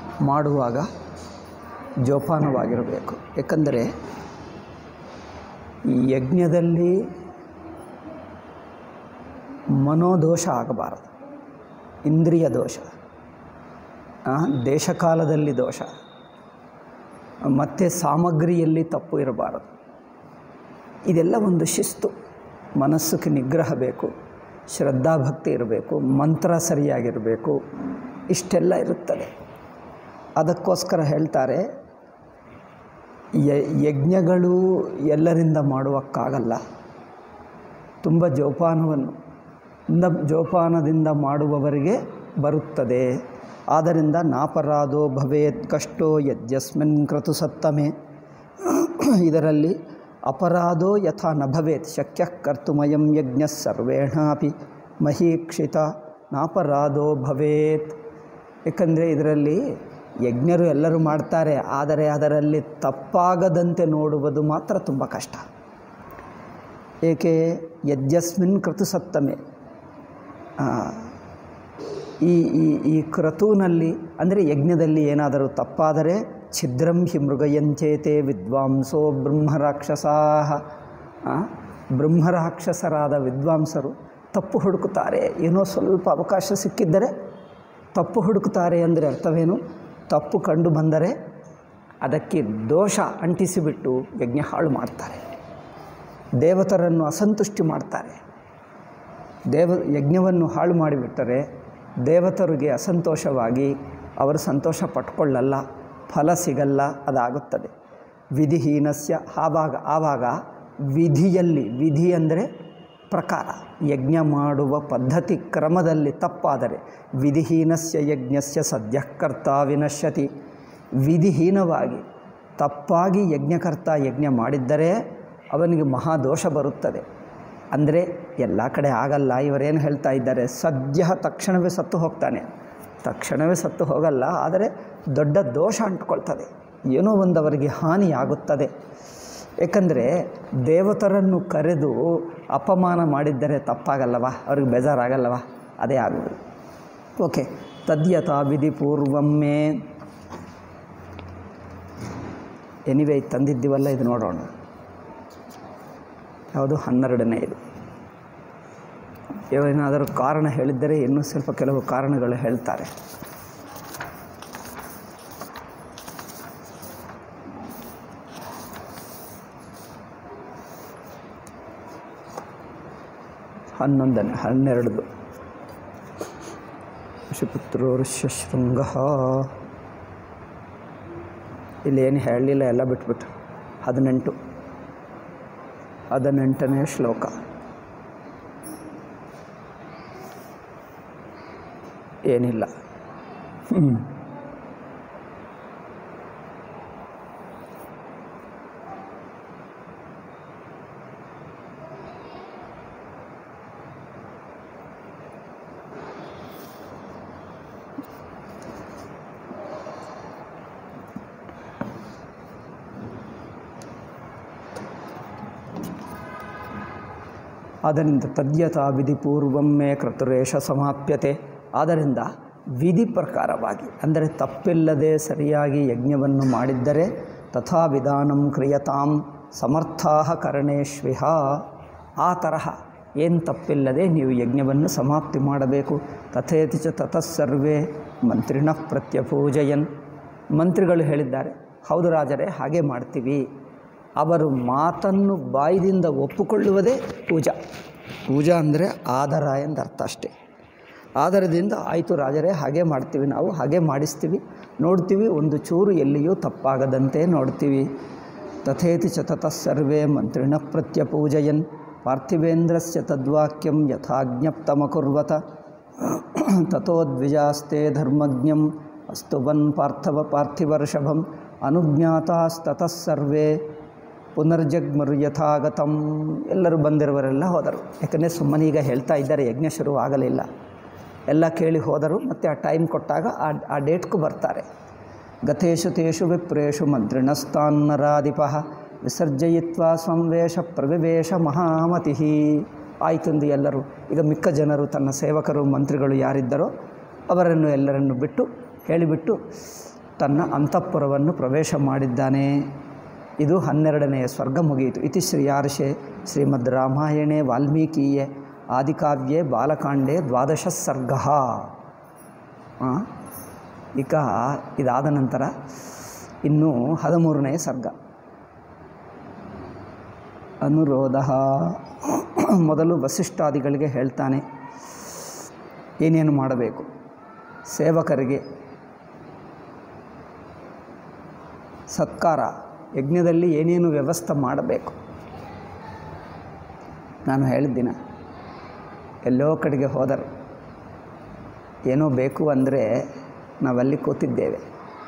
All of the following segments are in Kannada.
ಮಾಡುವಾಗ ಜೋಪಾನವಾಗಿರಬೇಕು ಏಕೆಂದರೆ ಈ ಯಜ್ಞದಲ್ಲಿ ಮನೋದೋಷ ಆಗಬಾರದು ಇಂದ್ರಿಯ ದೋಷ ಆ, ದೇಶಕಾಲದಲ್ಲಿ ದೋಷ ಮತ್ತು ಸಾಮಗ್ರಿಯಲ್ಲಿ ತಪ್ಪು ಇರಬಾರದು ಇದೆಲ್ಲ ಒಂದು ಶಿಸ್ತು ಮನಸ್ಸಿಗೆ ನಿಗ್ರಹ ಬೇಕು ಶ್ರದ್ಧಾಭಕ್ತಿ ಇರಬೇಕು ಮಂತ್ರ ಸರಿಯಾಗಿರಬೇಕು ಇಷ್ಟೆಲ್ಲ ಇರುತ್ತದೆ ಅದಕ್ಕೋಸ್ಕರ ಹೇಳ್ತಾರೆ ಯ- ಯಜ್ಞಗಳು ಎಲ್ಲರಿಂದ ಮಾಡುವಕ್ಕಾಗಲ್ಲ ತುಂಬ ಜೋಪಾನವನ್ನು ಇಂದ ಜೋಪಾನದಿಂದ ಮಾಡುವವರಿಗೆ ಬರುತ್ತದೆ ಆದ್ದರಿಂದ ನಾಪರಾಧೋ ಭವೇತ್ ಕಷ್ಟೋ ಯದ್ಯಸ್ಮಿನ್ ಕ್ರತು ಸತ್ತಮೆ ಇದರಲ್ಲಿ ಅಪರಾಧೋ ಯಥಾ ನ ಭವೇತ್ ಶಕ್ಯ ಕರ್ತುಮಯಂ ಯಜ್ಞ ಸರ್ವೇಣಾಪಿ ಮಹೀಕ್ಷಿತ ನಾಪರಾಧೋ ಭವೇತ್ ಏಕೆಂದರೆ ಇದರಲ್ಲಿ ಯಜ್ಞರು ಎಲ್ಲರೂ ಮಾಡ್ತಾರೆ ಆದರೆ ಅದರಲ್ಲಿ ತಪ್ಪಾಗದಂತೆ ನೋಡುವುದು ಮಾತ್ರ ತುಂಬ ಕಷ್ಟ ಏಕೆ ಯದ್ಯಸ್ಮಿನ್ ಕ್ರತು ಸತ್ತಮೆ ಆ, ಈ ಈ ಈ ಕ್ರತುವಿನಲ್ಲಿ ಅಂದರೆ ಯಜ್ಞದಲ್ಲಿ ಏನಾದರೂ ತಪ್ಪಾದರೆ ಛಿದ್ರಂ ಹಿ ಮೃಗಯಂಚೇತೆ ವಿದ್ವಾಂಸೋ ಬ್ರಹ್ಮರಾಕ್ಷಸಾ ಬ್ರಹ್ಮರಾಕ್ಷಸರಾದ ವಿದ್ವಾಂಸರು ತಪ್ಪು ಹುಡುಕುತ್ತಾರೆ ಏನೋ ಸ್ವಲ್ಪ ಅವಕಾಶ ಸಿಕ್ಕಿದ್ದರೆ ತಪ್ಪು ಹುಡುಕುತ್ತಾರೆ ಅಂದರೆ ಅರ್ಥವೇನು ತಪ್ಪು ಕಂಡು ಬಂದರೆ ಅದಕ್ಕೆ ದೋಷ ಅಂಟಿಸಿಬಿಟ್ಟು ಯಜ್ಞ ಹಾಳು ಮಾಡ್ತಾರೆ ದೇವತರನ್ನು ಅಸಂತುಷ್ಟಿ ಮಾಡ್ತಾರೆ ದೇವ ಯಜ್ಞವನ್ನು ಹಾಳು ಮಾಡಿಬಿಟ್ಟರೆ ದೇವತರಿಗೆ ಅಸಂತೋಷವಾಗಿ ಅವರು ಸಂತೋಷ ಪಟ್ಕೊಳ್ಳಲ್ಲ ಫಲ ಸಿಗಲ್ಲ ಅದಾಗುತ್ತದೆ ವಿಧಿಹೀನಸ್ಯ ಆವಾಗ ಆವಾಗ ವಿಧಿಯಲ್ಲಿ ವಿಧಿ ಅಂದರೆ ಪ್ರಕಾರ ಯಜ್ಞ ಮಾಡುವ ಪದ್ಧತಿ ಕ್ರಮದಲ್ಲಿ ತಪ್ಪಾದರೆ ವಿಧಿಹೀನಸ್ಯ ಯಜ್ಞಸ್ಯ ಸದ್ಯ ಕರ್ತ ವಿನಶ್ಯತಿ ವಿಧಿಹೀನವಾಗಿ ತಪ್ಪಾಗಿ ಯಜ್ಞಕರ್ತ ಯಜ್ಞ ಮಾಡಿದ್ದರೆ ಅವನಿಗೆ ಮಹಾದೋಷ ಬರುತ್ತದೆ ಅಂದರೆ ಎಲ್ಲ ಕಡೆ ಆಗಲ್ಲ ಇವರೇನು ಹೇಳ್ತಾ ಇದ್ದಾರೆ ಸದ್ಯ ತಕ್ಷಣವೇ ಸತ್ತು ಹೋಗ್ತಾನೆ ತಕ್ಷಣವೇ ಸತ್ತು ಹೋಗಲ್ಲ ಆದರೆ ದೊಡ್ಡ ದೋಷ ಅಂಟ್ಕೊಳ್ತದೆ ಏನೋ ಒಂದು ಅವರಿಗೆ ಹಾನಿಯಾಗುತ್ತದೆ ಏಕೆಂದರೆ ದೇವತರನ್ನು ಕರೆದು ಅಪಮಾನ ಮಾಡಿದ್ದರೆ ತಪ್ಪಾಗಲ್ಲವ ಅವ್ರಿಗೆ ಬೇಜಾರಾಗಲ್ಲವ ಅದೇ ಆಗುವುದು ಓಕೆ ತದ್ಯಥಾ ವಿಧಿ ಪೂರ್ವಮ್ಮೆ ಎನಿವೆ ಇದು ತಂದಿದ್ದೀವಲ್ಲ ಇದು ನೋಡೋಣ ಯಾವುದು ಹನ್ನೆರಡನೇ ಇದು ಏನಾದರೂ ಕಾರಣ ಹೇಳಿದ್ದರೆ ಇನ್ನೂ ಸ್ವಲ್ಪ ಕೆಲವು ಕಾರಣಗಳು ಹೇಳ್ತಾರೆ ಹನ್ನೊಂದನೇ ಹನ್ನೆರಡು ಋಷಿಪುತ್ರೋ ಋಷ್ಯಶೃಂಗ ಇಲ್ಲಿ ಏನು ಹೇಳಲಿಲ್ಲ ಎಲ್ಲ ಬಿಟ್ಬಿಟ್ಟು ಹದಿನೆಂಟು ಹದಿನೆಂಟನೇ ಶ್ಲೋಕ ಏನಿಲ್ಲ ಹ್ಮ್. ಆದ್ದರಿಂದ ತದ್ಯಥಾ ವಿಧಿ ಪೂರ್ವಮ್ಮೆ ಕರ್ತುರೇಶ ಸಮಾಪ್ಯತೆ ಆದ್ದರಿಂದ ವಿಧಿ ಪ್ರಕಾರವಾಗಿ ಅಂದರೆ ತಪ್ಪಿಲ್ಲದೆ ಸರಿಯಾಗಿ ಯಜ್ಞವನ್ನು ಮಾಡಿದ್ದರೆ ತಥಾ ವಿಧಾನಂ ಕ್ರಿಯತಾಂ ಸಮರ್ಥಾ ಕರಣೇಶ್ವಿಹ ಆ ತರಹ ಏನು ತಪ್ಪಿಲ್ಲದೆ ನೀವು ಯಜ್ಞವನ್ನು ಸಮಾಪ್ತಿ ಮಾಡಬೇಕು ತಥೇತಿ ಚ ತತಃ ಸರ್ವೇ ಮಂತ್ರಿಣ ಪ್ರತ್ಯಪೂಜಯನ್ ಮಂತ್ರಿಗಳು ಹೇಳಿದ್ದಾರೆ ಹೌದು ರಾಜರೇ ಹಾಗೆ ಮಾಡ್ತೀವಿ ಅವರು ಮಾತನ್ನು ಬಾಯಿದಿಂದ ಒಪ್ಪಿಕೊಳ್ಳುವುದೇ ಪೂಜಾ ಪೂಜಾ ಅಂದರೆ ಆದರ ಎಂದರ್ಥ ಅಷ್ಟೇ ಆಧಾರದಿಂದ ಆಯಿತು ರಾಜರೇ ಹಾಗೆ ಮಾಡ್ತೀವಿ ನಾವು ಹಾಗೆ ಮಾಡಿಸ್ತೀವಿ ನೋಡ್ತೀವಿ ಒಂದು ಚೂರು ಎಲ್ಲಿಯೂ ತಪ್ಪಾಗದಂತೆ ನೋಡ್ತೀವಿ ತಥೇತಿ ಚ ತತಃ ಸರ್ವೇ ಮಂತ್ರಿಣ ಪ್ರತ್ಯಪೂಜಯನ್ ಪಾರ್ಥಿವೇಂದ್ರಸ್ಯ ತದ್ವಾಕ್ಯಂ ಯಥಾಜ್ಞಪ್ತಮಕುರ್ವತ ತಥೋದ್ವಿಜಾಸ್ತೆ ಧರ್ಮಜ್ಞಂ ಅಸ್ತುವನ್ ಪಾರ್ಥವ ಪಾರ್ಥಿವರ್ಷಭಂ ಅನುಜ್ಞಾತಾಸ್ತತಃ ಸರ್ವೇ ಪುನರ್ಜಗ್ಮರು ಯಥಾಗತಂ ಎಲ್ಲರೂ ಬಂದಿರುವರೆಲ್ಲ ಹೋದರು ಯಾಕಂದರೆ ಸುಮ್ಮನೆ ಈಗ ಹೇಳ್ತಾ ಇದ್ದಾರೆ ಯಜ್ಞ ಶುರು ಆಗಲಿಲ್ಲ ಎಲ್ಲ ಕೇಳಿ ಹೋದರು ಮತ್ತು ಆ ಟೈಮ್ ಕೊಟ್ಟಾಗ ಆ ಆ ಡೇಟ್ಗೂ ಬರ್ತಾರೆ ಗತೇಶು ತೇಷು ವಿಪ್ರೇಷು ಮಂತ್ರಿಣಸ್ತಾನ್ನರಾಧಿಪ ವಿಸರ್ಜಯಿತ್ವಾ ಸಂವೇಶ ಪ್ರವಿವೇಶ ಮಹಾಮತಿ ಆಯ್ತಂದು ಎಲ್ಲರೂ ಈಗ ಮಿಕ್ಕ ಜನರು ತನ್ನ ಸೇವಕರು ಮಂತ್ರಿಗಳು ಯಾರಿದ್ದರೋ ಅವರನ್ನು ಎಲ್ಲರನ್ನು ಬಿಟ್ಟು ಹೇಳಿಬಿಟ್ಟು ತನ್ನ ಅಂತಃಪುರವನ್ನು ಪ್ರವೇಶ ಮಾಡಿದ್ದಾನೆ ಇದು ಹನ್ನೆರಡನೆಯ ಸ್ವರ್ಗ ಮುಗಿಯಿತು ಇತಿ ಶ್ರೀಯಾರ್ಷೆ ಶ್ರೀಮದ್ ರಾಮಾಯಣೆ ವಾಲ್ಮೀಕಿಯೇ ಆದಿಕಾವ್ಯೆ ಬಾಲಕಾಂಡೆ ದ್ವಾದಶ ಸರ್ಗ ಈಗ ಇದಾದ ನಂತರ ಇನ್ನು ಹದಿಮೂರನೆಯ ಸರ್ಗ ಅನುರೋಧ ಮೊದಲು ವಸಿಷ್ಠಾದಿಗಳಿಗೆ ಹೇಳ್ತಾನೆ ಏನೇನು ಮಾಡಬೇಕು ಸೇವಕರಿಗೆ ಸತ್ಕಾರ ಯಜ್ಞದಲ್ಲಿ ಏನೇನು ವ್ಯವಸ್ಥೆ ಮಾಡಬೇಕು ನಾನು ಹೇಳಿದ್ದೀನ ಎಲ್ಲೋ ಕಡೆಗೆ ಹೋದರು ಏನೋ ಬೇಕು ಅಂದರೆ ನಾವಲ್ಲಿ ಕೂತಿದ್ದೇವೆ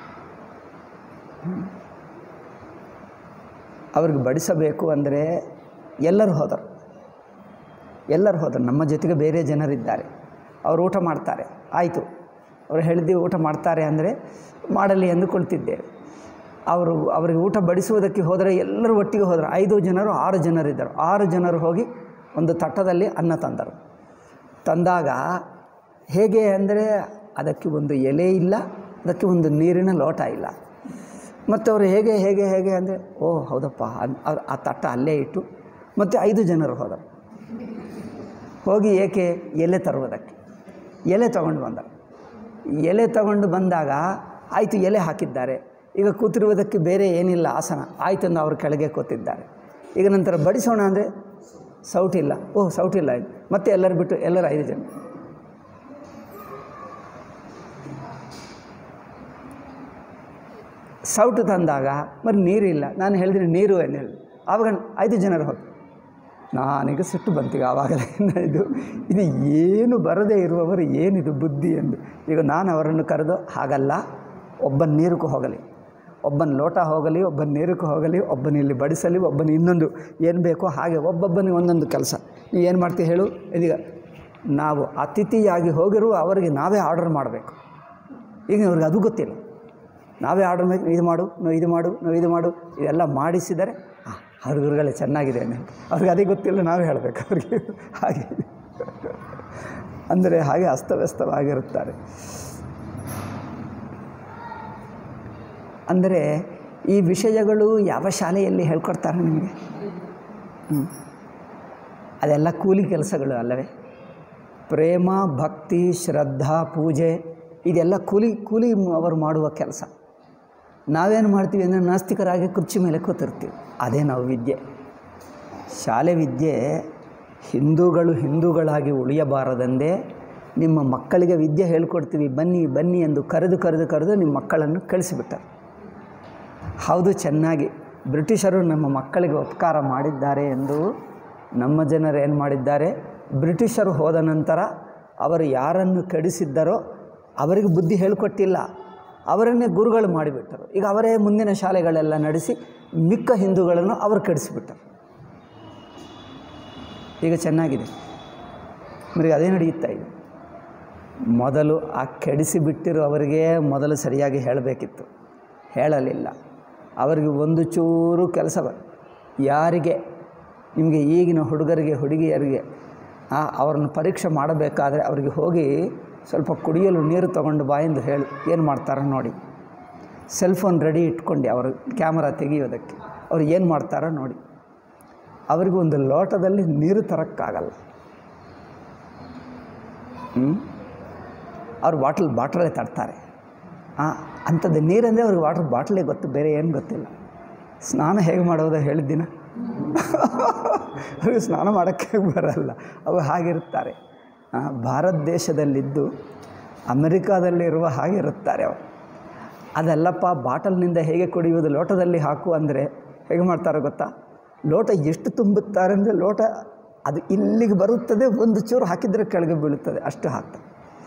ಅವ್ರಿಗೆ ಬಡಿಸಬೇಕು ಅಂದರೆ ಎಲ್ಲರೂ ಹೋದರು ಎಲ್ಲರೂ ಹೋದರು ನಮ್ಮ ಜೊತೆಗೆ ಬೇರೆ ಜನರಿದ್ದಾರೆ ಅವರು ಊಟ ಮಾಡ್ತಾರೆ ಆಯಿತು ಅವರು ಹೇಳಿದ್ದೀವಿ ಊಟ ಮಾಡ್ತಾರೆ ಅಂದರೆ ಮಾಡಲಿ ಎಂದುಕೊಳ್ತಿದ್ದೇವೆ ಅವರು ಅವರಿಗೆ ಊಟ ಬಡಿಸುವುದಕ್ಕೆ ಹೋದರೆ ಎಲ್ಲರೂ ಒಟ್ಟಿಗೆ ಹೋದರು ಐದು ಜನರು ಆರು ಜನರಿದ್ದರು ಆರು ಜನರು ಹೋಗಿ ಒಂದು ತಟ್ಟದಲ್ಲಿ ಅನ್ನ ತಂದರು ತಂದಾಗ ಹೇಗೆ ಅಂದರೆ ಅದಕ್ಕೆ ಒಂದು ಎಲೆ ಇಲ್ಲ ಅದಕ್ಕೆ ಒಂದು ನೀರಿನ ಲೋಟ ಇಲ್ಲ ಮತ್ತು ಅವರು ಹೇಗೆ ಹೇಗೆ ಹೇಗೆ ಅಂದರೆ ಓ ಹೌದಪ್ಪ ಅನ್- ಅವ್ರು ಆ ತಟ್ಟ ಅಲ್ಲೇ ಇಟ್ಟು ಮತ್ತು ಐದು ಜನರು ಹೋದರು ಹೋಗಿ ಏಕೆ ಎಲೆ ತರುವುದಕ್ಕೆ ಎಲೆ ತಗೊಂಡು ಬಂದರು ಎಲೆ ತಗೊಂಡು ಬಂದಾಗ ಆಯಿತು ಎಲೆ ಹಾಕಿದ್ದಾರೆ ಈಗ ಕೂತಿರುವುದಕ್ಕೆ ಬೇರೆ ಏನಿಲ್ಲ ಆಸನ ಆಯ್ತು ಎಂದು ಅವರು ಕೆಳಗೆ ಕೂತಿದ್ದಾರೆ ಈಗ ನಂತರ ಬಡಿಸೋಣ ಅಂದರೆ ಸೌಟಿಲ್ಲ ಓಹ್ ಸೌಟಿಲ್ಲ ಆಯ್ತು ಮತ್ತೆ ಎಲ್ಲರೂ ಬಿಟ್ಟು ಎಲ್ಲರೂ ಐದು ಜನ ಸೌಟು ತಂದಾಗ మరి ನೀರಿಲ್ಲ ನಾನು ಹೇಳಿದ್ರೆ ನೀರು ಎಂದು ಹೇಳಿ ಆವಾಗ ಐದು ಜನರು ಹೋಗಿ ನಾನೀಗ ಸಿಟ್ಟು ಬಂತೀಗ ಆವಾಗಲೇ ಇದು ಇದು ಏನು ಬರದೇ ಇರುವವರು ಏನಿದು ಬುದ್ಧಿ ಎಂದು ಈಗ ನಾನು ಅವರನ್ನು ಕರೆದು ಹಾಗಲ್ಲ ಒಬ್ಬನ ನೀರಕ್ಕೂ ಹೋಗಲಿ ಒಬ್ಬನ ಲೋಟ ಹೋಗಲಿ ಒಬ್ಬನ ನೀರಕ್ಕೂ ಹೋಗಲಿ ಒಬ್ಬನ ಇಲ್ಲಿ ಬಡಿಸಲಿ ಒಬ್ಬನ ಇನ್ನೊಂದು ಏನು ಬೇಕೋ ಹಾಗೆ ಒಬ್ಬೊಬ್ಬನಿಗೆ ಒಂದೊಂದು ಕೆಲಸ ನೀವು ಏನು ಮಾಡ್ತೀವಿ ಹೇಳು ಇದೀಗ ನಾವು ಅತಿಥಿಯಾಗಿ ಹೋಗಿರುವ ಅವರಿಗೆ ನಾವೇ ಆರ್ಡರ್ ಮಾಡಬೇಕು ಈಗ ಅವ್ರಿಗೆ ಅದು ಗೊತ್ತಿಲ್ಲ ನಾವೇ ಆರ್ಡರ್ ಮಾಡಿ ಇದು ಮಾಡು ನೀವು ಇದು ಮಾಡು ನೀವು ಇದು ಮಾಡು ಇದೆಲ್ಲ ಮಾಡಿಸಿದರೆ ಹಾಂ ಅವ್ರ ಗುರುಗಳೇ ಚೆನ್ನಾಗಿದೆ ಅಂತ ಅವ್ರಿಗೆ ಅದೇ ಗೊತ್ತಿಲ್ಲ ನಾವೇ ಹೇಳಬೇಕು ಅವ್ರಿಗೆ ಹಾಗೆ ಅಂದರೆ ಹಾಗೆ ಅಸ್ತವ್ಯಸ್ತವಾಗಿರುತ್ತಾರೆ ಅಂದರೆ ಈ ವಿಷಯಗಳು ಯಾವ ಶಾಲೆಯಲ್ಲಿ ಹೇಳ್ಕೊಡ್ತಾರೆ ನಿಮಗೆ ಹ್ಮ್. ಅದೆಲ್ಲ ಕೂಲಿ ಕೆಲಸಗಳು ಅಲ್ಲವೇ ಪ್ರೇಮ ಭಕ್ತಿ ಶ್ರದ್ಧಾ ಪೂಜೆ ಇದೆಲ್ಲ ಕೂಲಿ ಕೂಲಿ ಅವರು ಮಾಡುವ ಕೆಲಸ ನಾವೇನು ಮಾಡ್ತೀವಿ ಅಂದರೆ ನಾಸ್ತಿಕರಾಗಿ ಕುರ್ಚಿ ಮೇಲೆ ಕೂತಿರ್ತೀವಿ ಅದೇ ನಾವು ವಿದ್ಯೆ ಶಾಲೆ ವಿದ್ಯೆ ಹಿಂದೂಗಳು ಹಿಂದೂಗಳಾಗಿ ಉಳಿಯಬಾರದೆಂದೇ ನಿಮ್ಮ ಮಕ್ಕಳಿಗೆ ವಿದ್ಯೆ ಹೇಳ್ಕೊಡ್ತೀವಿ ಬನ್ನಿ ಬನ್ನಿ ಎಂದು ಕರೆದು ಕರೆದು ಕರೆದು ನಿಮ್ಮ ಮಕ್ಕಳನ್ನು ಕಳಿಸಿಬಿಟ್ಟರು ಹೌದು ಚೆನ್ನಾಗಿ ಬ್ರಿಟಿಷರು ನಮ್ಮ ಮಕ್ಕಳಿಗೆ ಉಪಕಾರ ಮಾಡಿದ್ದಾರೆ ಎಂದು ನಮ್ಮ ಜನರು ಏನು ಮಾಡಿದ್ದಾರೆ ಬ್ರಿಟಿಷರು ಹೋದ ನಂತರ ಅವರು ಯಾರನ್ನು ಕೆಡಿಸಿದ್ದರೋ ಅವರಿಗೆ ಬುದ್ಧಿ ಹೇಳಿಕೊಟ್ಟಿಲ್ಲ ಅವರನ್ನೇ ಗುರುಗಳು ಮಾಡಿಬಿಟ್ಟರು ಈಗ ಅವರೇ ಮುಂದಿನ ಶಾಲೆಗಳೆಲ್ಲ ನಡೆಸಿ ಮಿಕ್ಕ ಹಿಂದೂಗಳನ್ನು ಅವರು ಕೆಡಿಸಿಬಿಟ್ಟರು ಈಗ ಚೆನ್ನಾಗಿದೆ ಮರಿಗೆ ಅದೇ ನಡೆಯುತ್ತಾ ಇದೆ ಮೊದಲು ಆ ಕೆಡಿಸಿ ಬಿಟ್ಟಿರೋ ಅವರಿಗೆ ಮೊದಲು ಸರಿಯಾಗಿ ಹೇಳಬೇಕಿತ್ತು ಹೇಳಲಿಲ್ಲ ಅವರಿಗೆ ಒಂದು ಚೂರು ಕೆಲಸ ಬ- ಯಾರಿಗೆ ನಿಮಗೆ ಈಗಿನ ಹುಡುಗರಿಗೆ ಹುಡುಗಿಯರಿಗೆ ಆ, ಅವ್ರನ್ನ ಪರೀಕ್ಷೆ ಮಾಡಬೇಕಾದ್ರೆ ಅವರಿಗೆ ಹೋಗಿ ಸ್ವಲ್ಪ ಕುಡಿಯಲು ನೀರು ತಗೊಂಡು ಬಾ ಎಂದು ಹೇಳಿ ಏನು ಮಾಡ್ತಾರೆ ನೋಡಿ ಸೆಲ್ ಫೋನ್ ರೆಡಿ ಇಟ್ಕೊಂಡು ಅವರು ಕ್ಯಾಮರಾ ತೆಗೆಯೋದಕ್ಕೆ ಅವ್ರು ಏನು ಮಾಡ್ತಾರೋ ನೋಡಿ ಅವರಿಗೆ ಒಂದು ಲೋಟದಲ್ಲಿ ನೀರು ತರೋಕ್ಕಾಗಲ್ಲ ಹ್ಞೂ ಅವ್ರು ಬಾಟ್ಲ್ ಬಾಟ್ಲೇ ತರ್ತಾರೆ ಹಾಂ ಅಂಥದ್ದು ನೀರಂದರೆ ಅವ್ರಿಗೆ ವಾಟರ್ ಬಾಟ್ಲೇ ಗೊತ್ತು ಬೇರೆ ಏನು ಗೊತ್ತಿಲ್ಲ ಸ್ನಾನ ಹೇಗೆ ಮಾಡೋದು ಹೇಳಿದ್ದೀನ ಅವ್ರಿಗೆ ಸ್ನಾನ ಮಾಡೋಕ್ಕೆ ಬರಲ್ಲ ಅವು ಹಾಗಿರುತ್ತಾರೆ ಆ, ಭಾರತ ದೇಶದಲ್ಲಿದ್ದು ಅಮೆರಿಕಾದಲ್ಲಿರುವ ಹಾಗಿರುತ್ತಾರೆ ಅವರು ಅದಲ್ಲಪ್ಪ ಬಾಟಲ್ನಿಂದ ಹೇಗೆ ಕುಡಿಯುವುದು ಲೋಟದಲ್ಲಿ ಹಾಕು ಅಂದರೆ ಹೇಗೆ ಮಾಡ್ತಾರೆ ಗೊತ್ತಾ ಲೋಟ ಎಷ್ಟು ತುಂಬುತ್ತಾರೆ ಅಂದರೆ ಲೋಟ ಅದು ಇಲ್ಲಿಗೆ ಬರುತ್ತದೆ ಒಂದು ಚೂರು ಹಾಕಿದರೆ ಕೆಳಗೆ ಬೀಳುತ್ತದೆ ಅಷ್ಟು ಹಾಕ್ತಾರೆ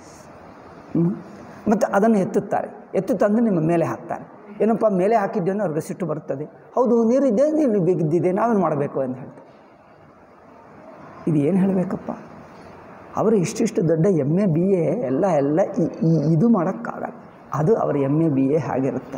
ಮತ್ತು ಅದನ್ನು ಎತ್ತುತ್ತಾರೆ ಎತ್ತು ತಂದು ನಿಮ್ಮ ಮೇಲೆ ಹಾಕ್ತಾರೆ ಏನಪ್ಪ ಮೇಲೆ ಹಾಕಿದ್ದೇನೋ ಅವ್ರಿಗೆ ಸಿಟ್ಟು ಬರುತ್ತದೆ ಹೌದು ನೀರಿದೆ ನೀರು ಬಿದ್ದಿದೆ ನಾವೇನು ಮಾಡಬೇಕು ಅಂತ ಹೇಳ್ತಾರೆ ಇದು ಏನು ಹೇಳಬೇಕಪ್ಪ ಅವರು ಇಷ್ಟಿಷ್ಟು ದೊಡ್ಡ ಎಮ್ ಎ ಬಿ ಎ ಎಲ್ಲ ಎಲ್ಲ ಈ- ಈ- ಇದು ಮಾಡೋಕ್ಕಾಗಲ್ಲ ಅದು ಅವರ ಎಮ್ ಎ ಬಿ ಎ ಹಾಗಿರುತ್ತೆ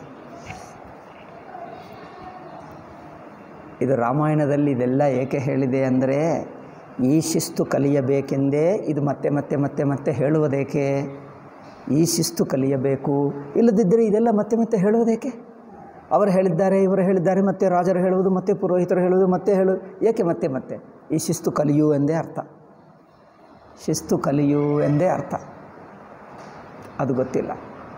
ಇದು ರಾಮಾಯಣದಲ್ಲಿ ಇದೆಲ್ಲ ಏಕೆ ಹೇಳಿದೆ ಅಂದರೆ ಈ ಶಿಸ್ತು ಕಲಿಯಬೇಕೆಂದೇ ಇದು ಮತ್ತೆ ಮತ್ತೆ ಮತ್ತೆ ಮತ್ತೆ ಹೇಳುವುದೇಕೆ ಈ ಶಿಸ್ತು ಕಲಿಯಬೇಕು ಇಲ್ಲದಿದ್ದರೆ ಇದೆಲ್ಲ ಮತ್ತೆ ಮತ್ತೆ ಹೇಳೋದೇಕೆ ಅವರು ಹೇಳಿದ್ದಾರೆ ಇವರು ಹೇಳಿದ್ದಾರೆ ಮತ್ತೆ ರಾಜರು ಹೇಳುವುದು ಮತ್ತೆ ಪುರೋಹಿತರು ಹೇಳುವುದು ಮತ್ತೆ ಹೇಳುವುದು ಏಕೆ ಮತ್ತೆ ಮತ್ತೆ ಈ ಶಿಸ್ತು ಕಲಿಯು ಎಂದೇ ಅರ್ಥ ಶಿಸ್ತು ಕಲಿಯು ಎಂದೇ ಅರ್ಥ ಅದು ಗೊತ್ತಿಲ್ಲ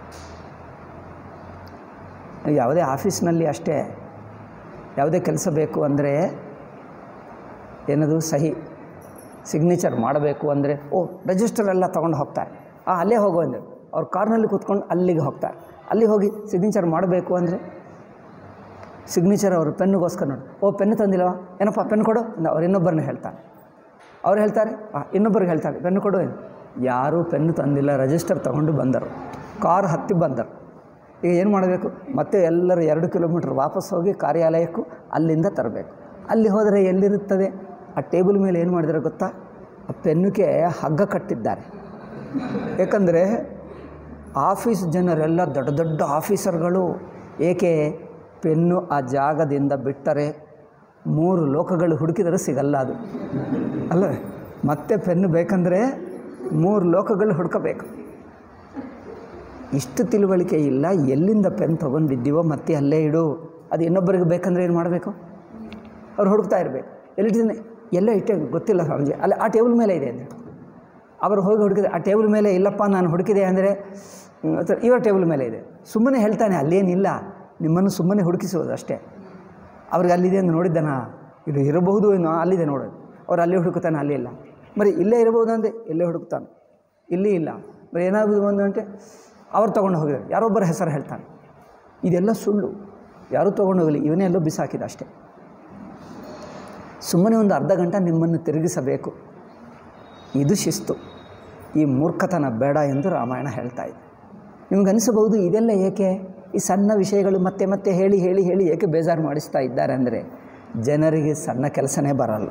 ಯಾವುದೇ ಆಫೀಸ್ನಲ್ಲಿ ಅಷ್ಟೇ ಯಾವುದೇ ಕೆಲಸ ಬೇಕು ಅಂದರೆ ಏನದು ಸಹಿ ಸಿಗ್ನೇಚರ್ ಮಾಡಬೇಕು ಅಂದರೆ ಓ ರಿಜಿಸ್ಟರ್ ಎಲ್ಲ ತೊಗೊಂಡು ಹೋಗ್ತಾರೆ ಆ ಅಲ್ಲೇ ಹೋಗು ಅಂದರೆ ಅವ್ರ ಕಾರ್ನಲ್ಲಿ ಕೂತ್ಕೊಂಡು ಅಲ್ಲಿಗೆ ಹೋಗ್ತಾರೆ ಅಲ್ಲಿ ಹೋಗಿ ಸಿಗ್ನೇಚರ್ ಮಾಡಬೇಕು ಅಂದರೆ ಸಿಗ್ನೇಚರ್ ಅವರು ಪೆನ್ನಿಗೋಸ್ಕರ ನೋಡಿ ಓ ಪೆನ್ ತಂದಿಲ್ಲವಾ ಏನಪ್ಪ ಪೆನ್ ಕೊಡು ಅಂತ ಅವ್ರು ಇನ್ನೊಬ್ಬರನ್ನ ಹೇಳ್ತಾರೆ ಅವ್ರು ಹೇಳ್ತಾರೆ ಆ, ಇನ್ನೊಬ್ಬರಿಗೆ ಹೇಳ್ತಾರೆ ಪೆನ್ನು ಕೊಡು ಎಂದು ಯಾರೂ ಪೆನ್ನು ತಂದಿಲ್ಲ ರಿಜಿಸ್ಟರ್ ತಗೊಂಡು ಬಂದರು ಕಾರ್ ಹತ್ತಿ ಬಂದರು ಈಗ ಏನು ಮಾಡಬೇಕು ಮತ್ತೆ ಎಲ್ಲರೂ ಎರಡು ಕಿಲೋಮೀಟ್ರ್ ವಾಪಸ್ ಹೋಗಿ ಕಾರ್ಯಾಲಯಕ್ಕೂ ಅಲ್ಲಿಂದ ತರಬೇಕು ಅಲ್ಲಿ ಹೋದರೆ ಎಲ್ಲಿರುತ್ತದೆ ಆ ಟೇಬಲ್ ಮೇಲೆ ಏನು ಮಾಡಿದ್ದಾರೆ ಗೊತ್ತಾ ಆ ಪೆನ್ನುಗೆ ಹಗ್ಗ ಕಟ್ಟಿದ್ದಾರೆ ಏಕೆಂದರೆ ಆಫೀಸ್ ಜನರೆಲ್ಲ ದೊಡ್ಡ ದೊಡ್ಡ ಆಫೀಸರ್ಗಳು ಏಕೆ ಪೆನ್ನು ಆ ಜಾಗದಿಂದ ಬಿಟ್ಟರೆ ಮೂರು ಲೋಕಗಳು ಹುಡುಕಿದರೆ ಸಿಗಲ್ಲ ಅದು ಅಲ್ಲ ಮತ್ತೆ ಪೆನ್ನು ಬೇಕಂದರೆ ಮೂರು ಲೋಕಗಳು ಹುಡ್ಕೋಬೇಕು ಇಷ್ಟು ತಿಳುವಳಿಕೆ ಇಲ್ಲ ಎಲ್ಲಿಂದ ಪೆನ್ ತೊಗೊಂಡಿದ್ದೀವೋ ಮತ್ತೆ ಅಲ್ಲೇ ಇಡು ಅದು ಇನ್ನೊಬ್ಬರಿಗೆ ಬೇಕಂದ್ರೆ ಏನು ಮಾಡಬೇಕು ಅವ್ರು ಹುಡುಕ್ತಾ ಇರಬೇಕು ಎಲ್ಲಿಟ್ಟಿದ್ದೀನಿ ಎಲ್ಲೋ ಇಟ್ಟೆ ಗೊತ್ತಿಲ್ಲ ಸ್ವಾಮೀಜಿ ಅಲ್ಲಿ ಆ ಟೇಬಲ್ ಮೇಲೆ ಇದೆ ಅಂದರೆ ಅವರು ಹೋಗಿ ಹುಡುಕಿದೆ ಆ ಟೇಬಲ್ ಮೇಲೆ ಇಲ್ಲಪ್ಪ ನಾನು ಹುಡುಕಿದೆ ಅಂದರೆ ಇವರ ಟೇಬಲ್ ಮೇಲೆ ಇದೆ ಸುಮ್ಮನೆ ಹೇಳ್ತಾನೆ ಅಲ್ಲೇನಿಲ್ಲ ನಿಮ್ಮನ್ನು ಸುಮ್ಮನೆ ಹುಡುಕಿಸುವುದು ಅಷ್ಟೇ ಅವ್ರಿಗೆ ಅಲ್ಲಿದೆ ಅಂತ ನೋಡಿದ್ದಾನ ಇದು ಇರಬಹುದು ಏನೋ ಅಲ್ಲಿದೆ ನೋಡೋದು ಅವ್ರು ಅಲ್ಲಿ ಹುಡುಕುತ್ತಾನೆ ಅಲ್ಲಿ ಇಲ್ಲ మరి ಇಲ್ಲೇ ಇರಬಹುದು ಅಂದೆ ಇಲ್ಲೇ ಹುಡುಕ್ತಾನೆ ಇಲ್ಲಿ ಇಲ್ಲ మరి ಏನಾಗುವುದು ಒಂದು ಗಂಟೆ ಅವ್ರು ತೊಗೊಂಡು ಹೋಗಿದ್ದಾರೆ ಯಾರೊಬ್ಬರ ಹೆಸರು ಹೇಳ್ತಾನೆ ಇದೆಲ್ಲ ಸುಳ್ಳು ಯಾರೂ ತೊಗೊಂಡು ಹೋಗಲಿ ಇವನೇ ಎಲ್ಲೋ ಬಿಸಾಕಿದ ಅಷ್ಟೇ ಸುಮ್ಮನೆ ಒಂದು ಅರ್ಧ ಗಂಟೆ ನಿಮ್ಮನ್ನು ತಿರುಗಿಸಬೇಕು ಇದು ಶಿಸ್ತು ಈ ಮೂರ್ಖತನ ಬೇಡ ಎಂದು ರಾಮಾಯಣ ಹೇಳ್ತಾ ಇದೆ ನಿಮ್ಗೆ ಅನಿಸಬಹುದು ಇದೆಲ್ಲ ಏಕೆ ಈ ಸಣ್ಣ ವಿಷಯಗಳು ಮತ್ತೆ ಮತ್ತೆ ಹೇಳಿ ಹೇಳಿ ಹೇಳಿ ಏಕೆ ಬೇಜಾರು ಮಾಡಿಸ್ತಾ ಇದ್ದಾರೆ ಅಂದರೆ ಜನರಿಗೆ ಸಣ್ಣ ಕೆಲಸನೇ ಬರಲ್ಲ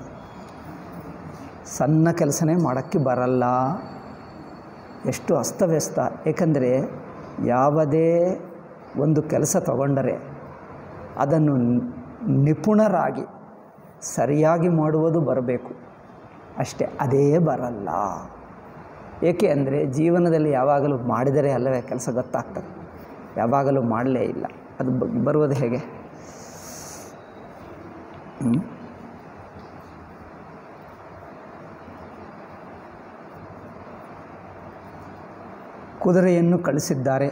ಸಣ್ಣ ಕೆಲಸನೇ ಮಾಡೋಕ್ಕೆ ಬರಲ್ಲ ಎಷ್ಟು ಅಸ್ತವ್ಯಸ್ತ ಏಕೆಂದರೆ ಯಾವುದೇ ಒಂದು ಕೆಲಸ ತಗೊಂಡರೆ ಅದನ್ನು ನಿಪುಣರಾಗಿ ಸರಿಯಾಗಿ ಮಾಡುವುದು ಬರಬೇಕು ಅಷ್ಟೇ ಅದೇ ಬರಲ್ಲ ಏಕೆ ಅಂದರೆ ಜೀವನದಲ್ಲಿ ಯಾವಾಗಲೂ ಮಾಡಿದರೆ ಅಲ್ಲವೇ ಕೆಲಸ ಗೊತ್ತಾಗ್ತದೆ ಯಾವಾಗಲೂ ಮಾಡಲೇ ಇಲ್ಲ ಅದು ಬ- ಬರುವುದು ಹೇಗೆ ಹ್ಮ್? ಕುದುರೆಯನ್ನು ಕಳಿಸಿದ್ದಾರೆ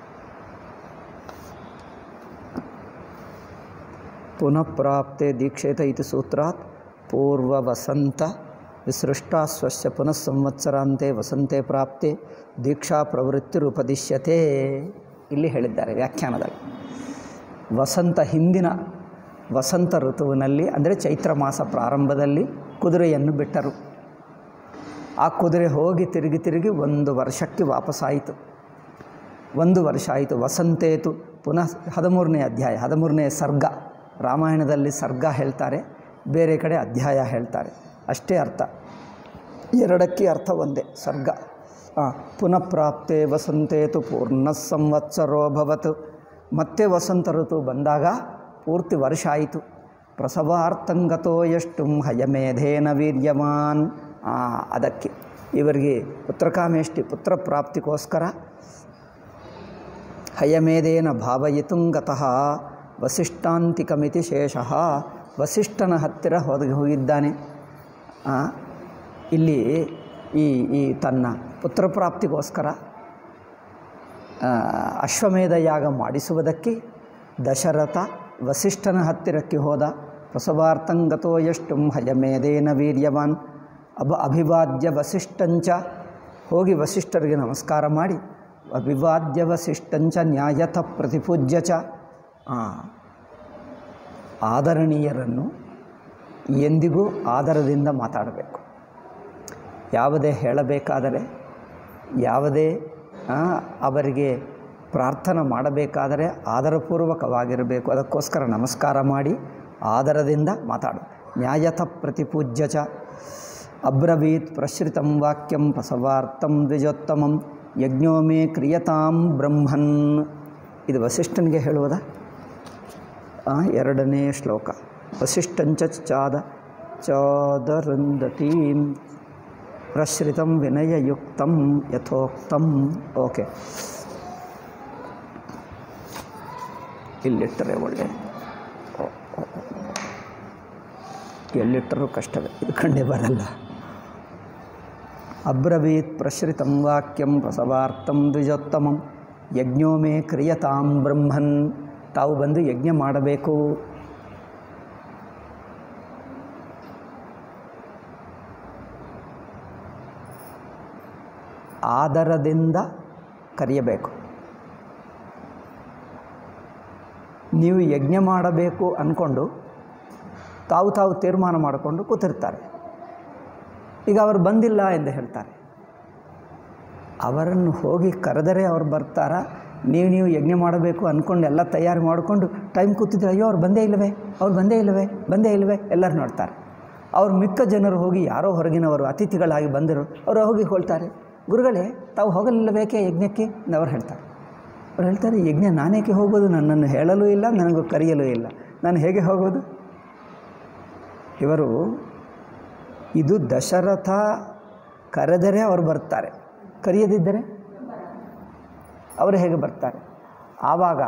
ಪುನಃ ಪ್ರಾಪ್ತೆ ದೀಕ್ಷೇತ ಇತಿ ಸೂತ್ರಾತ್ ಪೂರ್ವ ವಸಂತ ವಿಸೃಷ್ಟಾ ಸ್ವಸ್ಯ ಪುನಃ ಸಂವತ್ಸರಾಂತೆ ವಸಂತೆ ಪ್ರಾಪ್ತೆ ದೀಕ್ಷಾ ಪ್ರವೃತ್ತಿರುಪದಿಶ್ಯತೆ ಇಲ್ಲಿ ಹೇಳಿದ್ದಾರೆ ವ್ಯಾಖ್ಯಾನದಲ್ಲಿ ವಸಂತ ಹಿಂದಿನ ವಸಂತ ಋತುವಿನಲ್ಲಿ ಅಂದರೆ ಚೈತ್ರ ಮಾಸ ಪ್ರಾರಂಭದಲ್ಲಿ ಕುದುರೆಯನ್ನು ಬಿಟ್ಟರು ಆ ಕುದುರೆ ಹೋಗಿ ತಿರುಗಿ ತಿರುಗಿ ಒಂದು ವರ್ಷಕ್ಕೆ ವಾಪಸ್ಸಾಯಿತು ಒಂದು ವರ್ಷ ಆಯಿತು ವಸಂತೇತು ಪುನಃ ಹದಿಮೂರನೇ ಅಧ್ಯಾಯ ಹದಿಮೂರನೇ ಸರ್ಗ ರಾಮಾಯಣದಲ್ಲಿ ಸರ್ಗ ಹೇಳ್ತಾರೆ ಬೇರೆ ಕಡೆ ಅಧ್ಯಾಯ ಹೇಳ್ತಾರೆ ಅಷ್ಟೇ ಅರ್ಥ ಎರಡಕ್ಕೆ ಅರ್ಥ ಒಂದೇ ಸರ್ಗ ಹಾಂ ಪುನಃ ಪ್ರಾಪ್ತೆ ವಸಂತೇತು ಪೂರ್ಣ ಸಂವತ್ಸರೋಭವತ್ ಮತ್ತೆ ವಸಂತ ಋತು ಬಂದಾಗ ಪೂರ್ತಿ ವರ್ಷ ಆಯಿತು ಪ್ರಸವಾರ್ಥಂಗತೋ ಎಷ್ಟು ಹಯಮೇಧೇನ ವೀರ್ಯಮಾನ್ ಆ, ಅದಕ್ಕೆ ಇವರಿಗೆ ಪುತ್ರಕಾಮೇಷ್ಟಿ ಪುತ್ರ ಪ್ರಾಪ್ತಿಗೋಸ್ಕರ ಹಯಮೇಧೇನ ಭಾವಯಿತುಂಗತಃ ವಸಿಷ್ಠಾಂತಿಕಮಿತಿ ಶೇಷಃ ವಸಿಷ್ಠನ ಹತ್ತಿರ ಹೋದ ಹೋಗಿದ್ದಾನೆ ಆ, ಇಲ್ಲಿ ಈ ಈ ತನ್ನ ಪುತ್ರ ಪ್ರಾಪ್ತಿಗೋಸ್ಕರ ಆ, ಅಶ್ವಮೇಧ ಯಾಗ ಮಾಡಿಸುವುದಕ್ಕೆ ದಶರಥ ವಸಿಷ್ಠನ ಹತ್ತಿರಕ್ಕೆ ಹೋದ ಪ್ರಸವಾರ್ಥಂಗತೋ ಎಷ್ಟು ಹಯಮೇಧೇನ ವೀರ್ಯವಾನ್ ಅಭ ಅಭಿವಾದ್ಯ ವಸಿಷ್ಠಂಚ ಹೋಗಿ ವಸಿಷ್ಠರಿಗೆ ನಮಸ್ಕಾರ ಮಾಡಿ ಅಭಿವಾದ್ಯ ವಸಿಷ್ಠಂಚ ನ್ಯಾಯಥ ಪ್ರತಿಪೂಜ್ಯ ಚ ಆ, ಆದರಣೀಯರನ್ನು ಎಂದಿಗೂ ಆದರದಿಂದ ಮಾತಾಡಬೇಕು ಯಾವುದೇ ಹೇಳಬೇಕಾದರೆ ಯಾವುದೇ ಆ, ಅವರಿಗೆ ಪ್ರಾರ್ಥನೆ ಮಾಡಬೇಕಾದರೆ ಆದರಪೂರ್ವಕವಾಗಿರಬೇಕು ಅದಕ್ಕೋಸ್ಕರ ನಮಸ್ಕಾರ ಮಾಡಿ ಆದರದಿಂದ ಮಾತಾಡು ನ್ಯಾಯಥ ಪ್ರತಿಪೂಜ್ಯ ಚ ಅಬ್ರವೀತ್ ಪ್ರಶ್ರಿತಂ ವಾಕ್ಯಂ ಪ್ರಸವಾರ್ಥಂ ದ್ವಿಜೋತ್ತಮಂ ಯಜ್ಞೋ ಮೇ ಕ್ರಿಯತಾಂ ಬ್ರಹ್ಮನ್ ಇದು ವಸಿಷ್ಠನಿಗೆ ಹೇಳುವುದಾ ಆ, ಎರಡನೇ ಶ್ಲೋಕ ವಸಿಷ್ಠಂಚ ಚಾದ ಚಾದರಂದತೀಂ ಪ್ರಶ್ರಿತಂ ವಿನಯಯುಕ್ತಂ ಯಥೋಕ್ತಂ ಓಕೆ ಇಲ್ಲಿಟ್ಟರೆ ಒಳ್ಳೆ ಓ, ಓ, ಓ. ಎಲ್ಲಿಟ್ಟರೂ ಕಷ್ಟವೇ ಇದು ಕಂಡೇ ಬರಲ್ಲ ಅಬ್ರವೀತ್ ಪ್ರಶ್ರಿತಂ ವಾಕ್ಯಂ ಪ್ರಸವಾರ್ಥಂ ದ್ವಿಜೋತ್ತಮಂ ಯಜ್ಞೋ ಮೇ ಕ್ರಿಯತಾಂ ಬ್ರಹ್ಮನ್ ತಾವು ಬಂದು ಯಜ್ಞ ಮಾಡಬೇಕು ಆದರದಿಂದ ಕರೆಯಬೇಕು ನೀವು ಯಜ್ಞ ಮಾಡಬೇಕು ಅಂದ್ಕೊಂಡು ತಾವು ತಾವು ತೀರ್ಮಾನ ಮಾಡಿಕೊಂಡು ಕೂತಿರ್ತಾರೆ ಈಗ ಅವರು ಬಂದಿಲ್ಲ ಎಂದು ಹೇಳ್ತಾರೆ ಅವರನ್ನು ಹೋಗಿ ಕರೆದರೆ ಅವ್ರು ಬರ್ತಾರಾ ನೀವು ನೀವು ಯಜ್ಞ ಮಾಡಬೇಕು ಅಂದ್ಕೊಂಡು ಎಲ್ಲ ತಯಾರಿ ಮಾಡಿಕೊಂಡು ಟೈಮ್ ಕೂತಿದ್ರೆ ಅಯ್ಯೋ ಅವ್ರು ಬಂದೇ ಇಲ್ಲವೇ ಅವ್ರು ಬಂದೇ ಇಲ್ಲವೇ ಬಂದೇ ಇಲ್ಲವೇ ಎಲ್ಲರೂ ನೋಡ್ತಾರೆ ಅವ್ರು ಮಿಕ್ಕ ಜನರು ಹೋಗಿ ಯಾರೋ ಹೊರಗಿನವರು ಅತಿಥಿಗಳಾಗಿ ಬಂದರು ಅವರು ಹೋಗಿ ಹೇಳ್ತಾರೆ ಗುರುಗಳೇ ತಾವು ಹೋಗಲಿಲ್ಲಬೇಕೇ ಯಜ್ಞಕ್ಕೆ ಅಂತ ಅವ್ರು ಹೇಳ್ತಾರೆ ಅವ್ರು ಹೇಳ್ತಾರೆ ಯಜ್ಞ ನಾನೇಕೆ ಹೋಗೋದು ನನ್ನನ್ನು ಹೇಳಲೂ ಇಲ್ಲ ನನಗೂ ಕರೆಯಲೂ ಇಲ್ಲ ನಾನು ಹೇಗೆ ಹೋಗೋದು ಇವರು ಇದು ದಶರಥ ಕರೆದರೆ ಅವರು ಬರ್ತಾರೆ ಕರೆಯದಿದ್ದರೆ ಅವರು ಹೇಗೆ ಬರ್ತಾರೆ ಆವಾಗ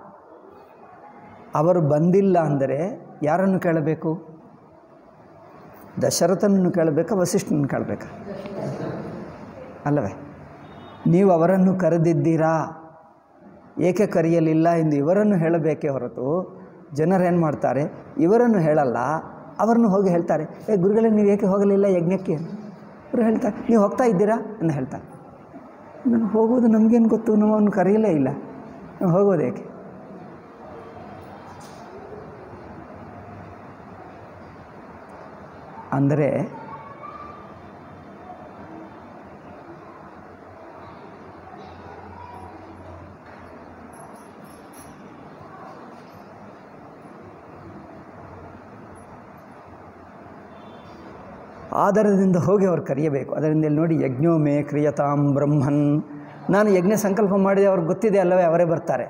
ಅವರು ಬಂದಿಲ್ಲ ಅಂದರೆ ಯಾರನ್ನು ಕೇಳಬೇಕು ದಶರಥನನ್ನು ಕೇಳಬೇಕಾ ವಸಿಷ್ಠನನ್ನು ಕೇಳಬೇಕಾ ಅಲ್ಲವೇ ನೀವು ಅವರನ್ನು ಕರೆದಿದ್ದೀರಾ ಏಕೆ ಕರೆಯಲಿಲ್ಲ ಎಂದು ಇವರನ್ನು ಹೇಳಬೇಕೇ ಹೊರತು ಜನರೇನು ಮಾಡ್ತಾರೆ ಇವರನ್ನು ಹೇಳಲ್ಲ ಅವರನ್ನು ಹೋಗಿ ಹೇಳ್ತಾರೆ ಏ ಗುರುಗಳೇ ನೀವು ಏಕೆ ಹೋಗಲಿಲ್ಲ ಯಜ್ಞಕ್ಕೆ ಅವರು ಹೇಳ್ತಾರೆ ನೀವು ಹೋಗ್ತಾ ಇದ್ದೀರಾ ಅಂತ ಹೇಳ್ತಾರೆ ನಾನು ಹೋಗೋದು ನಮಗೇನು ಗೊತ್ತು ನಾವು ಅವನು ಕರೆಯಲೇ ಇಲ್ಲ ನಾವು ಹೋಗೋದು ಏಕೆ ಅಂದರೆ ಆಧಾರದಿಂದ ಹೋಗಿ ಅವ್ರು ಕರೆಯಬೇಕು ಅದರಿಂದ ಇಲ್ಲಿ ನೋಡಿ ಯಜ್ಞೋ ಮೇ ಕ್ರಿಯತಾಂ ಬ್ರಹ್ಮನ್ ನಾನು ಯಜ್ಞ ಸಂಕಲ್ಪ ಮಾಡಿದೆ ಅವ್ರಿಗೆ ಗೊತ್ತಿದೆ ಅಲ್ಲವೇ ಅವರೇ ಬರ್ತಾರೆ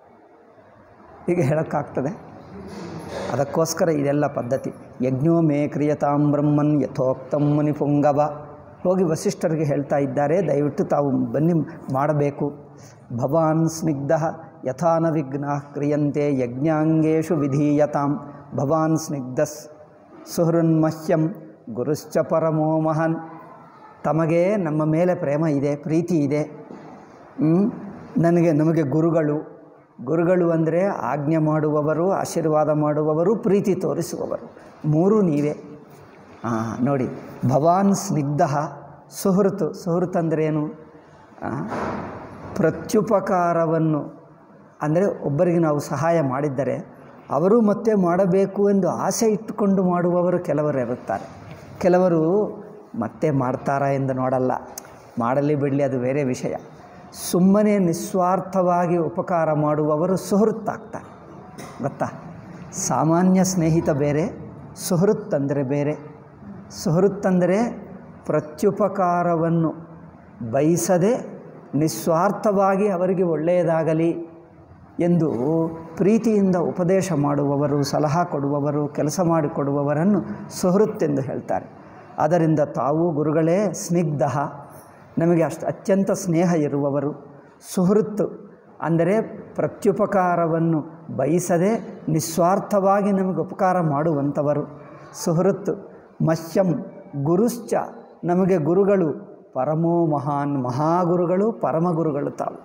ಹೀಗೆ ಹೇಳೋಕ್ಕಾಗ್ತದೆ ಅದಕ್ಕೋಸ್ಕರ ಇದೆಲ್ಲ ಪದ್ಧತಿ ಯಜ್ಞೋ ಮೇ ಕ್ರಿಯತಾಂ ಬ್ರಹ್ಮನ್ ಯಥೋಕ್ತಂ ಮುನಿ ಪುಂಗವ ಹೋಗಿ ವಸಿಷ್ಠರಿಗೆ ಹೇಳ್ತಾ ಇದ್ದಾರೆ ದಯವಿಟ್ಟು ತಾವು ಬನ್ನಿ ಮಾಡಬೇಕು ಭವಾನ್ ಸ್ನಿಗ್ಧ ಯಥಾನ ವಿಘ್ನ ಕ್ರಿಯಂತೆ ಯಜ್ಞಾಂಗೇಶು ವಿಧೀಯತಾಂ ಭವಾನ್ ಸ್ನಿಗ್ಧ ಸುಹೃನ್ಮಹ್ಯಂ ಗುರುಶ್ಚ ಪರಮೋ ಮಹಾನ್ ತಮಗೆ ನಮ್ಮ ಮೇಲೆ ಪ್ರೇಮ ಇದೆ ಪ್ರೀತಿ ಇದೆ ಹ್ಮ್? ನನಗೆ ನಮಗೆ ಗುರುಗಳು ಗುರುಗಳು ಅಂದರೆ ಆಜ್ಞೆ ಮಾಡುವವರು ಆಶೀರ್ವಾದ ಮಾಡುವವರು ಪ್ರೀತಿ ತೋರಿಸುವವರು ಮೂರೂ ನೀವೇ ಹಾಂ ನೋಡಿ ಭವಾನ್ ಸ್ನಿಗ್ಧ ಸುಹೃತ್ ಸುಹೃತ್ ಅಂದ್ರೇನು ಆ, ಪ್ರತ್ಯುಪಕಾರವನ್ನು ಅಂದರೆ ಒಬ್ಬರಿಗೆ ನಾವು ಸಹಾಯ ಮಾಡಿದ್ದರೆ ಅವರು ಮತ್ತೆ ಮಾಡಬೇಕು ಎಂದು ಆಸೆ ಇಟ್ಟುಕೊಂಡು ಮಾಡುವವರು ಕೆಲವರು ಇರುತ್ತಾರೆ ಕೆಲವರು ಮತ್ತೆ ಮಾಡ್ತಾರಾ ಎಂದು ನೋಡಲ್ಲ ಮಾಡಲಿ ಬಿಡಲಿ ಅದು ಬೇರೆ ವಿಷಯ ಸುಮ್ಮನೆ ನಿಸ್ವಾರ್ಥವಾಗಿ ಉಪಕಾರ ಮಾಡುವವರು ಸುಹೃತ್ತಾಗ್ತಾರೆ ಗೊತ್ತಾ ಸಾಮಾನ್ಯ ಸ್ನೇಹಿತ ಬೇರೆ ಸುಹೃತ್ ಅಂದರೆ ಬೇರೆ ಸುಹೃತ್ ಅಂದರೆ ಪ್ರತ್ಯುಪಕಾರವನ್ನು ಬಯಸದೆ ನಿಸ್ವಾರ್ಥವಾಗಿ ಅವರಿಗೆ ಒಳ್ಳೆಯದಾಗಲಿ ಎಂದು ಪ್ರೀತಿಯಿಂದ ಉಪದೇಶ ಮಾಡುವವರು ಸಲಹಾ ಕೊಡುವವರು ಕೆಲಸ ಮಾಡಿಕೊಡುವವರನ್ನು ಸುಹೃತ್ ಎಂದು ಹೇಳ್ತಾರೆ ಅದರಿಂದ ತಾವು ಗುರುಗಳೇ ಸ್ನಿಗ್ಧ ನಮಗೆ ಅಷ್ಟು ಅತ್ಯಂತ ಸ್ನೇಹ ಇರುವವರು ಸುಹೃತ್ ಅಂದರೆ ಪ್ರತ್ಯುಪಕಾರವನ್ನು ಬಯಸದೆ ನಿಸ್ವಾರ್ಥವಾಗಿ ನಮಗೆ ಉಪಕಾರ ಮಾಡುವಂಥವರು ಸುಹೃತ್ ಮಹ್ಯಂ ಗುರುಶ್ಚ ನಮಗೆ ಗುರುಗಳು ಪರಮೋ ಮಹಾನ್ ಮಹಾಗುರುಗಳು ಪರಮಗುರುಗಳು ತಾವು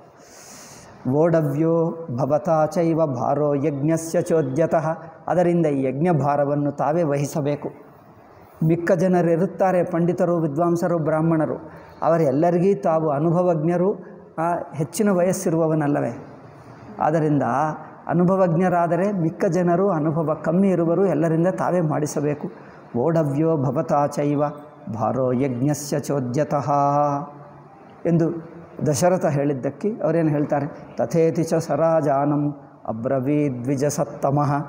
ಓಡವ್ಯೋ ಭವತಾ ಚೈವ ಭಾರೋ ಯಜ್ಞಸ್ಯ ಚೋದ್ಯತಃ ಅದರಿಂದ ಈ ಯಜ್ಞ ಭಾರವನ್ನು ತಾವೇ ವಹಿಸಬೇಕು ಮಿಕ್ಕ ಜನರಿರುತ್ತಾರೆ ಪಂಡಿತರು ವಿದ್ವಾಂಸರು ಬ್ರಾಹ್ಮಣರು ಅವರೆಲ್ಲರಿಗೂ ತಾವು ಅನುಭವಜ್ಞರು ಆ, ಹೆಚ್ಚಿನ ವಯಸ್ಸಿರುವವನಲ್ಲವೇ ಆದ್ದರಿಂದ ಅನುಭವಜ್ಞರಾದರೆ ಮಿಕ್ಕ ಜನರು ಅನುಭವ ಕಮ್ಮಿ ಇರುವರು ಎಲ್ಲರಿಂದ ತಾವೇ ಮಾಡಿಸಬೇಕು ಓಡವ್ಯೋ ಭವತಾ ಚೈವ ಭಾರೋ ಯಜ್ಞಸ್ಯ ಚೋದ್ಯತಃ ಎಂದು ದಶರಥ ಹೇಳಿದ್ದಕ್ಕೆ ಅವರೇನು ಹೇಳ್ತಾರೆ ತಥೇತಿ ಚ ಸರಾಜಾನಂ ಅಬ್ರವೀದ್ವಿಜಸತ್ತಮಃ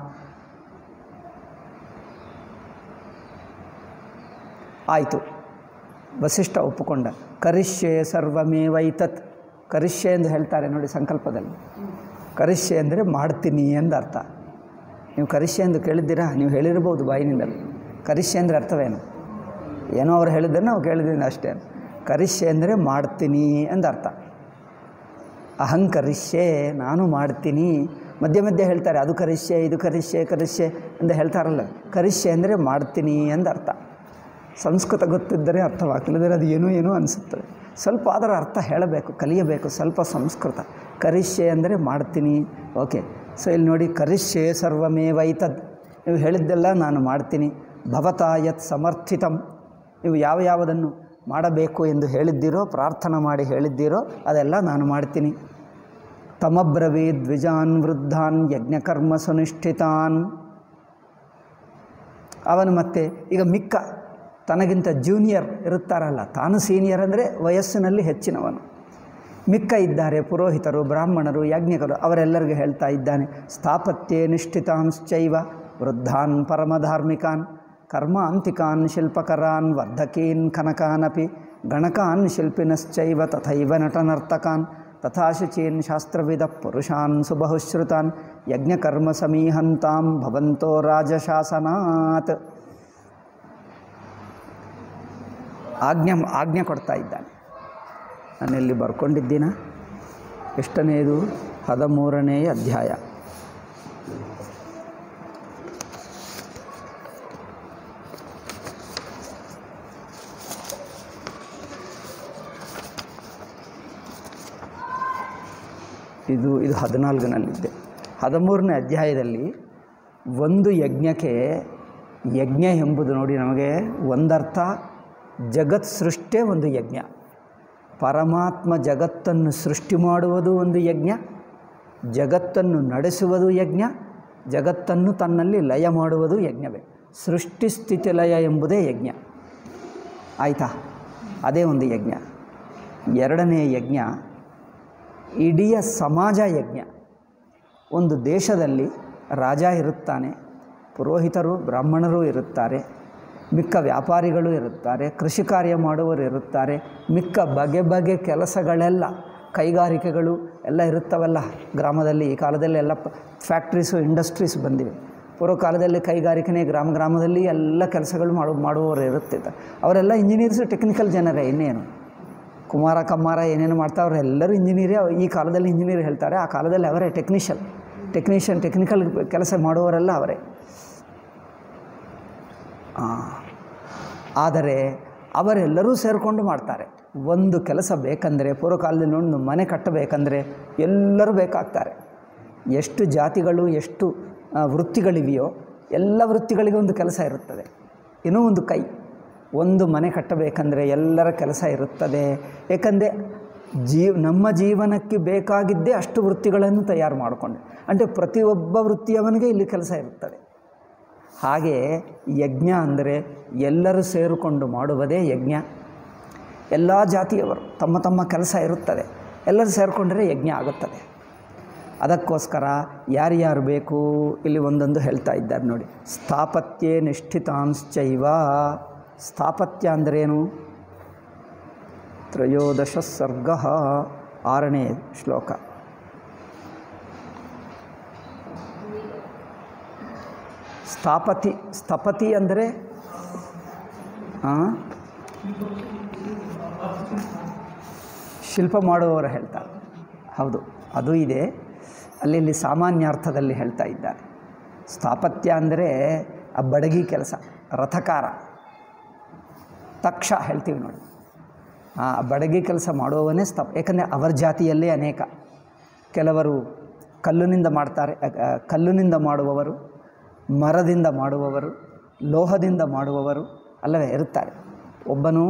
ಆಯಿತು ವಸಿಷ್ಠ ಒಪ್ಪುಕೊಂಡ ಕರಿಷ್ಯೆ ಸರ್ವಮೇವೈತತ್ ಕರಿಷ್ಯೆ ಎಂದು ಹೇಳ್ತಾರೆ ನೋಡಿ ಸಂಕಲ್ಪದಲ್ಲಿ ಕರಿಷ್ಯೆ ಅಂದರೆ ಮಾಡ್ತೀನಿ ಎಂದು ಅರ್ಥ ನೀವು ಕರಿಷ್ಯೆ ಎಂದು ಕೇಳಿದ್ದೀರಾ ನೀವು ಹೇಳಿರ್ಬೋದು ಬಾಯಿನಿಂದಲೇ ಕರಿಷ್ಯೆ ಅಂದರೆ ಅರ್ಥವೇನು ಏನೋ ಅವ್ರು ಹೇಳಿದ್ರೆ ನಾವು ಕೇಳಿದ್ದೀನಿ ಅಷ್ಟೇ ಕರಿಷ್ಯೆ ಅಂದರೆ ಮಾಡ್ತೀನಿ ಅಂತ ಅರ್ಥ ಅಹಂಕರಿಷ್ಯೆ ನಾನು ಮಾಡ್ತೀನಿ ಮಧ್ಯೆ ಮಧ್ಯೆ ಹೇಳ್ತಾರೆ ಅದು ಕರಿಷ್ಯೆ ಇದು ಕರಿಷ್ಯೆ ಕರಿಷ್ಯೆ ಅಂತ ಹೇಳ್ತಾರಲ್ಲ ಕರಿಷ್ಯೆ ಅಂದರೆ ಮಾಡ್ತೀನಿ ಅಂತ ಅರ್ಥ ಸಂಸ್ಕೃತ ಗೊತ್ತಿದ್ದರೆ ಅರ್ಥವಾಗ್ತಿಲ್ಲದರೆ ಅದು ಏನೋ ಏನೋ ಅನಿಸುತ್ತದೆ ಸ್ವಲ್ಪ ಅದರ ಅರ್ಥ ಹೇಳಬೇಕು ಕಲಿಯಬೇಕು ಸ್ವಲ್ಪ ಸಂಸ್ಕೃತ ಕರಿಷ್ಯೆ ಅಂದರೆ ಮಾಡ್ತೀನಿ ಓಕೆ ಸೊ ಇಲ್ಲಿ ನೋಡಿ ಕರಿಷ್ಯೆ ಸರ್ವಮೇವೈತದ್ ನೀವು ಹೇಳಿದ್ದೆಲ್ಲ ನಾನು ಮಾಡ್ತೀನಿ ಭವತಾ ಯತ್ ಸಮರ್ಥಿತಂ ನೀವು ಯಾವ ಯಾವುದನ್ನು ಮಾಡಬೇಕು ಎಂದು ಹೇಳಿದ್ದೀರೋ ಪ್ರಾರ್ಥನೆ ಮಾಡಿ ಹೇಳಿದ್ದೀರೋ ಅದೆಲ್ಲ ನಾನು ಮಾಡ್ತೀನಿ ತಮಬ್ರವೀ ದ್ವಿಜಾನ್ ವೃದ್ಧಾನ್ ಯಜ್ಞಕರ್ಮ ಸುನಿಷ್ಠಿತಾನ್ ಅವನು ಮತ್ತೆ ಈಗ ಮಿಕ್ಕ ತನಗಿಂತ ಜೂನಿಯರ್ ಇರುತ್ತಾರಲ್ಲ ತಾನು ಸೀನಿಯರ್ ಅಂದರೆ ವಯಸ್ಸಿನಲ್ಲಿ ಹೆಚ್ಚಿನವನು ಮಿಕ್ಕ ಇದ್ದಾರೆ ಪುರೋಹಿತರು ಬ್ರಾಹ್ಮಣರು ಯಾಜ್ಞಿಕರು ಅವರೆಲ್ಲರಿಗೂ ಹೇಳ್ತಾ ಇದ್ದಾನೆ ಸ್ಥಾಪತ್ಯೆ ನಿಷ್ಠಿತಾಂಶ್ಚೈವ ವೃದ್ಧಾನ್ ಪರಮಧಾರ್ಮಿಕಾನ್ ಕರ್ಮಾಂತಿಕಾನ್ ಶಿಲ್ಪಕರಾನ್ ವರ್ಧಕೀನ್ ಕನಕಾನಪಿ ಗಣಕಾನ್ ಶಿಲ್ಪಿನಶ್ಚೈವ ತಥೈವ ನಟನರ್ತಕಾನ್ ತಥಾ ಶುಚೀನ್ ಶಾಸ್ತ್ರವಿದ ಪುರುಷಾನ್ ಸುಬಹುಶ್ರುತಾನ್ ಯಜ್ಞಕರ್ಮ ಸಮೀಹಂತಾಂ ಭವಂತೋ ರಾಜಶಾಸನಾತ್ ಆಜ್ಞೆ ಆಜ್ಞೆ ಕೊಡ್ತಾ ಇದ್ದಾನೆ ನಾನೆಲ್ಲಿ ಬರ್ಕೊಂಡಿದ್ದೀನ ಎಷ್ಟನೆಯದು ಹದಿಮೂರನೇ ಅಧ್ಯಾಯ ಇದು ಇದು ಹದಿನಾಲ್ಕನಲ್ಲಿದ್ದೆ ಹದಿಮೂರನೇ ಅಧ್ಯಾಯದಲ್ಲಿ ಒಂದು ಯಜ್ಞಕ್ಕೆ ಯಜ್ಞ ಎಂಬುದು ನೋಡಿ ನಮಗೆ ಒಂದರ್ಥ ಜಗತ್ ಸೃಷ್ಟೇ ಒಂದು ಯಜ್ಞ ಪರಮಾತ್ಮ ಜಗತ್ತನ್ನು ಸೃಷ್ಟಿ ಮಾಡುವುದು ಒಂದು ಯಜ್ಞ ಜಗತ್ತನ್ನು ನಡೆಸುವುದು ಯಜ್ಞ ಜಗತ್ತನ್ನು ತನ್ನಲ್ಲಿ ಲಯ ಮಾಡುವುದು ಯಜ್ಞವೇ ಸೃಷ್ಟಿ ಸ್ಥಿತಿ ಲಯ ಎಂಬುದೇ ಯಜ್ಞ ಆಯಿತಾ ಅದೇ ಒಂದು ಯಜ್ಞ ಎರಡನೇ ಯಜ್ಞ ಇಡೀ ಸಮಾಜ ಯಜ್ಞ ಒಂದು ದೇಶದಲ್ಲಿ ರಾಜ ಇರುತ್ತಾನೆ ಪುರೋಹಿತರು ಬ್ರಾಹ್ಮಣರು ಇರುತ್ತಾರೆ ಮಿಕ್ಕ ವ್ಯಾಪಾರಿಗಳು ಇರುತ್ತಾರೆ ಕೃಷಿ ಕಾರ್ಯ ಮಾಡುವವರು ಇರುತ್ತಾರೆ ಮಿಕ್ಕ ಬಗೆ ಬಗೆ ಕೆಲಸಗಳೆಲ್ಲ ಕೈಗಾರಿಕೆಗಳು ಎಲ್ಲ ಇರುತ್ತವಲ್ಲ ಗ್ರಾಮದಲ್ಲಿ ಈ ಕಾಲದಲ್ಲಿ ಎಲ್ಲ ಫ್ಯಾಕ್ಟ್ರೀಸು ಇಂಡಸ್ಟ್ರೀಸ್ ಬಂದಿವೆ ಪೂರ್ವ ಕಾಲದಲ್ಲಿ ಕೈಗಾರಿಕೆನೇ ಗ್ರಾಮ ಗ್ರಾಮದಲ್ಲಿ ಎಲ್ಲ ಕೆಲಸಗಳು ಮಾಡು ಮಾಡುವವರು ಇರುತ್ತಿದ್ದಾರೆ ಅವರೆಲ್ಲ ಇಂಜಿನಿಯರ್ಸು ಟೆಕ್ನಿಕಲ್ ಜನರೇ ಇನ್ನೇನು ಕುಮಾರ ಕಮ್ಮಾರ ಏನೇನು ಮಾಡ್ತಾವ್ರೆ ಎಲ್ಲರೂ ಇಂಜಿನಿಯರೇ ಈ ಕಾಲದಲ್ಲಿ ಇಂಜಿನಿಯರ್ ಹೇಳ್ತಾರೆ ಆ ಕಾಲದಲ್ಲಿ ಅವರೇ ಟೆಕ್ನಿಷಿಯನ್ ಟೆಕ್ನಿಷಿಯನ್ ಟೆಕ್ನಿಕಲ್ ಕೆಲಸ ಮಾಡುವವರೆಲ್ಲ ಅವರೇ ಆ, ಆದರೆ ಅವರೆಲ್ಲರೂ ಸೇರಿಕೊಂಡು ಮಾಡ್ತಾರೆ ಒಂದು ಕೆಲಸ ಬೇಕಂದರೆ ಪೂರ್ವಕಾಲದಲ್ಲಿ ಒಂದು ಮನೆ ಕಟ್ಟಬೇಕಂದ್ರೆ ಎಲ್ಲರೂ ಬೇಕಾಗ್ತಾರೆ ಎಷ್ಟು ಜಾತಿಗಳು ಎಷ್ಟು ಆ, ವೃತ್ತಿಗಳಿವೆಯೋ ಎಲ್ಲ ವೃತ್ತಿಗಳಿಗೆ ಒಂದು ಕೆಲಸ ಇರುತ್ತದೆ ಇನ್ನೂ ಒಂದು ಕೈ ಒಂದು ಮನೆ ಕಟ್ಟಬೇಕಂದ್ರೆ ಎಲ್ಲರ ಕೆಲಸ ಇರುತ್ತದೆ ಏಕೆಂದರೆ ಜೀವ ನಮ್ಮ ಜೀವನಕ್ಕೆ ಬೇಕಾಗಿದ್ದೇ ಅಷ್ಟು ವೃತ್ತಿಗಳನ್ನು ತಯಾರು ಮಾಡಿಕೊಂಡೆ ಅಂದರೆ ಪ್ರತಿಯೊಬ್ಬ ವೃತ್ತಿಯವನಿಗೆ ಇಲ್ಲಿ ಕೆಲಸ ಇರುತ್ತದೆ ಹಾಗೆ ಯಜ್ಞ ಅಂದರೆ ಎಲ್ಲರೂ ಸೇರಿಕೊಂಡು ಮಾಡುವುದೇ ಯಜ್ಞ ಎಲ್ಲ ಜಾತಿಯವರು ತಮ್ಮ ತಮ್ಮ ಕೆಲಸ ಇರುತ್ತದೆ ಎಲ್ಲರೂ ಸೇರಿಕೊಂಡ್ರೆ ಯಜ್ಞ ಆಗುತ್ತದೆ ಅದಕ್ಕೋಸ್ಕರ ಯಾರ್ಯಾರು ಬೇಕು ಇಲ್ಲಿ ಒಂದೊಂದು ಹೇಳ್ತಾ ಇದ್ದಾರೆ ನೋಡಿ ಸ್ಥಾಪತ್ಯೇ ನಿಷ್ಠಿತಾಂಶ್ಚೈವ ಸ್ಥಾಪತ್ಯ ಅಂದ್ರೇನು ತ್ರಯೋದಶ ಸರ್ಗ ಆರನೇ ಶ್ಲೋಕ ಸ್ಥಾಪತಿ ಸ್ಥಪತಿ ಅಂದರೆ ಆ? ಶಿಲ್ಪ ಮಾಡುವವರು ಹೇಳ್ತಾರೆ ಹೌದು ಅದು ಇದೆ ಅಲ್ಲಿ ಇಲ್ಲಿ ಸಾಮಾನ್ಯ ಅರ್ಥದಲ್ಲಿ ಹೇಳ್ತಾ ಇದ್ದಾರೆ ಸ್ಥಾಪತ್ಯ ಅಂದರೆ ಆ ಬಡಗಿ ಕೆಲಸ ರಥಕಾರ ತಕ್ಷ ಹೇಳ್ತೀವಿ ನೋಡಿ ಆ ಬಡಗಿ ಕೆಲಸ ಮಾಡುವವನೇ ಸ್ಥಾಪ ಏಕೆಂದರೆ ಅವರ ಜಾತಿಯಲ್ಲೇ ಅನೇಕ ಕೆಲವರು ಕಲ್ಲಿನಿಂದ ಮಾಡ್ತಾರೆ ಅ, ಅ, ಕಲ್ಲಿನಿಂದ ಮಾಡುವವರು ಮರದಿಂದ ಮಾಡುವವರು ಲೋಹದಿಂದ ಮಾಡುವವರು ಅಲ್ಲವೇ ಇರುತ್ತಾರೆ ಒಬ್ಬನು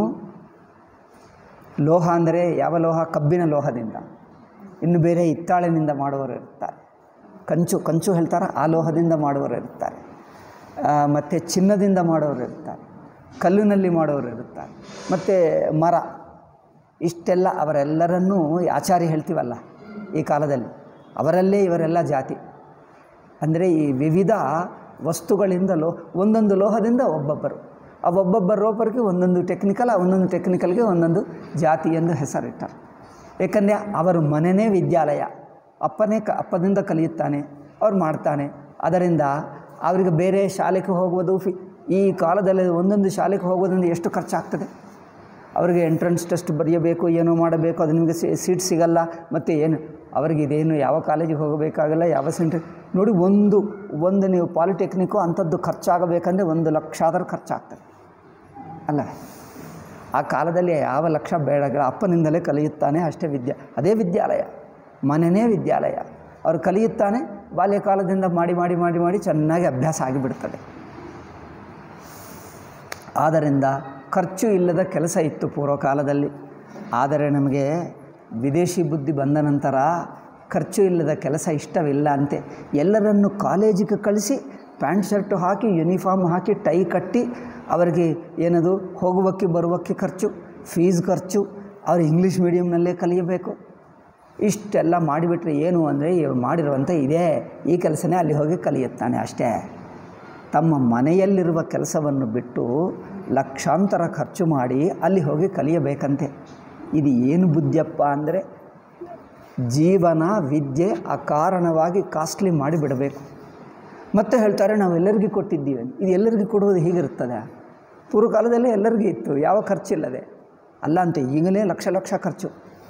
ಲೋಹ ಅಂದರೆ ಯಾವ ಲೋಹ ಕಬ್ಬಿನ ಲೋಹದಿಂದ ಇನ್ನು ಬೇರೆ ಹಿತ್ತಾಳಿನಿಂದ ಮಾಡುವವರು ಇರ್ತಾರೆ ಕಂಚು ಕಂಚು ಹೇಳ್ತಾರೆ ಆ ಲೋಹದಿಂದ ಮಾಡುವವರು ಇರ್ತಾರೆ ಮತ್ತು ಚಿನ್ನದಿಂದ ಮಾಡೋರು ಇರ್ತಾರೆ ಕಲ್ಲಿನಲ್ಲಿ ಮಾಡೋರು ಇರುತ್ತಾರೆ ಮತ್ತು ಮರ ಇಷ್ಟೆಲ್ಲ ಅವರೆಲ್ಲರನ್ನೂ ಆಚಾರ್ಯ ಹೇಳ್ತೀವಲ್ಲ ಈ ಕಾಲದಲ್ಲಿ ಅವರಲ್ಲೇ ಇವರೆಲ್ಲ ಜಾತಿ ಅಂದರೆ ಈ ವಿವಿಧ ವಸ್ತುಗಳಿಂದ ಲೋ ಒಂದೊಂದು ಲೋಹದಿಂದ ಒಬ್ಬೊಬ್ಬರು ಆ ಒಬ್ಬೊಬ್ಬರ ರೋಪರಿಗೆ ಒಂದೊಂದು ಟೆಕ್ನಿಕಲ್ ಆ ಒಂದೊಂದು ಟೆಕ್ನಿಕಲ್ಗೆ ಒಂದೊಂದು ಜಾತಿ ಎಂದು ಹೆಸರಿಟ್ಟಾರೆ ಏಕೆಂದರೆ ಅವರ ಮನೆಯೇ ವಿದ್ಯಾಲಯ ಅಪ್ಪನೇ ಕ ಅಪ್ಪದಿಂದ ಕಲಿಯುತ್ತಾನೆ ಅವ್ರು ಮಾಡ್ತಾನೆ ಅದರಿಂದ ಅವರಿಗೆ ಬೇರೆ ಶಾಲೆಗೆ ಹೋಗುವುದು ಫಿ ಈ ಕಾಲದಲ್ಲಿ ಒಂದೊಂದು ಶಾಲೆಗೆ ಹೋಗೋದ್ರಿಂದ ಎಷ್ಟು ಖರ್ಚಾಗ್ತದೆ ಅವರಿಗೆ ಎಂಟ್ರೆನ್ಸ್ ಟೆಸ್ಟ್ ಬರೆಯಬೇಕು ಏನೋ ಮಾಡಬೇಕು ಅದು ನಿಮಗೆ ಸೀಟ್ ಸಿಗಲ್ಲ ಮತ್ತು ಏನು ಅವರಿಗೆ ಇದೇನು ಯಾವ ಕಾಲೇಜಿಗೆ ಹೋಗಬೇಕಾಗಲ್ಲ ಯಾವ ಸೆಂಟ್ರ್ ನೋಡಿ ಒಂದು ಒಂದು ನೀವು ಪಾಲಿಟೆಕ್ನಿಕ್ಕು ಅಂಥದ್ದು ಖರ್ಚಾಗಬೇಕಂದ್ರೆ ಒಂದು ಲಕ್ಷ ಆದರೂ ಖರ್ಚಾಗ್ತದೆ ಅಲ್ಲ ಆ ಕಾಲದಲ್ಲಿ ಯಾವ ಲಕ್ಷ ಬೇಡಗಳ ಅಪ್ಪನಿಂದಲೇ ಕಲಿಯುತ್ತಾನೆ ಅಷ್ಟೇ ವಿದ್ಯಾ ಅದೇ ವಿದ್ಯಾಲಯ ಮನೆಯೇ ವಿದ್ಯಾಲಯ ಅವ್ರು ಕಲಿಯುತ್ತಾನೆ ಬಾಲ್ಯಕಾಲದಿಂದ ಮಾಡಿ ಮಾಡಿ ಮಾಡಿ ಮಾಡಿ ಚೆನ್ನಾಗಿ ಅಭ್ಯಾಸ ಆಗಿಬಿಡ್ತದೆ ಆದ್ದರಿಂದ ಖರ್ಚು ಇಲ್ಲದ ಕೆಲಸ ಇತ್ತು ಪೂರ್ವಕಾಲದಲ್ಲಿ ಆದರೆ ನಮಗೆ ವಿದೇಶಿ ಬುದ್ಧಿ ಬಂದ ನಂತರ ಖರ್ಚು ಇಲ್ಲದ ಕೆಲಸ ಇಷ್ಟವಿಲ್ಲ ಅಂತೆ ಎಲ್ಲರನ್ನು ಕಾಲೇಜಿಗೆ ಕಳಿಸಿ ಪ್ಯಾಂಟ್ ಶರ್ಟು ಹಾಕಿ ಯೂನಿಫಾರ್ಮ್ ಹಾಕಿ ಟೈ ಕಟ್ಟಿ ಅವರಿಗೆ ಏನದು ಹೋಗುವಕ್ಕೆ ಬರುವಕ್ಕೆ ಖರ್ಚು ಫೀಸ್ ಖರ್ಚು ಅವರು ಇಂಗ್ಲೀಷ್ ಮೀಡಿಯಮ್ನಲ್ಲೇ ಕಲಿಯಬೇಕು ಇಷ್ಟೆಲ್ಲ ಮಾಡಿಬಿಟ್ರೆ ಏನು ಅಂದರೆ ಇವ್ರು ಮಾಡಿರುವಂಥ ಇದೇ ಈ ಕೆಲಸನೇ ಅಲ್ಲಿ ಹೋಗಿ ಕಲಿಯುತ್ತಾನೆ ಅಷ್ಟೇ ತಮ್ಮ ಮನೆಯಲ್ಲಿರುವ ಕೆಲಸವನ್ನು ಬಿಟ್ಟು ಲಕ್ಷಾಂತರ ಖರ್ಚು ಮಾಡಿ ಅಲ್ಲಿ ಹೋಗಿ ಕಲಿಯಬೇಕಂತೆ ಇದು ಏನು ಬುದ್ಧಿಯಪ್ಪ ಅಂದರೆ ಜೀವನ ವಿದ್ಯೆ ಅಕಾರಣವಾಗಿ ಕಾಸ್ಟ್ಲಿ ಮಾಡಿಬಿಡಬೇಕು ಮತ್ತೆ ಹೇಳ್ತಾರೆ ನಾವು ಎಲ್ಲರಿಗೂ ಕೊಟ್ಟಿದ್ದೀವಿ ಅಂತ. ಇದು ಎಲ್ಲರಿಗೂ ಕೊಡುವುದು ಹೀಗಿರ್ತದೆ ಪೂರ್ವಕಾಲದಲ್ಲೇ ಎಲ್ಲರಿಗೂ ಇತ್ತು ಯಾವ ಖರ್ಚಿಲ್ಲದೆ ಅಲ್ಲ ಅಂತ ಈಗಲೇ ಲಕ್ಷ ಲಕ್ಷ ಖರ್ಚು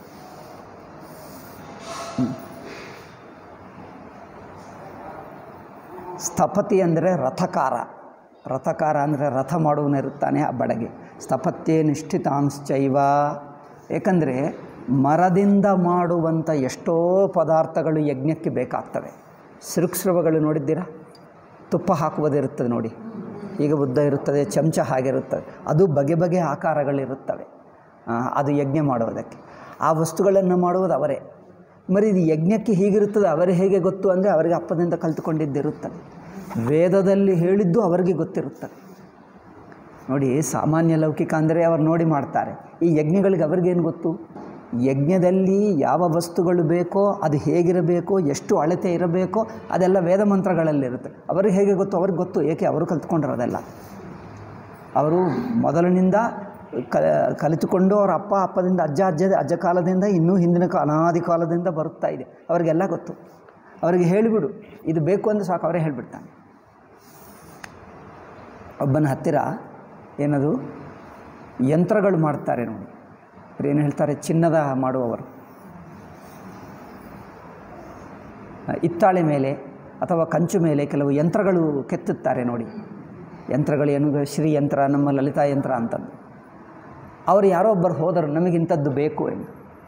ಸ್ಥಪತಿ ಅಂದರೆ ರಥಕಾರ ರಥಕಾರ ಅಂದರೆ ರಥ ಮಾಡುವನಿರುತ್ತಾನೆ ಆ ಬಡಗೆ ಸ್ಥಪತ್ಯೇ ನಿಷ್ಠಿತಾಂಶ್ಚೈವ ಏಕೆಂದರೆ ಮರದಿಂದ ಮಾಡುವಂಥ ಎಷ್ಟೋ ಪದಾರ್ಥಗಳು ಯಜ್ಞಕ್ಕೆ ಬೇಕಾಗ್ತವೆ ಸೃಕ್ಸ್ರವಗಳು ನೋಡಿದ್ದೀರಾ ತುಪ್ಪ ಹಾಕುವುದಿರುತ್ತದೆ ನೋಡಿ ಈಗ ಉದ್ದ ಇರುತ್ತದೆ ಚಮಚ ಹಾಗಿರುತ್ತದೆ ಅದು ಬಗೆ ಬಗೆ ಆಕಾರಗಳಿರುತ್ತವೆ ಆ, ಅದು ಯಜ್ಞ ಮಾಡುವುದಕ್ಕೆ ಆ ವಸ್ತುಗಳನ್ನು ಮಾಡುವುದು ಅವರೇ ಮರಿ ಇದು ಯಜ್ಞಕ್ಕೆ ಹೀಗಿರುತ್ತದೆ ಅವರೇ ಹೇಗೆ ಗೊತ್ತು ಅಂದರೆ ಅವರಿಗೆ ಅಪ್ಪದಿಂದ ಕಲಿತುಕೊಂಡಿದ್ದಿರುತ್ತದೆ ವೇದದಲ್ಲಿ ಹೇಳಿದ್ದು ಅವರಿಗೆ ಗೊತ್ತಿರುತ್ತದೆ ನೋಡಿ ಸಾಮಾನ್ಯ ಲೌಕಿಕ ಅಂದರೆ ಅವರು ನೋಡಿ ಮಾಡ್ತಾರೆ ಈ ಯಜ್ಞಗಳಿಗೆ ಅವ್ರಿಗೇನು ಗೊತ್ತು ಯಜ್ಞದಲ್ಲಿ ಯಾವ ವಸ್ತುಗಳು ಬೇಕೋ ಅದು ಹೇಗಿರಬೇಕೋ ಎಷ್ಟು ಅಳತೆ ಇರಬೇಕೋ ಅದೆಲ್ಲ ವೇದ ಮಂತ್ರಗಳಲ್ಲಿರುತ್ತೆ ಅವರಿಗೆ ಹೇಗೆ ಗೊತ್ತು ಅವ್ರಿಗೆ ಗೊತ್ತು ಏಕೆ ಅವರು ಕಲ್ತ್ಕೊಂಡಿರೋದೆಲ್ಲ ಅವರು ಮೊದಲಿನಿಂದ ಕ ಕಲಿತುಕೊಂಡು ಅವರ ಅಪ್ಪ ಅಪ್ಪದಿಂದ ಅಜ್ಜ ಅಜ್ಜ ಅಜ್ಜ ಕಾಲದಿಂದ ಇನ್ನೂ ಹಿಂದಿನ ಕಾ ಅನಾದಿ ಕಾಲದಿಂದ ಬರುತ್ತಾ ಇದೆ ಅವರಿಗೆಲ್ಲ ಗೊತ್ತು ಅವರಿಗೆ ಹೇಳಿಬಿಡು ಇದು ಬೇಕು ಅಂದರೆ ಸಾಕು ಅವರೇ ಹೇಳಿಬಿಡ್ತಾನೆ ಒಬ್ಬನ ಹತ್ತಿರ ಏನದು ಯಂತ್ರಗಳು ಮಾಡ್ತಾರೆ ನೋಡಿ ಅವ್ರು ಏನು ಹೇಳ್ತಾರೆ ಚಿನ್ನದ ಮಾಡುವವರು ಇತ್ತಾಳೆ ಮೇಲೆ ಅಥವಾ ಕಂಚು ಮೇಲೆ ಕೆಲವು ಯಂತ್ರಗಳು ಕೆತ್ತುತ್ತಾರೆ ನೋಡಿ ಯಂತ್ರಗಳು ಏನು ಶ್ರೀ ಯಂತ್ರ ನಮ್ಮ ಲಲಿತಾ ಯಂತ್ರ ಅಂತಂದು ಅವರು ಯಾರೋ ಒಬ್ಬರು ಹೋದರು ನಮಗಿಂಥದ್ದು ಬೇಕು ಎಂದು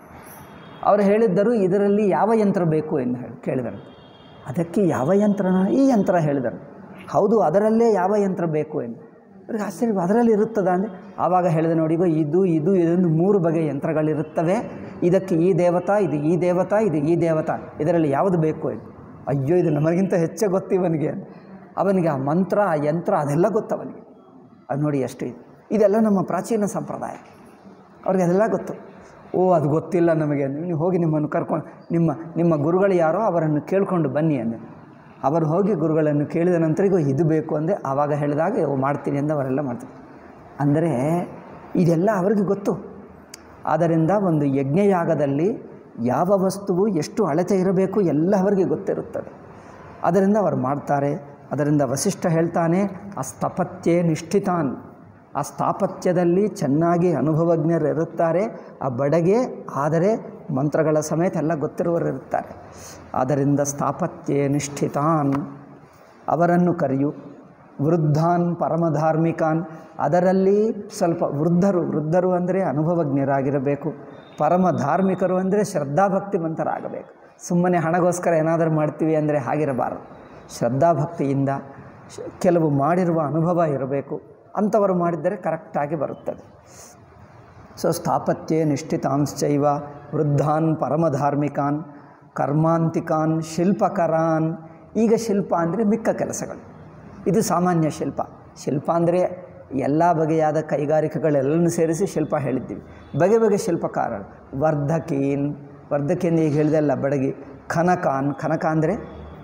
ಅವರು ಹೇಳಿದ್ದರು ಇದರಲ್ಲಿ ಯಾವ ಯಂತ್ರ ಬೇಕು ಎಂದು ಹೇಳಿ ಕೇಳಿದರು ಅದಕ್ಕೆ ಯಾವ ಯಂತ್ರನ ಈ ಯಂತ್ರ ಹೇಳಿದರು ಹೌದು ಅದರಲ್ಲೇ ಯಾವ ಯಂತ್ರ ಬೇಕು ಎಂದು ಅವ್ರಿಗೆ ಆಶ್ಚರ್ಯ ಅದರಲ್ಲಿ ಇರುತ್ತದ ಅಂದರೆ ಆವಾಗ ಹೇಳಿದೆ ನೋಡಿ ಈಗ ಇದು ಇದು ಇದೊಂದು ಮೂರು ಬಗೆಯ ಯಂತ್ರಗಳಿರುತ್ತವೆ ಇದಕ್ಕೆ ಈ ದೇವತಾ ಇದು ಈ ದೇವತಾ ಇದು ಈ ದೇವತಾ ಇದರಲ್ಲಿ ಯಾವುದು ಬೇಕು ಎಂದು ಅಯ್ಯೋ ಇದು ನಮಗಿಂತ ಹೆಚ್ಚೇ ಗೊತ್ತು ಇವನಿಗೆ ಅಂತ. ಅವನಿಗೆ ಆ ಮಂತ್ರ ಆ ಯಂತ್ರ ಅದೆಲ್ಲ ಗೊತ್ತು ಅವನಿಗೆ ಅದು ನೋಡಿ ಎಷ್ಟು ಇದು ಇದೆಲ್ಲ ನಮ್ಮ ಪ್ರಾಚೀನ ಸಂಪ್ರದಾಯ ಅವ್ರಿಗೆ ಅದೆಲ್ಲ ಗೊತ್ತು ಓ ಅದು ಗೊತ್ತಿಲ್ಲ ನಮಗೆ ಅಂದ್ರೆ ನೀವು ಹೋಗಿ ನಿಮ್ಮನ್ನು ಕರ್ಕೊಂಡು ನಿಮ್ಮ ನಿಮ್ಮ ಗುರುಗಳು ಯಾರೋ ಅವರನ್ನು ಕೇಳಿಕೊಂಡು ಬನ್ನಿ ಅಂದೆ ಅವರು ಹೋಗಿ ಗುರುಗಳನ್ನು ಕೇಳಿದ ನಂತರ ಈಗ ಇದು ಬೇಕು ಅಂದೆ ಆವಾಗ ಹೇಳಿದಾಗ ಓ ಮಾಡ್ತೀನಿ ಅಂತ ಅವರೆಲ್ಲ ಮಾಡ್ತಾರೆ ಅಂದರೆ ಇದೆಲ್ಲ ಅವರಿಗೆ ಗೊತ್ತು ಆದ್ದರಿಂದ ಒಂದು ಯಜ್ಞಯಾಗದಲ್ಲಿ ಯಾವ ವಸ್ತುವು ಎಷ್ಟು ಅಳತೆ ಇರಬೇಕು ಎಲ್ಲ ಅವರಿಗೆ ಗೊತ್ತಿರುತ್ತದೆ ಅದರಿಂದ ಅವರು ಮಾಡ್ತಾರೆ ಅದರಿಂದ ವಸಿಷ್ಠ ಹೇಳ್ತಾನೆ ಆ ಸ್ಥಪತ್ಯೇ ನಿಷ್ಠಿತಾನ್ ಆ ಸ್ಥಾಪತ್ಯದಲ್ಲಿ ಚೆನ್ನಾಗಿ ಅನುಭವಜ್ಞರಿರುತ್ತಾರೆ ಆ ಬಡಗೆ ಆದರೆ ಮಂತ್ರಗಳ ಸಮೇತ ಎಲ್ಲ ಗೊತ್ತಿರುವವರು ಇರುತ್ತಾರೆ ಆದ್ದರಿಂದ ಸ್ಥಾಪತ್ಯೇ ನಿಷ್ಠಿತಾನ್ ಅವರನ್ನು ಕರೆಯು ವೃದ್ಧಾನ್ ಪರಮಧಾರ್ಮಿಕಾನ್ ಅದರಲ್ಲಿ ಸ್ವಲ್ಪ ವೃದ್ಧರು ವೃದ್ಧರು ಅಂದರೆ ಅನುಭವಜ್ಞರಾಗಿರಬೇಕು ಪರಮ ಧಾರ್ಮಿಕರು ಅಂದರೆ ಶ್ರದ್ಧಾಭಕ್ತಿವಂತರಾಗಬೇಕು ಸುಮ್ಮನೆ ಹಣಗೋಸ್ಕರ ಏನಾದರೂ ಮಾಡ್ತೀವಿ ಅಂದರೆ ಹಾಗಿರಬಾರದು ಶ್ರದ್ಧಾಭಕ್ತಿಯಿಂದ ಶ್- ಕೆಲವು ಮಾಡಿರುವ ಅನುಭವ ಇರಬೇಕು ಅಂಥವರು ಮಾಡಿದ್ದರೆ ಕರೆಕ್ಟಾಗಿ ಬರುತ್ತದೆ ಸೊ ಸ್ಥಾಪತ್ಯೆ ನಿಷ್ಠಿತಾಂಶ್ಚೈವ ವೃದ್ಧಾನ್ ಪರಮಧಾರ್ಮಿಕಾನ್ ಕರ್ಮಾಂತಿಕಾನ್ ಶಿಲ್ಪಕರಾನ್ ಈಗ ಶಿಲ್ಪ ಅಂದರೆ ಮಿಕ್ಕ ಕೆಲಸಗಳು ಇದು ಸಾಮಾನ್ಯ ಶಿಲ್ಪ ಶಿಲ್ಪ ಅಂದರೆ ಎಲ್ಲ ಬಗೆಯಾದ ಕೈಗಾರಿಕೆಗಳೆಲ್ಲನೂ ಸೇರಿಸಿ ಶಿಲ್ಪ ಹೇಳಿದ್ದೀವಿ ಬಗೆ ಬಗೆ ಶಿಲ್ಪಕಾರರು ವರ್ಧಕೀನ್ ವರ್ಧಕೀನ್ ಈಗ ಹೇಳಿದೆಲ್ಲ ಬಡಗಿ ಖನಕಾನ್ ಖನಕ ಅಂದರೆ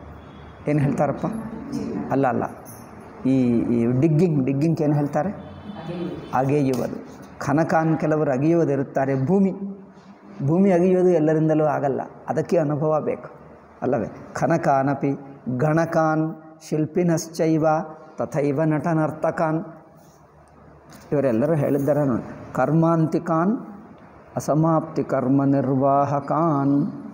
ಏನು ಹೇಳ್ತಾರಪ್ಪ ಅಲ್ಲ ಅಲ್ಲ ಈ ಈ ಡಿಗ್ಗಿಂಗ್ ಡಿಗ್ಗಿಂಗ್ ಏನು ಹೇಳ್ತಾರೆ ಅಗೆಯುವುದು ಖನಕಾನ್ ಕೆಲವರು ಅಗೆಯುವುದಿರುತ್ತಾರೆ ಭೂಮಿ ಭೂಮಿ ಅಗೆಯುವುದು ಎಲ್ಲರಿಂದಲೂ ಆಗಲ್ಲ ಅದಕ್ಕೆ ಅನುಭವ ಬೇಕು ಅಲ್ಲವೇ ಖನಕಾನಪಿ ಗಣಕಾನ್ ಶಿಲ್ಪಿನಶ್ಚೈವ ತಥೈವ ನಟನರ್ತಕಾನ್ ಇವರೆಲ್ಲರೂ ಹೇಳಿದ್ದಾರೆ ನೋಡಿ ಕರ್ಮಾಂತಿಕಾನ್ ಅಸಮಾಪ್ತಿ ಕರ್ಮ ನಿರ್ವಾಹಕಾನ್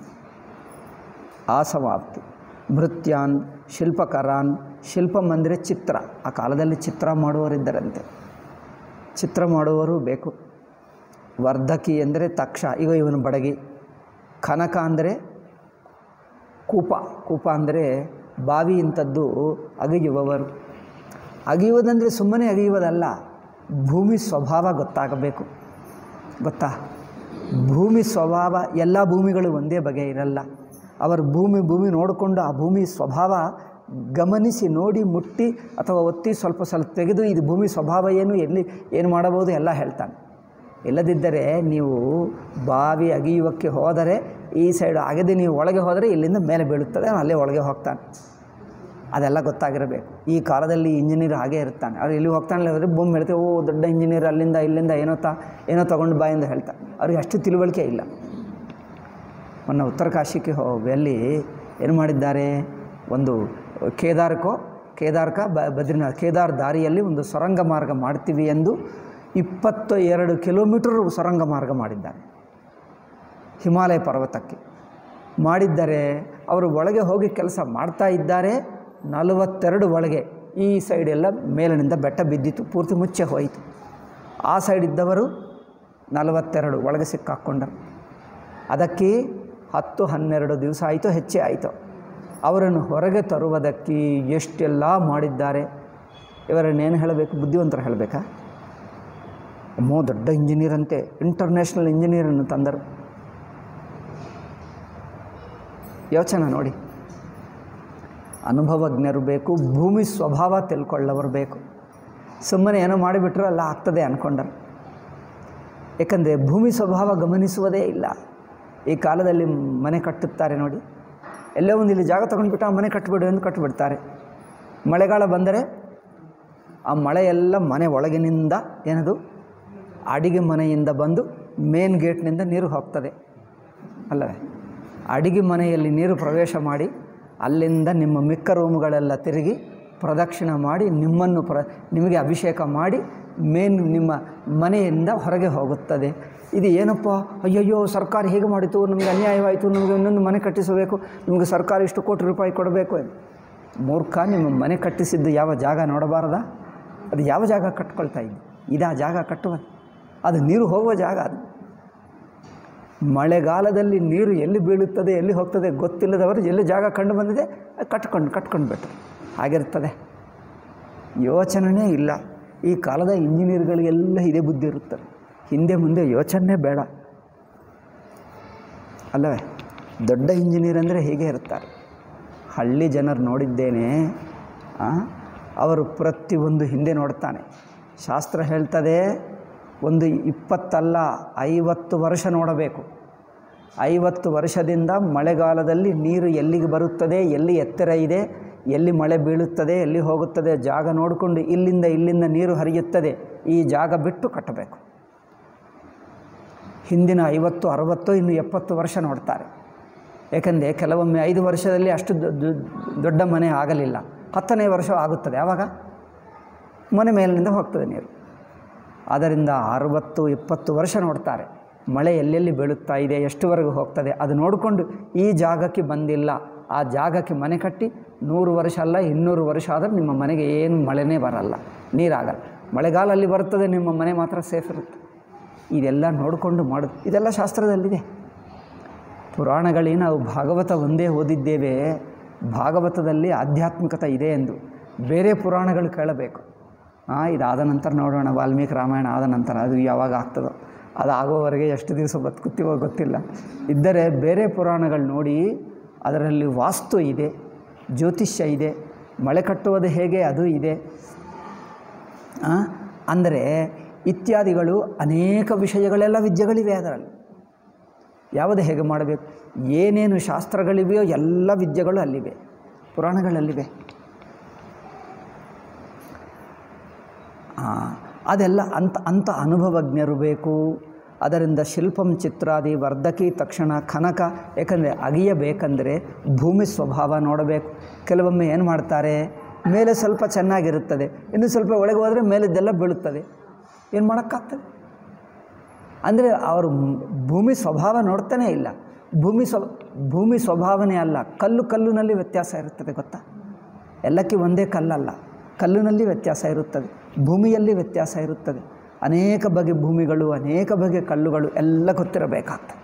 ಅಸಮಾಪ್ತಿ ಭೃತ್ಯಾನ್ ಶಿಲ್ಪಕರಾನ್ ಶಿಲ್ಪಂ ಅಂದರೆ ಚಿತ್ರ ಆ ಕಾಲದಲ್ಲಿ ಚಿತ್ರ ಮಾಡುವವರಿದ್ದರಂತೆ ಚಿತ್ರ ಮಾಡುವವರು ಬೇಕು ವರ್ಧಕಿ ಅಂದರೆ ತಕ್ಷ ಈಗ ಇವನು ಬಡಗಿ ಕನಕ ಅಂದರೆ ಕೂಪ ಕೂಪ ಅಂದರೆ ಬಾವಿ ಇಂಥದ್ದು ಅಗೆಯುವವರು ಅಗೆಯುವುದಂದರೆ ಸುಮ್ಮನೆ ಅಗೆಯುವುದಲ್ಲ ಭೂಮಿ ಸ್ವಭಾವ ಗೊತ್ತಾಗಬೇಕು ಗೊತ್ತಾ ಭೂಮಿ ಸ್ವಭಾವ ಎಲ್ಲ ಭೂಮಿಗಳು ಒಂದೇ ಬಗೆ ಇರಲ್ಲ ಅವರು ಭೂಮಿ ಭೂಮಿ ನೋಡಿಕೊಂಡು ಆ ಭೂಮಿ ಸ್ವಭಾವ ಗಮನಿಸಿ ನೋಡಿ ಮುಟ್ಟಿ ಅಥವಾ ಒತ್ತಿ ಸ್ವಲ್ಪ ಸ್ವಲ್ಪ ತೆಗೆದು ಇದು ಭೂಮಿ ಸ್ವಭಾವ ಏನು ಎಲ್ಲಿ ಏನು ಮಾಡಬಹುದು ಎಲ್ಲ ಹೇಳ್ತಾನೆ ಇಲ್ಲದಿದ್ದರೆ ನೀವು ಬಾವಿ ಅಗಿಯುವಕ್ಕೆ ಹೋದರೆ ಈ ಸೈಡ್ ಅಗೆದು ನೀವು ಒಳಗೆ ಹೋದರೆ ಇಲ್ಲಿಂದ ಮೇಲೆ ಬೀಳುತ್ತದೆ ಅವನು ಅಲ್ಲೇ ಒಳಗೆ ಹೋಗ್ತಾನೆ ಅದೆಲ್ಲ ಗೊತ್ತಾಗಿರಬೇಕು ಈ ಕಾಲದಲ್ಲಿ ಇಂಜಿನಿಯರ್ ಹಾಗೇ ಇರ್ತಾನೆ ಅವ್ರು ಎಲ್ಲಿ ಹೋಗ್ತಾನಲ್ಲ ಹೋದರೆ ಭೂಮಿ ಹೇಳ್ತೇವೆ ಓ ದೊಡ್ಡ ಇಂಜಿನಿಯರ್ ಅಲ್ಲಿಂದ ಇಲ್ಲಿಂದ ಏನೋ ತಾ ಏನೋ ತೊಗೊಂಡು ಬಾ ಎಂದು ಹೇಳ್ತಾನೆ ಅವ್ರಿಗೆ ಅಷ್ಟು ತಿಳುವಳಿಕೆ ಇಲ್ಲ ಮೊನ್ನೆ ಉತ್ತರ ಕಾಶಿಗೆ ಹೋಗಿ ಅಲ್ಲಿ ಏನು ಮಾಡಿದ್ದಾರೆ ಒಂದು ಕೇದಾರಕ್ಕೋ ಕೇದಾರ್ಕ ಬ ಬದ್ರಿನಾಥ್ ಕೇದಾರ್ ದಾರಿಯಲ್ಲಿ ಒಂದು ಸೊರಂಗ ಮಾರ್ಗ ಮಾಡ್ತೀವಿ ಎಂದು ಇಪ್ಪತ್ತು ಎರಡು ಕಿಲೋಮೀಟರ್ ಸೊರಂಗ ಮಾರ್ಗ ಮಾಡಿದ್ದಾರೆ ಹಿಮಾಲಯ ಪರ್ವತಕ್ಕೆ ಮಾಡಿದ್ದಾರೆ ಅವರು ಒಳಗೆ ಹೋಗಿ ಕೆಲಸ ಮಾಡ್ತಾ ಇದ್ದಾರೆ ನಲವತ್ತೆರಡು ಒಳಗೆ ಈ ಸೈಡ್ ಎಲ್ಲ ಮೇಲಿನಿಂದ ಬೆಟ್ಟ ಬಿದ್ದಿತ್ತು ಪೂರ್ತಿ ಮುಚ್ಚೆ ಹೋಯಿತು ಆ ಸೈಡ್ ಇದ್ದವರು ನಲವತ್ತೆರಡು ಒಳಗೆ ಸಿಕ್ಕಾಕ್ಕೊಂಡರು ಅದಕ್ಕೆ ಹತ್ತು ಹನ್ನೆರಡು ದಿವಸ ಆಯಿತು ಹೆಚ್ಚೇ ಆಯಿತು ಅವರನ್ನು ಹೊರಗೆ ತರುವುದಕ್ಕೆ ಎಷ್ಟೆಲ್ಲ ಮಾಡಿದ್ದಾರೆ ಇವರನ್ನೇನು ಹೇಳಬೇಕು ಬುದ್ಧಿವಂತರು ಹೇಳಬೇಕಾ ಅಮ್ಮೋ ದೊಡ್ಡ ಇಂಜಿನಿಯರ್ ಅಂತೆ ಇಂಟರ್ನ್ಯಾಷನಲ್ ಇಂಜಿನಿಯರನ್ನು ತಂದರು ಯೋಚನೆ ನೋಡಿ ಅನುಭವಜ್ಞರು ಬೇಕು ಭೂಮಿ ಸ್ವಭಾವ ತಿಳ್ಕೊಳ್ಳೋರು ಬೇಕು ಸುಮ್ಮನೆ ಏನೋ ಮಾಡಿಬಿಟ್ರು ಅಲ್ಲ ಆಗ್ತದೆ ಅಂದ್ಕೊಂಡರು ಏಕೆಂದರೆ ಭೂಮಿ ಸ್ವಭಾವ ಗಮನಿಸುವುದೇ ಇಲ್ಲ ಈ ಕಾಲದಲ್ಲಿ ಮನೆ ಕಟ್ಟುತ್ತಾರೆ ನೋಡಿ ಎಲ್ಲೋ ಒಂದು ಇಲ್ಲಿ ಜಾಗ ತೊಗೊಂಡ್ಬಿಟ್ಟು ಆ ಮನೆ ಕಟ್ಟಿಬಿಡು ಎಂದು ಕಟ್ಟಿಬಿಡ್ತಾರೆ ಮಳೆಗಾಲ ಬಂದರೆ ಆ ಮಳೆಯೆಲ್ಲ ಮನೆ ಒಳಗಿನಿಂದ ಏನದು ಅಡಿಗೆ ಮನೆಯಿಂದ ಬಂದು ಮೇನ್ ಗೇಟ್ನಿಂದ ನೀರು ಹೋಗ್ತದೆ ಅಲ್ಲವೇ ಅಡಿಗೆ ಮನೆಯಲ್ಲಿ ನೀರು ಪ್ರವೇಶ ಮಾಡಿ ಅಲ್ಲಿಂದ ನಿಮ್ಮ ಮಿಕ್ಕ ರೂಮ್ಗಳೆಲ್ಲ ತಿರುಗಿ ಪ್ರದಕ್ಷಿಣ ಮಾಡಿ ನಿಮ್ಮನ್ನು ಪ್ರ ನಿಮಗೆ ಅಭಿಷೇಕ ಮಾಡಿ ಮೇನ್ ನಿಮ್ಮ ಮನೆಯಿಂದ ಹೊರಗೆ ಹೋಗುತ್ತದೆ ಇದು ಏನಪ್ಪ ಅಯ್ಯಯ್ಯೋ ಸರ್ಕಾರ ಹೇಗೆ ಮಾಡಿತು ನಮಗೆ ಅನ್ಯಾಯವಾಯಿತು ನಮಗೆ ಇನ್ನೊಂದು ಮನೆ ಕಟ್ಟಿಸಬೇಕು ನಿಮಗೆ ಸರ್ಕಾರ ಇಷ್ಟು ಕೋಟಿ ರೂಪಾಯಿ ಕೊಡಬೇಕು ಎಂದು ಮೂರ್ಖ ನಿಮ್ಮ ಮನೆ ಕಟ್ಟಿಸಿದ್ದು ಯಾವ ಜಾಗ ನೋಡಬಾರದಾ ಅದು ಯಾವ ಜಾಗ ಕಟ್ಕೊಳ್ತಾ ಇದ್ದು ಇದಾ ಜಾಗ ಕಟ್ಟುವ ಅದು ನೀರು ಹೋಗುವ ಜಾಗ ಅದು ಮಳೆಗಾಲದಲ್ಲಿ ನೀರು ಎಲ್ಲಿ ಬೀಳುತ್ತದೆ ಎಲ್ಲಿ ಹೋಗ್ತದೆ ಗೊತ್ತಿಲ್ಲದವರು ಎಲ್ಲಿ ಜಾಗ ಕಂಡು ಬಂದಿದೆ ಅದು ಕಟ್ಕೊಂಡು ಕಟ್ಕೊಂಡು ಬಿಟ್ಟು ಹಾಗಿರ್ತದೆ ಯೋಚನೆಯೇ ಇಲ್ಲ ಈ ಕಾಲದ ಇಂಜಿನಿಯರ್ಗಳಿಗೆಲ್ಲ ಇದೇ ಬುದ್ಧಿ ಇರುತ್ತದೆ ಹಿಂದೆ ಮುಂದೆ ಯೋಚನೆ ಬೇಡ ಅಲ್ಲವೇ ದೊಡ್ಡ ಇಂಜಿನಿಯರ್ ಅಂದರೆ ಹೀಗೆ ಇರ್ತಾರೆ ಹಳ್ಳಿ ಜನರು ನೋಡಿದ್ದೇನೆ ಆ, ಅವರು ಪ್ರತಿಯೊಂದು ಹಿಂದೆ ನೋಡ್ತಾನೆ ಶಾಸ್ತ್ರ ಹೇಳ್ತದೆ ಒಂದು ಇಪ್ಪತ್ತಲ್ಲ ಐವತ್ತು ವರ್ಷ ನೋಡಬೇಕು ಐವತ್ತು ವರ್ಷದಿಂದ ಮಳೆಗಾಲದಲ್ಲಿ ನೀರು ಎಲ್ಲಿಗೆ ಬರುತ್ತದೆ ಎಲ್ಲಿ ಎತ್ತರ ಇದೆ ಎಲ್ಲಿ ಮಳೆ ಬೀಳುತ್ತದೆ ಎಲ್ಲಿ ಹೋಗುತ್ತದೆ ಜಾಗ ನೋಡಿಕೊಂಡು ಇಲ್ಲಿಂದ ಇಲ್ಲಿಂದ ನೀರು ಹರಿಯುತ್ತದೆ ಈ ಜಾಗ ಬಿಟ್ಟು ಕಟ್ಟಬೇಕು ಹಿಂದಿನ ಐವತ್ತು ಅರವತ್ತು ಇನ್ನು ಎಪ್ಪತ್ತು ವರ್ಷ ನೋಡ್ತಾರೆ ಏಕೆಂದರೆ ಕೆಲವೊಮ್ಮೆ ಐದು ವರ್ಷದಲ್ಲಿ ಅಷ್ಟು ದೊ- ದೊ- ದೊಡ್ಡ ಮನೆ ಆಗಲಿಲ್ಲ ಹತ್ತನೇ ವರ್ಷ ಆಗುತ್ತದೆ ಆವಾಗ ಮನೆ ಮೇಲಿನಿಂದ ಹೋಗ್ತದೆ ನೀರು ಆದ್ದರಿಂದ ಅರವತ್ತು ಇಪ್ಪತ್ತು ವರ್ಷ ನೋಡ್ತಾರೆ ಮಳೆ ಎಲ್ಲೆಲ್ಲಿ ಬೀಳುತ್ತಾ ಇದೆ ಎಷ್ಟುವರೆಗೂ ಹೋಗ್ತದೆ ಅದು ನೋಡಿಕೊಂಡು ಈ ಜಾಗಕ್ಕೆ ಬಂದಿಲ್ಲ ಆ ಜಾಗಕ್ಕೆ ಮನೆ ಕಟ್ಟಿ ನೂರು ವರ್ಷ ಅಲ್ಲ ಇನ್ನೂರು ವರ್ಷ ಆದರೆ ನಿಮ್ಮ ಮನೆಗೆ ಏನು ಮಳೆನೇ ಬರಲ್ಲ ನೀರಾಗಲ್ಲ ಮಳೆಗಾಲ ಅಲ್ಲಿ ಬರ್ತದೆ ನಿಮ್ಮ ಮನೆ ಮಾತ್ರ ಸೇಫ್ ಇರುತ್ತೆ ಇದೆಲ್ಲ ನೋಡಿಕೊಂಡು ಮಾಡೋದು ಇದೆಲ್ಲ ಶಾಸ್ತ್ರದಲ್ಲಿದೆ ಪುರಾಣಗಳಲ್ಲಿ ನಾವು ಭಾಗವತ ಒಂದೇ ಓದಿದ್ದೇವೆ ಭಾಗವತದಲ್ಲಿ ಆಧ್ಯಾತ್ಮಿಕತೆ ಇದೆ ಎಂದು ಬೇರೆ ಪುರಾಣಗಳು ಕೇಳಬೇಕು ಹಾಂ ಇದಾದ ನಂತರ ನೋಡೋಣ ವಾಲ್ಮೀಕಿ ರಾಮಾಯಣ ಆದ ನಂತರ ಅದು ಯಾವಾಗ ಆಗ್ತದೋ ಅದು ಆಗೋವರೆಗೆ ಎಷ್ಟು ದಿವಸ ಬದುಕುತ್ತೀವೋ ಗೊತ್ತಿಲ್ಲ ಇದ್ದರೆ ಬೇರೆ ಪುರಾಣಗಳು ನೋಡಿ ಅದರಲ್ಲಿ ವಾಸ್ತು ಇದೆ ಜ್ಯೋತಿಷ್ಯ ಇದೆ ಮಳೆ ಕಟ್ಟುವುದು ಹೇಗೆ ಅದು ಇದೆ ಆ, ಅಂದರೆ ಇತ್ಯಾದಿಗಳು ಅನೇಕ ವಿಷಯಗಳೆಲ್ಲ ವಿದ್ಯೆಗಳಿವೆ ಅದರಲ್ಲಿ ಯಾವುದು ಹೇಗೆ ಮಾಡಬೇಕು ಏನೇನು ಶಾಸ್ತ್ರಗಳಿವೆಯೋ ಎಲ್ಲ ವಿದ್ಯೆಗಳು ಅಲ್ಲಿವೆ ಪುರಾಣಗಳಲ್ಲಿವೆ ಆ, ಅದೆಲ್ಲ ಅಂತ ಅಂಥ ಅನುಭವಜ್ಞರು ಬೇಕು ಅದರಿಂದ ಶಿಲ್ಪಂ ಚಿತ್ರಾದಿ ವರ್ಧಕಿ ತಕ್ಷಣ ಕನಕ ಏಕೆಂದರೆ ಅಗಿಯಬೇಕಂದರೆ ಭೂಮಿ ಸ್ವಭಾವ ನೋಡಬೇಕು ಕೆಲವೊಮ್ಮೆ ಏನು ಮಾಡ್ತಾರೆ ಮೇಲೆ ಸ್ವಲ್ಪ ಚೆನ್ನಾಗಿರುತ್ತದೆ ಇನ್ನು ಸ್ವಲ್ಪ ಒಳಗೆ ಹೋದರೆ ಮೇಲಿದ್ದೆಲ್ಲ ಬೀಳುತ್ತದೆ ಏನು ಮಾಡೋಕ್ಕಾಗ್ತದೆ ಅಂದರೆ ಅವರು ಮ್- ಭೂಮಿ ಸ್ವಭಾವ ನೋಡ್ತಾನೇ ಇಲ್ಲ ಭೂಮಿ ಸ್ವ ಭೂಮಿ ಸ್ವಭಾವನೇ ಅಲ್ಲ ಕಲ್ಲು ಕಲ್ಲುನಲ್ಲಿ ವ್ಯತ್ಯಾಸ ಇರುತ್ತದೆ ಗೊತ್ತಾ ಎಲ್ಲಕ್ಕೆ ಒಂದೇ ಕಲ್ಲಲ್ಲ ಕಲ್ಲಿನಲ್ಲಿ ವ್ಯತ್ಯಾಸ ಇರುತ್ತದೆ ಭೂಮಿಯಲ್ಲಿ ವ್ಯತ್ಯಾಸ ಇರುತ್ತದೆ ಅನೇಕ ಬಗೆ ಭೂಮಿಗಳು ಅನೇಕ ಬಗೆ ಕಲ್ಲುಗಳು ಎಲ್ಲ ಗೊತ್ತಿರಬೇಕಾಗ್ತದೆ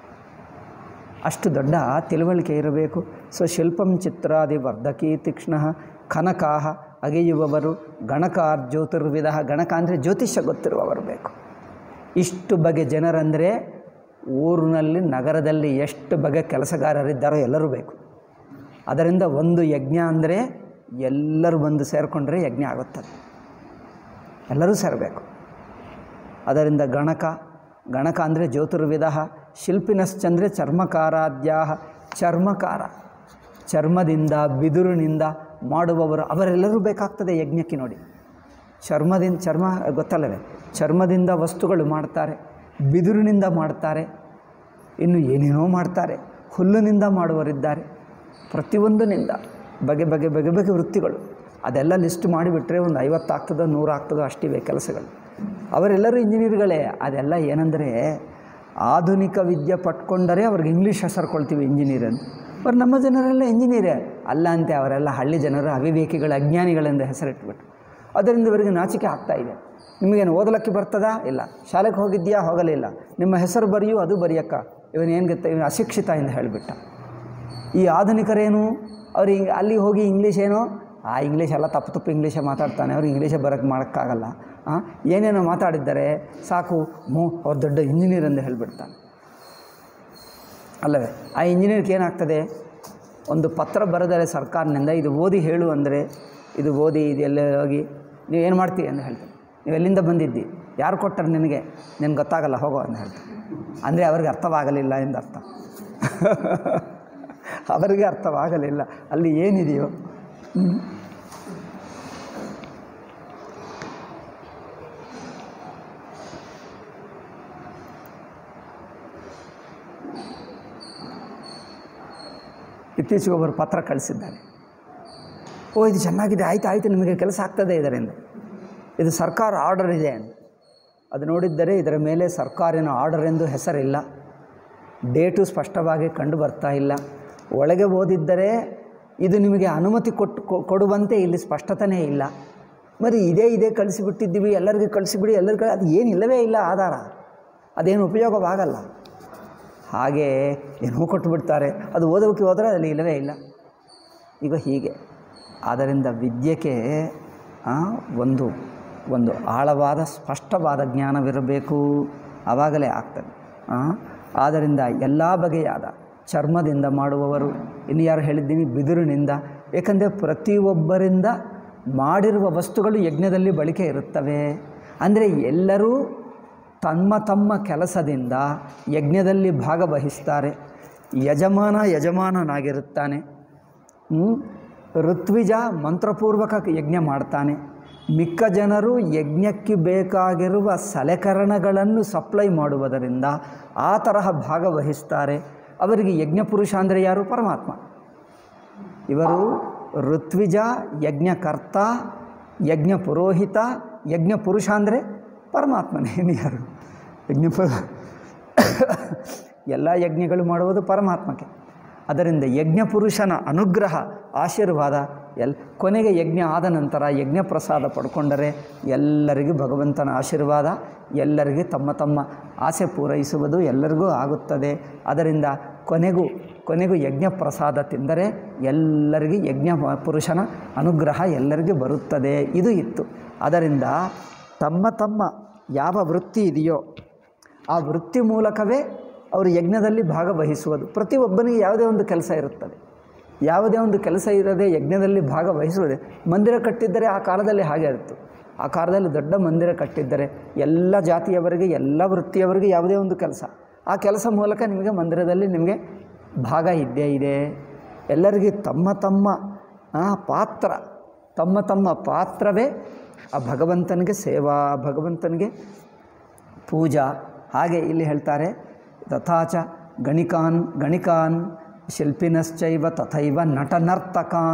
ಅಷ್ಟು ದೊಡ್ಡ ತಿಳುವಳಿಕೆ ಇರಬೇಕು ಸೊ ಶಿಲ್ಪಂ ಚಿತ್ರಾದಿ ವರ್ಧಕಿ ತೀಕ್ಷ್ಣ ಕನಕಾಹ ಅಗೆಯುವವರು ಗಣಕಾರ್ ಜ್ಯೋತಿರ್ವಿಧ ಗಣಕ ಅಂದರೆ ಜ್ಯೋತಿಷ್ಯ ಗೊತ್ತಿರುವವರು ಬೇಕು ಇಷ್ಟು ಬಗೆ ಜನರಂದರೆ ಊರಿನಲ್ಲಿ ನಗರದಲ್ಲಿ ಎಷ್ಟು ಬಗೆ ಕೆಲಸಗಾರರಿದ್ದಾರೋ ಎಲ್ಲರೂ ಬೇಕು ಅದರಿಂದ ಒಂದು ಯಜ್ಞ ಅಂದರೆ ಎಲ್ಲರೂ ಬಂದು ಸೇರಿಕೊಂಡ್ರೆ ಯಜ್ಞ ಆಗುತ್ತದೆ ಎಲ್ಲರೂ ಸೇರಬೇಕು ಅದರಿಂದ ಗಣಕ ಗಣಕ ಅಂದರೆ ಜ್ಯೋತಿರ್ವಿಧ ಶಿಲ್ಪಿನಶ್ಚಂದ್ರೆ ಚರ್ಮಕಾರಾದ್ಯ ಚರ್ಮಕಾರ ಚರ್ಮದಿಂದ ಬಿದುರಿನಿಂದ ಮಾಡುವವರು ಅವರೆಲ್ಲರೂ ಬೇಕಾಗ್ತದೆ ಯಜ್ಞಕ್ಕೆ ನೋಡಿ ಚರ್ಮದಿಂದ ಚರ್ಮ ಗೊತ್ತಲ್ಲವೇ ಚರ್ಮದಿಂದ ವಸ್ತುಗಳು ಮಾಡ್ತಾರೆ ಬಿದಿರಿನಿಂದ ಮಾಡ್ತಾರೆ ಇನ್ನು ಏನೇನೋ ಮಾಡ್ತಾರೆ ಹುಲ್ಲಿನಿಂದ ಮಾಡುವರಿದ್ದಾರೆ ಪ್ರತಿಯೊಂದನಿಂದ ಬಗೆ ಬಗೆ ಬಗೆ ಬಗೆ ವೃತ್ತಿಗಳು ಅದೆಲ್ಲ ಲಿಸ್ಟ್ ಮಾಡಿಬಿಟ್ರೆ ಒಂದು ಐವತ್ತು ಆಗ್ತದೋ ನೂರು ಆಗ್ತದೋ ಅಷ್ಟಿವೆ ಕೆಲಸಗಳು ಅವರೆಲ್ಲರೂ ಇಂಜಿನಿಯರ್ಗಳೇ ಅದೆಲ್ಲ ಏನಂದರೆ ಆಧುನಿಕ ವಿದ್ಯೆ ಪಟ್ಕೊಂಡರೆ ಅವ್ರಿಗೆ ಇಂಗ್ಲೀಷ್ ಹೆಸರು ಕೊಳ್ತೀವಿ ಇಂಜಿನಿಯರ್ ಅಂತ ಅವ್ರು ನಮ್ಮ ಜನರೆಲ್ಲ ಇಂಜಿನಿಯರೇ ಅಲ್ಲ ಅಂತೆ ಅವರೆಲ್ಲ ಹಳ್ಳಿ ಜನರು ಅವಿವೇಕಿಗಳ ಅಜ್ಞಾನಿಗಳೆಂದು ಹೆಸರಿಟ್ಬಿಟ್ಟು ಅದರಿಂದ ಇವರಿಗೆ ನಾಚಿಕೆ ಆಗ್ತಾ ಇದೆ ನಿಮಗೇನು ಓದಲಕ್ಕೆ ಬರ್ತದಾ ಇಲ್ಲ ಶಾಲೆಗೆ ಹೋಗಿದ್ಯಾ ಹೋಗಲಿಲ್ಲ ನಿಮ್ಮ ಹೆಸರು ಬರೆಯು ಅದು ಬರೆಯಕ್ಕ ಇವನೇನು ಗೊತ್ತ ಇವನು ಅಶಿಕ್ಷಿತ ಎಂದು ಹೇಳಿಬಿಟ್ಟ ಈ ಆಧುನಿಕರೇನು ಅವ್ರು ಹಿಂಗೆ ಅಲ್ಲಿ ಹೋಗಿ ಇಂಗ್ಲೀಷ್ ಏನೋ ಆ ಇಂಗ್ಲೀಷ್ ಎಲ್ಲ ತಪ್ಪು ತಪ್ಪು ಇಂಗ್ಲೀಷೇ ಮಾತಾಡ್ತಾನೆ ಅವ್ರು ಇಂಗ್ಲೀಷೇ ಬರೋಕ್ಕೆ ಮಾಡೋಕ್ಕಾಗಲ್ಲ ಹಾಂ ಏನೇನೋ ಮಾತಾಡಿದ್ದಾರೆ ಸಾಕು ಮೂ ಅವ್ರು ದೊಡ್ಡ ಇಂಜಿನಿಯರ್ ಎಂದು ಹೇಳಿಬಿಡ್ತಾನೆ ಅಲ್ಲವೇ ಆ ಇಂಜಿನಿಯರ್ಗೆ ಏನಾಗ್ತದೆ ಒಂದು ಪತ್ರ ಬರೆದರೆ ಸರ್ಕಾರದಿಂದ ಇದು ಓದಿ ಹೇಳು ಅಂದರೆ ಇದು ಓದಿ ಇದೆಲ್ಲ ಹೋಗಿ ನೀವು ಏನು ಮಾಡ್ತೀವಿ ಅಂತ ಹೇಳ್ತಾರೆ ನೀವು ಎಲ್ಲಿಂದ ಬಂದಿದ್ದಿ ಯಾರು ಕೊಟ್ಟರು ನಿನಗೆ ನಿನಗೆ ಗೊತ್ತಾಗಲ್ಲ ಹೋಗೋ ಅಂತ ಹೇಳ್ತಾರೆ ಅಂದರೆ ಅವ್ರಿಗೆ ಅರ್ಥವಾಗಲಿಲ್ಲ ಎಂದು ಅರ್ಥ ಅವರಿಗೆ ಅರ್ಥವಾಗಲಿಲ್ಲ ಅಲ್ಲಿ ಏನಿದೆಯೋ ಹ್ಮ್. ಇತ್ತೀಚೆಗೆ ಒಬ್ಬರು ಪತ್ರ ಕಳಿಸಿದ್ದಾರೆ ಓ ಇದು ಚೆನ್ನಾಗಿದೆ ಆಯ್ತು ಆಯಿತು ನಿಮಗೆ ಕೆಲಸ ಆಗ್ತದೆ ಇದರಿಂದ ಇದು ಸರ್ಕಾರ ಆರ್ಡರ್ ಇದೆ ಅಂತ ಅದು ನೋಡಿದ್ದರೆ ಇದರ ಮೇಲೆ ಸರ್ಕಾರಿನ ಆರ್ಡರ್ ಎಂದು ಹೆಸರಿಲ್ಲ ಡೇಟು ಸ್ಪಷ್ಟವಾಗಿ ಕಂಡು ಬರ್ತಾ ಇಲ್ಲ ಒಳಗೆ ಓದಿದ್ದರೆ ಇದು ನಿಮಗೆ ಅನುಮತಿ ಕೊಟ್ಟು ಕೊ- ಕೊಡುವಂತೆ ಇಲ್ಲಿ ಸ್ಪಷ್ಟತೆಯೇ ಇಲ್ಲ మరి ಇದೇ ಇದೇ ಕಳಿಸಿಬಿಟ್ಟಿದ್ದೀವಿ ಎಲ್ಲರಿಗೂ ಕಳಿಸಿಬಿಡಿ ಎಲ್ಲರಿಗೂ ಅದು ಏನಿಲ್ಲವೇ ಇಲ್ಲ ಆಧಾರ ಅದೇನು ಉಪಯೋಗವಾಗಲ್ಲ ಹಾಗೆ ಏನೋ ಕೊಟ್ಟುಬಿಡ್ತಾರೆ ಅದು ಓದೋಕ್ಕೆ ಹೋದರೆ ಅಲ್ಲಿ ಇಲ್ಲವೇ ಇಲ್ಲ ಈಗ ಹೀಗೆ ಆದ್ದರಿಂದ ವಿದ್ಯೆಗೆ ಆ, ಒಂದು ಒಂದು ಆಳವಾದ ಸ್ಪಷ್ಟವಾದ ಜ್ಞಾನವಿರಬೇಕು ಆವಾಗಲೇ ಆಗ್ತದೆ ಆ, ಆದ್ದರಿಂದ ಎಲ್ಲ ಬಗೆಯಾದ ಚರ್ಮದಿಂದ ಮಾಡುವವರು ಇನ್ನು ಯಾರು ಹೇಳಿದ್ದೀನಿ ಬಿದಿರಿನಿಂದ ಏಕೆಂದರೆ ಪ್ರತಿಯೊಬ್ಬರಿಂದ ಮಾಡಿರುವ ವಸ್ತುಗಳು ಯಜ್ಞದಲ್ಲಿ ಬಳಕೆ ಇರುತ್ತವೆ ಅಂದರೆ ಎಲ್ಲರೂ ತಮ್ಮ ತಮ್ಮ ಕೆಲಸದಿಂದ ಯಜ್ಞದಲ್ಲಿ ಭಾಗವಹಿಸ್ತಾರೆ ಯಜಮಾನ ಯಜಮಾನನಾಗಿರುತ್ತಾನೆ ಹ್ಮ್? ಋತ್ವಿಜ ಮಂತ್ರಪೂರ್ವಕ ಯಜ್ಞ ಮಾಡ್ತಾನೆ ಮಿಕ್ಕ ಜನರು ಯಜ್ಞಕ್ಕೆ ಬೇಕಾಗಿರುವ ಸಲಕರಣೆಗಳನ್ನು ಸಪ್ಲೈ ಮಾಡುವುದರಿಂದ ಆ ತರಹ ಭಾಗವಹಿಸ್ತಾರೆ ಅವರಿಗೆ ಯಜ್ಞ ಪುರುಷ ಅಂದರೆ ಯಾರು ಪರಮಾತ್ಮ ಇವರು ಋತ್ವಿಜ ಯಜ್ಞಕರ್ತ ಯಜ್ಞ ಪುರೋಹಿತ ಯಜ್ಞ ಪುರುಷ ಅಂದರೆ ಪರಮಾತ್ಮನೇ ಇನ್ನು ಯಾರು ಯಜ್ಞ ಪುರ ಎಲ್ಲ ಯಜ್ಞಗಳು ಮಾಡುವುದು ಪರಮಾತ್ಮಕ್ಕೆ ಅದರಿಂದ ಯಜ್ಞ ಪುರುಷನ ಅನುಗ್ರಹ ಆಶೀರ್ವಾದ ಎಲ್ ಕೊನೆಗೆ ಯಜ್ಞ ಆದ ನಂತರ ಯಜ್ಞ ಪ್ರಸಾದ ಪಡ್ಕೊಂಡರೆ ಎಲ್ಲರಿಗೂ ಭಗವಂತನ ಆಶೀರ್ವಾದ ಎಲ್ಲರಿಗೂ ತಮ್ಮ ತಮ್ಮ ಆಸೆ ಪೂರೈಸುವುದು ಎಲ್ಲರಿಗೂ ಆಗುತ್ತದೆ ಅದರಿಂದ ಕೊನೆಗೂ ಕೊನೆಗೂ ಯಜ್ಞ ಪ್ರಸಾದ ತಿಂದರೆ ಎಲ್ಲರಿಗೂ ಯಜ್ಞ ಪುರುಷನ ಅನುಗ್ರಹ ಎಲ್ಲರಿಗೂ ಬರುತ್ತದೆ ಇದು ಇತ್ತು ಅದರಿಂದ ತಮ್ಮ ತಮ್ಮ ಯಾವ ವೃತ್ತಿ ಇದೆಯೋ ಆ ವೃತ್ತಿ ಮೂಲಕವೇ ಅವರು ಯಜ್ಞದಲ್ಲಿ ಭಾಗವಹಿಸುವುದು ಪ್ರತಿಯೊಬ್ಬನಿಗೆ ಯಾವುದೇ ಒಂದು ಕೆಲಸ ಇರುತ್ತದೆ ಯಾವುದೇ ಒಂದು ಕೆಲಸ ಇರದೆ ಯಜ್ಞದಲ್ಲಿ ಭಾಗವಹಿಸುವುದೇ ಮಂದಿರ ಕಟ್ಟಿದ್ದರೆ ಆ ಕಾಲದಲ್ಲಿ ಹಾಗೆ ಇತ್ತು ಆ ಕಾಲದಲ್ಲಿ ದೊಡ್ಡ ಮಂದಿರ ಕಟ್ಟಿದ್ದರೆ ಎಲ್ಲ ಜಾತಿಯವರಿಗೆ ಎಲ್ಲ ವೃತ್ತಿಯವರಿಗೆ ಯಾವುದೇ ಒಂದು ಕೆಲಸ ಆ ಕೆಲಸ ಮೂಲಕ ನಿಮಗೆ ಮಂದಿರದಲ್ಲಿ ನಿಮಗೆ ಭಾಗ ಇದ್ದೇ ಇದೆ ಎಲ್ಲರಿಗೂ ತಮ್ಮ ತಮ್ಮ ಆ, ಪಾತ್ರ ತಮ್ಮ ತಮ್ಮ ಪಾತ್ರವೇ ಆ ಭಗವಂತನಿಗೆ ಸೇವಾ ಭಗವಂತನಿಗೆ ಪೂಜಾ ಹಾಗೆ ಇಲ್ಲಿ ಹೇಳ್ತಾರೆ ತಥಾಚ ಗಣಿಕಾನ್ ಗಣಿಕಾನ್ ಶಿಲ್ಪಿನಶ್ಚೈವ ತಥೈವ ನಟನರ್ತಕಾನ್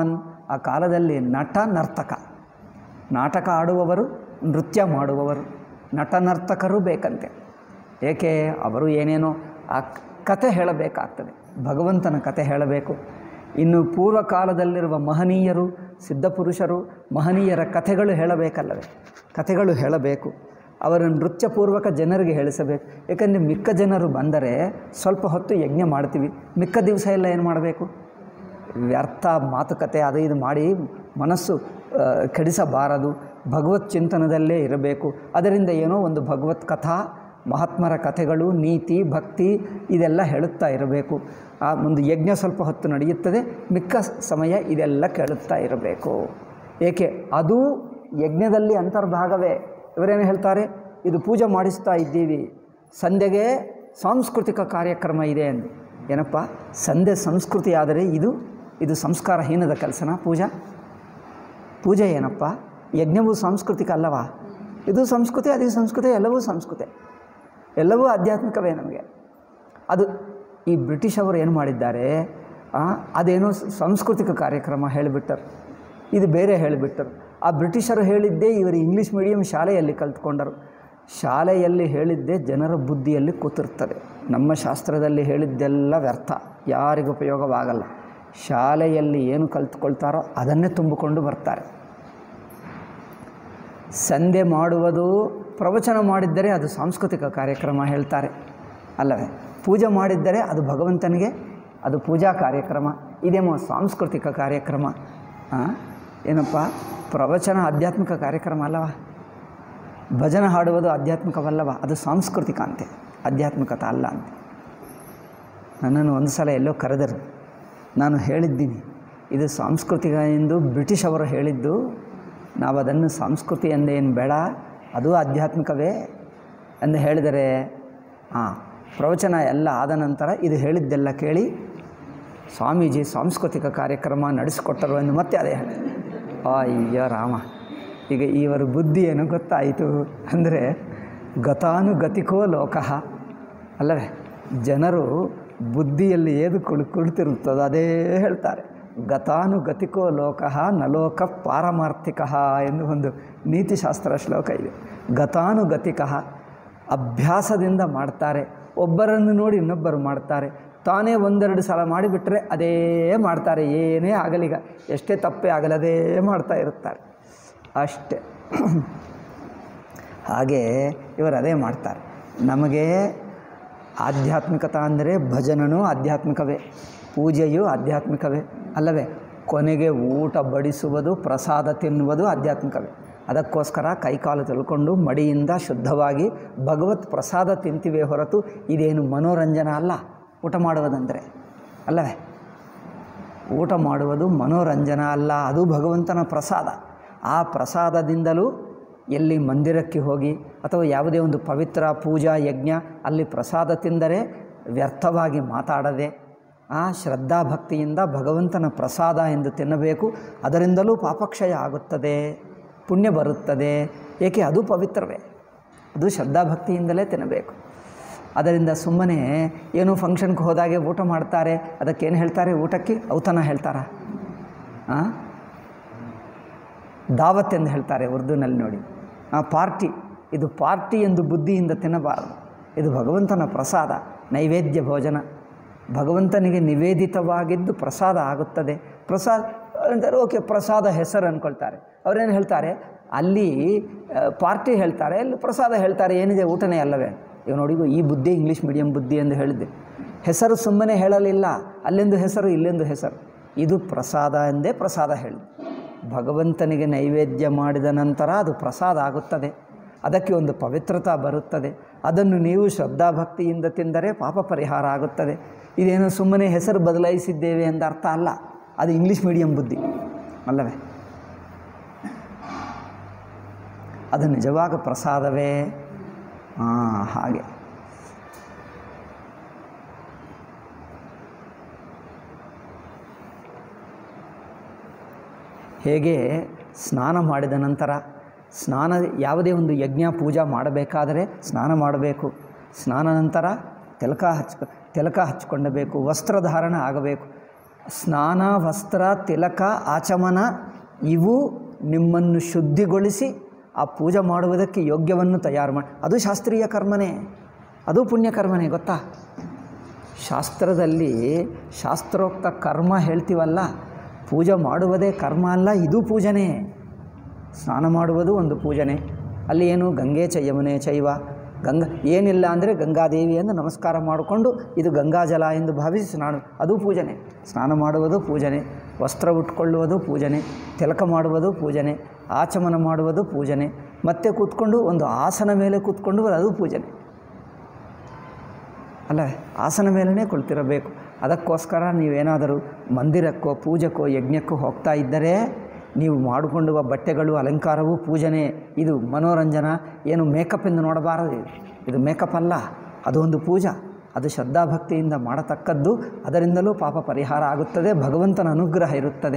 ಆ ಕಾಲದಲ್ಲಿ ನಟ ನರ್ತಕ ನಾಟಕ ಆಡುವವರು ನೃತ್ಯ ಮಾಡುವವರು ನಟ ನರ್ತಕರು ಬೇಕಂತೆ ಏಕೆ ಅವರು ಏನೇನೋ ಆ ಕತೆ ಹೇಳಬೇಕಾಗ್ತದೆ ಭಗವಂತನ ಕತೆ ಹೇಳಬೇಕು ಇನ್ನು ಪೂರ್ವ ಕಾಲದಲ್ಲಿರುವ ಮಹನೀಯರು ಸಿದ್ಧಪುರುಷರು ಮಹನೀಯರ ಕಥೆಗಳು ಹೇಳಬೇಕಲ್ಲವೇ ಕಥೆಗಳು ಹೇಳಬೇಕು ಅವರ ನೃತ್ಯಪೂರ್ವಕ ಜನರಿಗೆ ಹೇಳಿಸಬೇಕು ಏಕೆಂದರೆ ಮಿಕ್ಕ ಜನರು ಬಂದರೆ ಸ್ವಲ್ಪ ಹೊತ್ತು ಯಜ್ಞ ಮಾಡ್ತೀವಿ ಮಿಕ್ಕ ದಿವಸ ಎಲ್ಲ ಏನು ಮಾಡಬೇಕು ವ್ಯರ್ಥ ಮಾತುಕತೆ ಅದು ಇದು ಮಾಡಿ ಮನಸ್ಸು ಆ, ಕೆಡಿಸಬಾರದು ಭಗವತ್ ಚಿಂತನದಲ್ಲೇ ಇರಬೇಕು ಅದರಿಂದ ಏನೋ ಒಂದು ಭಗವತ್ ಕಥಾ ಮಹಾತ್ಮರ ಕಥೆಗಳು ನೀತಿ ಭಕ್ತಿ ಇದೆಲ್ಲ ಹೇಳುತ್ತಾ ಇರಬೇಕು ಆ ಒಂದು ಯಜ್ಞ ಸ್ವಲ್ಪ ಹೊತ್ತು ನಡೆಯುತ್ತದೆ ಮಿಕ್ಕ ಸಮಯ ಇದೆಲ್ಲ ಕೇಳುತ್ತಾ ಇರಬೇಕು ಏಕೆ ಅದು ಯಜ್ಞದಲ್ಲಿ ಅಂತರ್ಭಾಗವೇ ಇವರೇನು ಹೇಳ್ತಾರೆ ಇದು ಪೂಜೆ ಮಾಡಿಸ್ತಾ ಇದ್ದೀವಿ ಸಂಧ್ಯೆಗೆ ಸಾಂಸ್ಕೃತಿಕ ಕಾರ್ಯಕ್ರಮ ಇದೆ ಎಂದು ಏನಪ್ಪ ಸಂಧ್ಯೆ ಸಂಸ್ಕೃತಿ ಆದರೆ ಇದು ಇದು ಸಂಸ್ಕಾರಹೀನದ ಕೆಲಸನ ಪೂಜಾ ಪೂಜೆ ಏನಪ್ಪ ಯಜ್ಞವು ಸಾಂಸ್ಕೃತಿಕ ಅಲ್ಲವಾ ಇದು ಸಂಸ್ಕೃತಿ ಅದು ಸಂಸ್ಕೃತಿ ಎಲ್ಲವೂ ಸಂಸ್ಕೃತಿ ಎಲ್ಲವೂ ಆಧ್ಯಾತ್ಮಿಕವೇ ನಮಗೆ ಅದು ಈ ಬ್ರಿಟಿಷ್ ಅವರು ಏನು ಮಾಡಿದ್ದಾರೆ ಆ, ಅದೇನೋ ಸಾಂಸ್ಕೃತಿಕ ಕಾರ್ಯಕ್ರಮ ಹೇಳಿಬಿಟ್ಟರು ಇದು ಬೇರೆ ಹೇಳಿಬಿಟ್ಟರು ಆ ಬ್ರಿಟಿಷರು ಹೇಳಿದ್ದೇ ಇವರು ಇಂಗ್ಲೀಷ್ ಮೀಡಿಯಂ ಶಾಲೆಯಲ್ಲಿ ಕಲ್ತ್ಕೊಂಡರು ಶಾಲೆಯಲ್ಲಿ ಹೇಳಿದ್ದೇ ಜನರ ಬುದ್ಧಿಯಲ್ಲಿ ಕೂತಿರ್ತದೆ ನಮ್ಮ ಶಾಸ್ತ್ರದಲ್ಲಿ ಹೇಳಿದ್ದೆಲ್ಲ ವ್ಯರ್ಥ ಯಾರಿಗೂ ಉಪಯೋಗವಾಗಲ್ಲ ಶಾಲೆಯಲ್ಲಿ ಏನು ಕಲ್ತ್ಕೊಳ್ತಾರೋ ಅದನ್ನೇ ತುಂಬಿಕೊಂಡು ಬರ್ತಾರೆ ಸಂಧೆ ಮಾಡುವುದು ಪ್ರವಚನ ಮಾಡಿದ್ದರೆ ಅದು ಸಾಂಸ್ಕೃತಿಕ ಕಾರ್ಯಕ್ರಮ ಹೇಳ್ತಾರೆ ಅಲ್ಲವೇ ಪೂಜೆ ಮಾಡಿದ್ದರೆ ಅದು ಭಗವಂತನಿಗೆ ಅದು ಪೂಜಾ ಕಾರ್ಯಕ್ರಮ ಇದೇಮೋ ಸಾಂಸ್ಕೃತಿಕ ಕಾರ್ಯಕ್ರಮ ಆ? ಏನಪ್ಪ ಪ್ರವಚನ ಆಧ್ಯಾತ್ಮಿಕ ಕಾರ್ಯಕ್ರಮ ಅಲ್ಲವಾ ಭಜನೆ ಹಾಡುವುದು ಆಧ್ಯಾತ್ಮಿಕವಲ್ಲವ ಅದು ಸಾಂಸ್ಕೃತಿಕ ಅಂತೆ ಆಧ್ಯಾತ್ಮಿಕತ ಅಲ್ಲ ಅಂತೆ ನನ್ನನ್ನು ಒಂದು ಸಲ ಎಲ್ಲೋ ಕರೆದರು ನಾನು ಹೇಳಿದ್ದೀನಿ ಇದು ಸಾಂಸ್ಕೃತಿಕ ಎಂದು ಬ್ರಿಟಿಷ್ ಅವರು ಹೇಳಿದ್ದು ನಾವು ಅದನ್ನು ಸಂಸ್ಕೃತಿ ಎಂದೇನು ಬೇಡ ಅದು ಆಧ್ಯಾತ್ಮಿಕವೇ ಎಂದು ಹೇಳಿದರೆ ಹಾಂ ಪ್ರವಚನ ಎಲ್ಲ ಆದ ನಂತರ ಇದು ಹೇಳಿದ್ದೆಲ್ಲ ಕೇಳಿ ಸ್ವಾಮೀಜಿ ಸಾಂಸ್ಕೃತಿಕ ಕಾರ್ಯಕ್ರಮ ನಡೆಸಿಕೊಟ್ಟರು ಎಂದು ಮತ್ತೆ ಅದೇ ಹೇಳಿ ಅಯ್ಯೋ ರಾಮ ಈಗ ಇವರ ಬುದ್ಧಿ ಏನು ಗೊತ್ತಾಯಿತು ಅಂದರೆ ಗತಾನುಗತಿಕೋ ಲೋಕಃ ಅಲ್ಲವೇ ಜನರು ಬುದ್ಧಿಯಲ್ಲಿ ಏದು ಕುಳು ಕುಳಿತಿರುತ್ತದೋ ಅದೇ ಹೇಳ್ತಾರೆ ಗತಾನುಗತಿಕೋ ಲೋಕಃ ನಲೋಕ ಪಾರಮಾರ್ಥಿಕ ಎಂದು ಒಂದು ನೀತಿಶಾಸ್ತ್ರ ಶ್ಲೋಕ ಇದೆ ಗತಾನುಗತಿಕ ಅಭ್ಯಾಸದಿಂದ ಮಾಡ್ತಾರೆ ಒಬ್ಬರನ್ನು ನೋಡಿ ಇನ್ನೊಬ್ಬರು ಮಾಡ್ತಾರೆ ತಾನೇ ಒಂದೆರಡು ಸಲ ಮಾಡಿಬಿಟ್ರೆ ಅದೇ ಮಾಡ್ತಾರೆ ಏನೇ ಆಗಲಿಗ ಎಷ್ಟೇ ತಪ್ಪೇ ಆಗಲಿ ಅದೇ ಮಾಡ್ತಾ ಇರುತ್ತಾರೆ ಅಷ್ಟೇ ಹಾಗೆ ಇವರು ಅದೇ ಮಾಡ್ತಾರೆ ನಮಗೆ ಆಧ್ಯಾತ್ಮಿಕತ ಅಂದರೆ ಭಜನನೂ ಆಧ್ಯಾತ್ಮಿಕವೇ ಪೂಜೆಯೂ ಆಧ್ಯಾತ್ಮಿಕವೇ ಅಲ್ಲವೇ ಕೊನೆಗೆ ಊಟ ಬಡಿಸುವುದು ಪ್ರಸಾದ ತಿನ್ನುವುದು ಆಧ್ಯಾತ್ಮಿಕವೇ ಅದಕ್ಕೋಸ್ಕರ ಕೈಕಾಲು ತೊಳ್ಕೊಂಡು ಮಡಿಯಿಂದ ಶುದ್ಧವಾಗಿ ಭಗವತ್ ಪ್ರಸಾದ ತಿಂತೀವಿ ಹೊರತು ಇದೇನು ಮನೋರಂಜನ ಅಲ್ಲ ಊಟ ಮಾಡುವುದಂದರೆ ಅಲ್ಲವೇ ಊಟ ಮಾಡುವುದು ಮನೋರಂಜನ ಅಲ್ಲ ಅದು ಭಗವಂತನ ಪ್ರಸಾದ ಆ ಪ್ರಸಾದದಿಂದಲೂ ಎಲ್ಲಿ ಮಂದಿರಕ್ಕೆ ಹೋಗಿ ಅಥವಾ ಯಾವುದೇ ಒಂದು ಪವಿತ್ರ ಪೂಜಾ ಯಜ್ಞ ಅಲ್ಲಿ ಪ್ರಸಾದ ತಿಂದರೆ ವ್ಯರ್ಥವಾಗಿ ಮಾತಾಡದೆ ಆ ಶ್ರದ್ಧಾಭಕ್ತಿಯಿಂದ ಭಗವಂತನ ಪ್ರಸಾದ ಎಂದು ತಿನ್ನಬೇಕು ಅದರಿಂದಲೂ ಪಾಪಕ್ಷಯ ಆಗುತ್ತದೆ ಪುಣ್ಯ ಬರುತ್ತದೆ ಏಕೆ ಅದು ಪವಿತ್ರವೇ ಅದು ಶ್ರದ್ಧಾಭಕ್ತಿಯಿಂದಲೇ ತಿನ್ನಬೇಕು ಅದರಿಂದ ಸುಮ್ಮನೆ ಏನೋ ಫಂಕ್ಷನ್ಗೆ ಹೋದಾಗೆ ಊಟ ಮಾಡ್ತಾರೆ ಅದಕ್ಕೇನು ಹೇಳ್ತಾರೆ ಊಟಕ್ಕೆ ಔತಣ ಹೇಳ್ತಾರ ಹಾಂ ದಾವತ್ ಎಂದು ಹೇಳ್ತಾರೆ ಉರ್ದುನಲ್ಲಿ ನೋಡಿ ಆ ಪಾರ್ಟಿ ಇದು ಪಾರ್ಟಿ ಎಂದು ಬುದ್ಧಿಯಿಂದ ತಿನ್ನಬಾರದು ಇದು ಭಗವಂತನ ಪ್ರಸಾದ ನೈವೇದ್ಯ ಭೋಜನ ಭಗವಂತನಿಗೆ ನಿವೇದಿತವಾಗಿದ್ದು ಪ್ರಸಾದ ಆಗುತ್ತದೆ ಪ್ರಸಾದ ಅಂತಾರೆ ಓಕೆ ಪ್ರಸಾದ ಹೆಸರು ಅಂದ್ಕೊಳ್ತಾರೆ ಅವರೇನು ಹೇಳ್ತಾರೆ ಅಲ್ಲಿ ಆ, ಪಾರ್ಟಿ ಹೇಳ್ತಾರೆ ಅಲ್ಲಿ ಪ್ರಸಾದ ಹೇಳ್ತಾರೆ ಏನಿದೆ ಊಟನೇ ಅಲ್ಲವೇ ಇವ್ ನೋಡಿ ಈ ಬುದ್ಧಿ ಇಂಗ್ಲೀಷ್ ಮೀಡಿಯಂ ಬುದ್ಧಿ ಎಂದು ಹೇಳಿದ್ದೆ ಹೆಸರು ಸುಮ್ಮನೆ ಹೇಳಲಿಲ್ಲ ಅಲ್ಲೆಂದು ಹೆಸರು ಇಲ್ಲೆಂದು ಹೆಸರು ಇದು ಪ್ರಸಾದ ಎಂದೇ ಪ್ರಸಾದ ಹೇಳಿದೆ ಭಗವಂತನಿಗೆ ನೈವೇದ್ಯ ಮಾಡಿದ ನಂತರ ಅದು ಪ್ರಸಾದ ಆಗುತ್ತದೆ ಅದಕ್ಕೆ ಒಂದು ಪವಿತ್ರತಾ ಬರುತ್ತದೆ ಅದನ್ನು ನೀವು ಶ್ರದ್ಧಾಭಕ್ತಿಯಿಂದ ತಿಂದರೆ ಪಾಪ ಪರಿಹಾರ ಆಗುತ್ತದೆ ಇದೇನು ಸುಮ್ಮನೆ ಹೆಸರು ಬದಲಾಯಿಸಿದ್ದೇವೆ ಎಂದ ಅರ್ಥ ಅಲ್ಲ ಅದು ಇಂಗ್ಲೀಷ್ ಮೀಡಿಯಂ ಬುದ್ಧಿ ಅಲ್ಲವೇ ಅದು ನಿಜವಾಗ ಪ್ರಸಾದವೇ ಹಾಂ ಹಾಗೆ ಹೇಗೆ ಸ್ನಾನ ಮಾಡಿದ ನಂತರ ಸ್ನಾನ ಯಾವುದೇ ಒಂದು ಯಜ್ಞ ಪೂಜಾ ಮಾಡಬೇಕಾದರೆ ಸ್ನಾನ ಮಾಡಬೇಕು ಸ್ನಾನ ನಂತರ ತಿಲಕ ಹಚ್ಕೊ ತಿಲಕ ಹಚ್ಕೊಂಡಬೇಕು ವಸ್ತ್ರಧಾರಣ ಆಗಬೇಕು ಸ್ನಾನ ವಸ್ತ್ರ ತಿಲಕ ಆಚಮನ ಇವು ನಿಮ್ಮನ್ನು ಶುದ್ಧಿಗೊಳಿಸಿ ಆ ಪೂಜೆ ಮಾಡುವುದಕ್ಕೆ ಯೋಗ್ಯವನ್ನು ತಯಾರು ಮಾಡಿ ಅದು ಶಾಸ್ತ್ರೀಯ ಕರ್ಮನೇ ಅದು ಪುಣ್ಯಕರ್ಮನೇ ಗೊತ್ತಾ ಶಾಸ್ತ್ರದಲ್ಲಿ ಶಾಸ್ತ್ರೋಕ್ತ ಕರ್ಮ ಹೇಳ್ತೀವಲ್ಲ ಪೂಜೆ ಮಾಡುವುದೇ ಕರ್ಮ ಅಲ್ಲ ಇದು ಪೂಜನೆ ಸ್ನಾನ ಮಾಡುವುದು ಒಂದು ಪೂಜನೆ ಅಲ್ಲಿ ಏನು ಗಂಗೆ ಚ ಯಮುನೆ ಚೈವ ಗಂಗಾ ಏನಿಲ್ಲ ಅಂದರೆ ಗಂಗಾದೇವಿ ಎಂದು ನಮಸ್ಕಾರ ಮಾಡಿಕೊಂಡು ಇದು ಗಂಗಾಜಲ ಎಂದು ಭಾವಿಸಿ ಸ್ನಾನ ಅದು ಪೂಜನೆ ಸ್ನಾನ ಮಾಡುವುದು ಪೂಜನೆ ವಸ್ತ್ರ ಉಟ್ಕೊಳ್ಳುವುದು ಪೂಜನೆ ತಿಲಕ ಮಾಡುವುದು ಪೂಜನೆ ಆಚಮನ ಮಾಡುವುದು ಪೂಜನೆ ಮತ್ತೆ ಕೂತ್ಕೊಂಡು ಒಂದು ಆಸನ ಮೇಲೆ ಕೂತ್ಕೊಂಡು ಅದು ಪೂಜನೆ ಅಲ್ಲ ಆಸನ ಮೇಲೇ ಕುಳಿತಿರಬೇಕು ಅದಕ್ಕೋಸ್ಕರ ನೀವೇನಾದರೂ ಮಂದಿರಕ್ಕೋ ಪೂಜೆಕ್ಕೋ ಯಜ್ಞಕ್ಕೋ ಹೋಗ್ತಾ ಇದ್ದರೆ ನೀವು ಮಾಡಿಕೊಂಡುವ ಬಟ್ಟೆಗಳು ಅಲಂಕಾರವು ಪೂಜನೆ ಇದು ಮನೋರಂಜನ ಏನು ಮೇಕಪ್ ಎಂದು ನೋಡಬಾರದು ಇದು. ಇದು ಮೇಕಪ್ ಅಲ್ಲ ಅದು ಒಂದು ಪೂಜಾ ಅದು ಶ್ರದ್ಧಾಭಕ್ತಿಯಿಂದ ಮಾಡತಕ್ಕದ್ದು ಅದರಿಂದಲೂ ಪಾಪ ಪರಿಹಾರ ಆಗುತ್ತದೆ ಭಗವಂತನ ಅನುಗ್ರಹ ಇರುತ್ತದೆ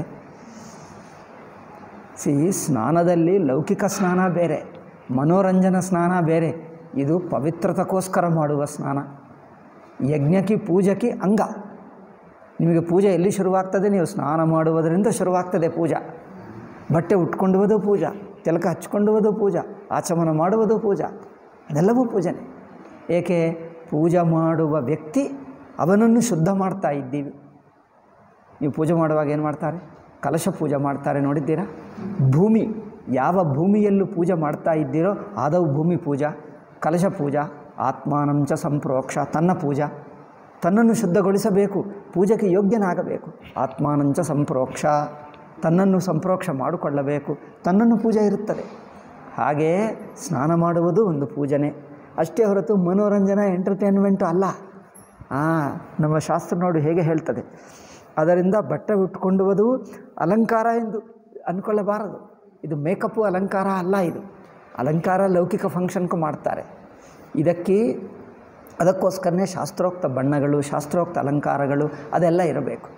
ಸಿ ಸ್ನಾನದಲ್ಲಿ ಲೌಕಿಕ ಸ್ನಾನ ಬೇರೆ ಮನೋರಂಜನ ಸ್ನಾನ ಬೇರೆ ಇದು ಪವಿತ್ರತಕ್ಕೋಸ್ಕರ ಮಾಡುವ ಸ್ನಾನ ಯಜ್ಞಕ್ಕೆ ಪೂಜಕ್ಕೆ ಅಂಗ ನಿಮಗೆ ಪೂಜೆ ಎಲ್ಲಿ ಶುರುವಾಗ್ತದೆ ನೀವು ಸ್ನಾನ ಮಾಡುವುದರಿಂದ ಶುರುವಾಗ್ತದೆ ಪೂಜಾ ಬಟ್ಟೆ ಉಟ್ಕೊಂಡುವುದು ಪೂಜಾ ತಿಲಕ ಹಚ್ಕೊಂಡುವುದು ಪೂಜಾ ಆಚಮನ ಮಾಡುವುದು ಪೂಜಾ ಅದೆಲ್ಲವೂ ಪೂಜನೆ ಏಕೆ ಪೂಜೆ ಮಾಡುವ ವ್ಯಕ್ತಿ ಅವನನ್ನು ಶುದ್ಧ ಮಾಡ್ತಾ ಇದ್ದೀವಿ ನೀವು ಪೂಜೆ ಮಾಡುವಾಗ ಏನು ಮಾಡ್ತಾರೆ ಕಲಶ ಪೂಜೆ ಮಾಡ್ತಾರೆ ನೋಡಿದ್ದೀರಾ ಭೂಮಿ ಯಾವ ಭೂಮಿಯಲ್ಲೂ ಪೂಜೆ ಮಾಡ್ತಾ ಇದ್ದೀರೋ ಆದವು ಭೂಮಿ ಪೂಜಾ ಕಲಶ ಪೂಜಾ ಆತ್ಮಾನಂಚ ಸಂಪ್ರೋಕ್ಷ ತನ್ನ ಪೂಜಾ ತನ್ನನ್ನು ಶುದ್ಧಗೊಳಿಸಬೇಕು ಪೂಜೆಗೆ ಯೋಗ್ಯನಾಗಬೇಕು ಆತ್ಮಾನಂಚ ಸಂಪ್ರೋಕ್ಷ ತನ್ನನ್ನು ಸಂಪ್ರೋಕ್ಷ ಮಾಡಿಕೊಳ್ಳಬೇಕು ತನ್ನನ್ನು ಪೂಜೆ ಇರುತ್ತದೆ ಹಾಗೆಯೇ ಸ್ನಾನ ಮಾಡುವುದು ಒಂದು ಪೂಜನೆ ಅಷ್ಟೇ ಹೊರತು ಮನೋರಂಜನಾ ಎಂಟರ್ಟೈನ್ಮೆಂಟು ಅಲ್ಲ ಹಾಂ ನಮ್ಮ ಶಾಸ್ತ್ರ ನೋಡಿ ಹೇಗೆ ಹೇಳ್ತದೆ ಅದರಿಂದ ಬಟ್ಟೆ ಉಟ್ಕೊಂಡುವುದು ಅಲಂಕಾರ ಎಂದು ಅಂದ್ಕೊಳ್ಳಬಾರದು ಇದು ಮೇಕಪ್ಪು ಅಲಂಕಾರ ಅಲ್ಲ ಇದು ಅಲಂಕಾರ ಲೌಕಿಕ ಫಂಕ್ಷನ್ಗೂ ಮಾಡ್ತಾರೆ ಇದಕ್ಕೆ ಅದಕ್ಕೋಸ್ಕರನೇ ಶಾಸ್ತ್ರೋಕ್ತ ಬಣ್ಣಗಳು ಶಾಸ್ತ್ರೋಕ್ತ ಅಲಂಕಾರಗಳು ಅದೆಲ್ಲ ಇರಬೇಕು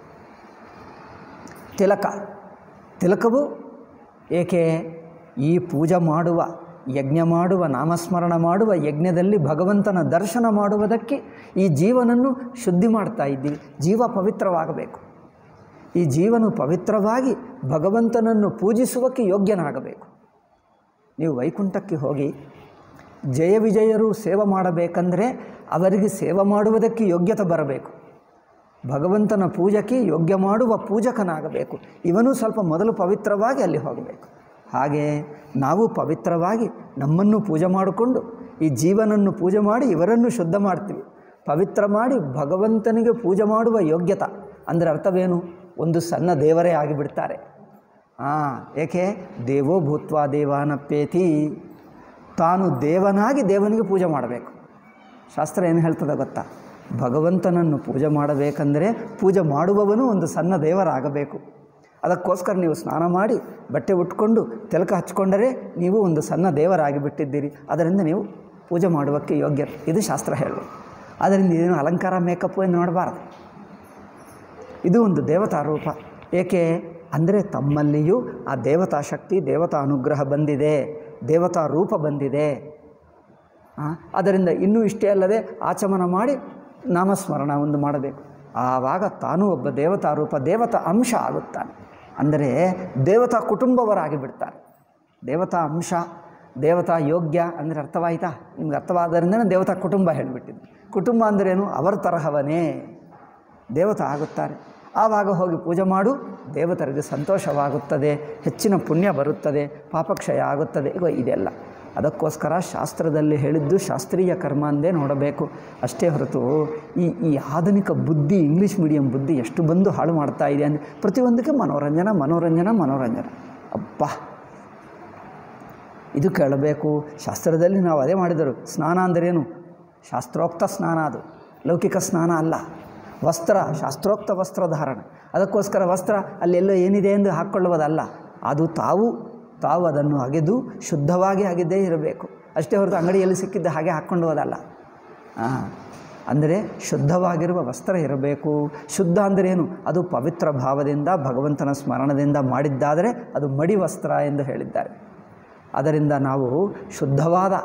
ತಿಲಕ ತಿಲಕವು ಏಕೆ ಈ ಪೂಜೆ ಮಾಡುವ ಯಜ್ಞ ಮಾಡುವ ನಾಮಸ್ಮರಣ ಮಾಡುವ ಯಜ್ಞದಲ್ಲಿ ಭಗವಂತನ ದರ್ಶನ ಮಾಡುವುದಕ್ಕೆ ಈ ಜೀವನನ್ನು ಶುದ್ಧಿ ಮಾಡ್ತಾ ಇದ್ದೀವಿ ಜೀವ ಪವಿತ್ರವಾಗಬೇಕು ಈ ಜೀವನು ಪವಿತ್ರವಾಗಿ ಭಗವಂತನನ್ನು ಪೂಜಿಸುವಕ್ಕೆ ಯೋಗ್ಯನಾಗಬೇಕು ನೀವು ವೈಕುಂಠಕ್ಕೆ ಹೋಗಿ ಜಯ ವಿಜಯರು ಸೇವೆ ಮಾಡಬೇಕಂದ್ರೆ ಅವರಿಗೆ ಸೇವೆ ಮಾಡುವುದಕ್ಕೆ ಯೋಗ್ಯತೆ ಬರಬೇಕು ಭಗವಂತನ ಪೂಜಕ್ಕೆ ಯೋಗ್ಯ ಮಾಡುವ ಪೂಜಕನಾಗಬೇಕು ಇವನು ಸ್ವಲ್ಪ ಮೊದಲು ಪವಿತ್ರವಾಗಿ ಅಲ್ಲಿ ಹೋಗಬೇಕು ಹಾಗೆ ನಾವು ಪವಿತ್ರವಾಗಿ ನಮ್ಮನ್ನು ಪೂಜೆ ಮಾಡಿಕೊಂಡು ಈ ಜೀವನನ್ನು ಪೂಜೆ ಮಾಡಿ ಇವರನ್ನು ಶುದ್ಧ ಮಾಡ್ತೀವಿ ಪವಿತ್ರ ಮಾಡಿ ಭಗವಂತನಿಗೆ ಪೂಜೆ ಮಾಡುವ ಯೋಗ್ಯತೆ ಅಂದರೆ ಅರ್ಥವೇನು ಒಂದು ಸಣ್ಣ ದೇವರೇ ಆಗಿಬಿಡ್ತಾರೆ ಹಾಂ ಏಕೆ ದೇವೋ ಭೂತ್ವ ದೇವಾನಪ್ಪೇತಿ ತಾನು ದೇವನಾಗಿ ದೇವನಿಗೆ ಪೂಜೆ ಮಾಡಬೇಕು ಶಾಸ್ತ್ರ ಏನು ಹೇಳ್ತದೆ ಗೊತ್ತಾ ಭಗವಂತನನ್ನು ಪೂಜೆ ಮಾಡಬೇಕಂದರೆ ಪೂಜೆ ಮಾಡುವವನು ಒಂದು ಸಣ್ಣ ದೇವರಾಗಬೇಕು ಅದಕ್ಕೋಸ್ಕರ ನೀವು ಸ್ನಾನ ಮಾಡಿ ಬಟ್ಟೆ ಉಟ್ಕೊಂಡು ತಿಲಕ ಹಚ್ಕೊಂಡರೆ ನೀವು ಒಂದು ಸಣ್ಣ ದೇವರಾಗಿ ಬಿಟ್ಟಿದ್ದೀರಿ ಅದರಿಂದ ನೀವು ಪೂಜೆ ಮಾಡುವಕ್ಕೆ ಯೋಗ್ಯ ಇದು ಶಾಸ್ತ್ರ ಹೇಳುವ ಅದರಿಂದ ಇದೇನು ಅಲಂಕಾರ ಮೇಕಪ್ಪು ಎಂದು ನೋಡಬಾರದು ಇದು ಒಂದು ದೇವತಾ ರೂಪ ಏಕೆ ಅಂದರೆ ತಮ್ಮಲ್ಲಿಯೂ ಆ ದೇವತಾ ಶಕ್ತಿ ದೇವತಾ ಅನುಗ್ರಹ ಬಂದಿದೆ ದೇವತಾ ರೂಪ ಬಂದಿದೆ ಆ, ಅದರಿಂದ ಇನ್ನೂ ಇಷ್ಟೇ ಅಲ್ಲದೆ ಆಚಮನ ಮಾಡಿ ನಾಮಸ್ಮರಣ ಒಂದು ಮಾಡಬೇಕು ಆವಾಗ ತಾನು ಒಬ್ಬ ದೇವತಾ ರೂಪ ದೇವತಾ ಅಂಶ ಆಗುತ್ತಾನೆ ಅಂದರೆ ದೇವತಾ ಕುಟುಂಬವರಾಗಿ ಬಿಡ್ತಾರೆ ದೇವತಾ ಅಂಶ ದೇವತಾ ಯೋಗ್ಯ ಅಂದರೆ ಅರ್ಥವಾಯಿತಾ ನಿಮ್ಗೆ ಅರ್ಥವಾದ್ದರಿಂದ ದೇವತಾ ಕುಟುಂಬ ಹೇಳಿಬಿಟ್ಟಿದ್ದು ಕುಟುಂಬ ಅಂದ್ರೇನು ಅವರ ತರಹವನೇ ದೇವತ ಆಗುತ್ತಾರೆ ಆವಾಗ ಹೋಗಿ ಪೂಜೆ ಮಾಡು ದೇವತರಿಗೆ ಸಂತೋಷವಾಗುತ್ತದೆ ಹೆಚ್ಚಿನ ಪುಣ್ಯ ಬರುತ್ತದೆ ಪಾಪಕ್ಷಯ ಆಗುತ್ತದೆ ಈಗ ಇದೆಲ್ಲ ಅದಕ್ಕೋಸ್ಕರ ಶಾಸ್ತ್ರದಲ್ಲಿ ಹೇಳಿದ್ದು ಶಾಸ್ತ್ರೀಯ ಕರ್ಮ ಅಂದೇ ನೋಡಬೇಕು ಅಷ್ಟೇ ಹೊರತು ಈ ಈ ಆಧುನಿಕ ಬುದ್ಧಿ ಇಂಗ್ಲೀಷ್ ಮೀಡಿಯಂ ಬುದ್ಧಿ ಎಷ್ಟು ಬಂದು ಹಾಳು ಮಾಡ್ತಾ ಇದೆ ಅಂದರೆ ಪ್ರತಿಯೊಂದಕ್ಕೆ ಮನೋರಂಜನ ಮನೋರಂಜನ ಮನೋರಂಜನ ಅಬ್ಬಾ ಇದು ಕೇಳಬೇಕು ಶಾಸ್ತ್ರದಲ್ಲಿ ನಾವು ಅದೇ ಮಾಡಿದರು ಸ್ನಾನ ಅಂದರೇನು ಶಾಸ್ತ್ರೋಕ್ತ ಸ್ನಾನ ಅದು ಲೌಕಿಕ ಸ್ನಾನ ಅಲ್ಲ ವಸ್ತ್ರ ಶಾಸ್ತ್ರೋಕ್ತ ವಸ್ತ್ರಧಾರಣೆ ಅದಕ್ಕೋಸ್ಕರ ವಸ್ತ್ರ ಅಲ್ಲೆಲ್ಲೋ ಏನಿದೆ ಎಂದು ಹಾಕ್ಕೊಳ್ಳುವುದಲ್ಲ ಅದು ತಾವು ತಾವು ಅದನ್ನು ಅಗೆದು ಶುದ್ಧವಾಗಿ ಅಗೆದೇ ಇರಬೇಕು ಅಷ್ಟೇ ಹೊರತು ಅಂಗಡಿಯಲ್ಲಿ ಸಿಕ್ಕಿದ್ದ ಹಾಗೆ ಹಾಕ್ಕೊಂಡು ಹೋದಲ್ಲ ಹಾಂ ಅಂದರೆ ಶುದ್ಧವಾಗಿರುವ ವಸ್ತ್ರ ಇರಬೇಕು ಶುದ್ಧ ಅಂದರೇನು ಅದು ಪವಿತ್ರ ಭಾವದಿಂದ ಭಗವಂತನ ಸ್ಮರಣದಿಂದ ಮಾಡಿದ್ದಾದರೆ ಅದು ಮಡಿ ವಸ್ತ್ರ ಎಂದು ಹೇಳಿದ್ದಾರೆ ಅದರಿಂದ ನಾವು ಶುದ್ಧವಾದ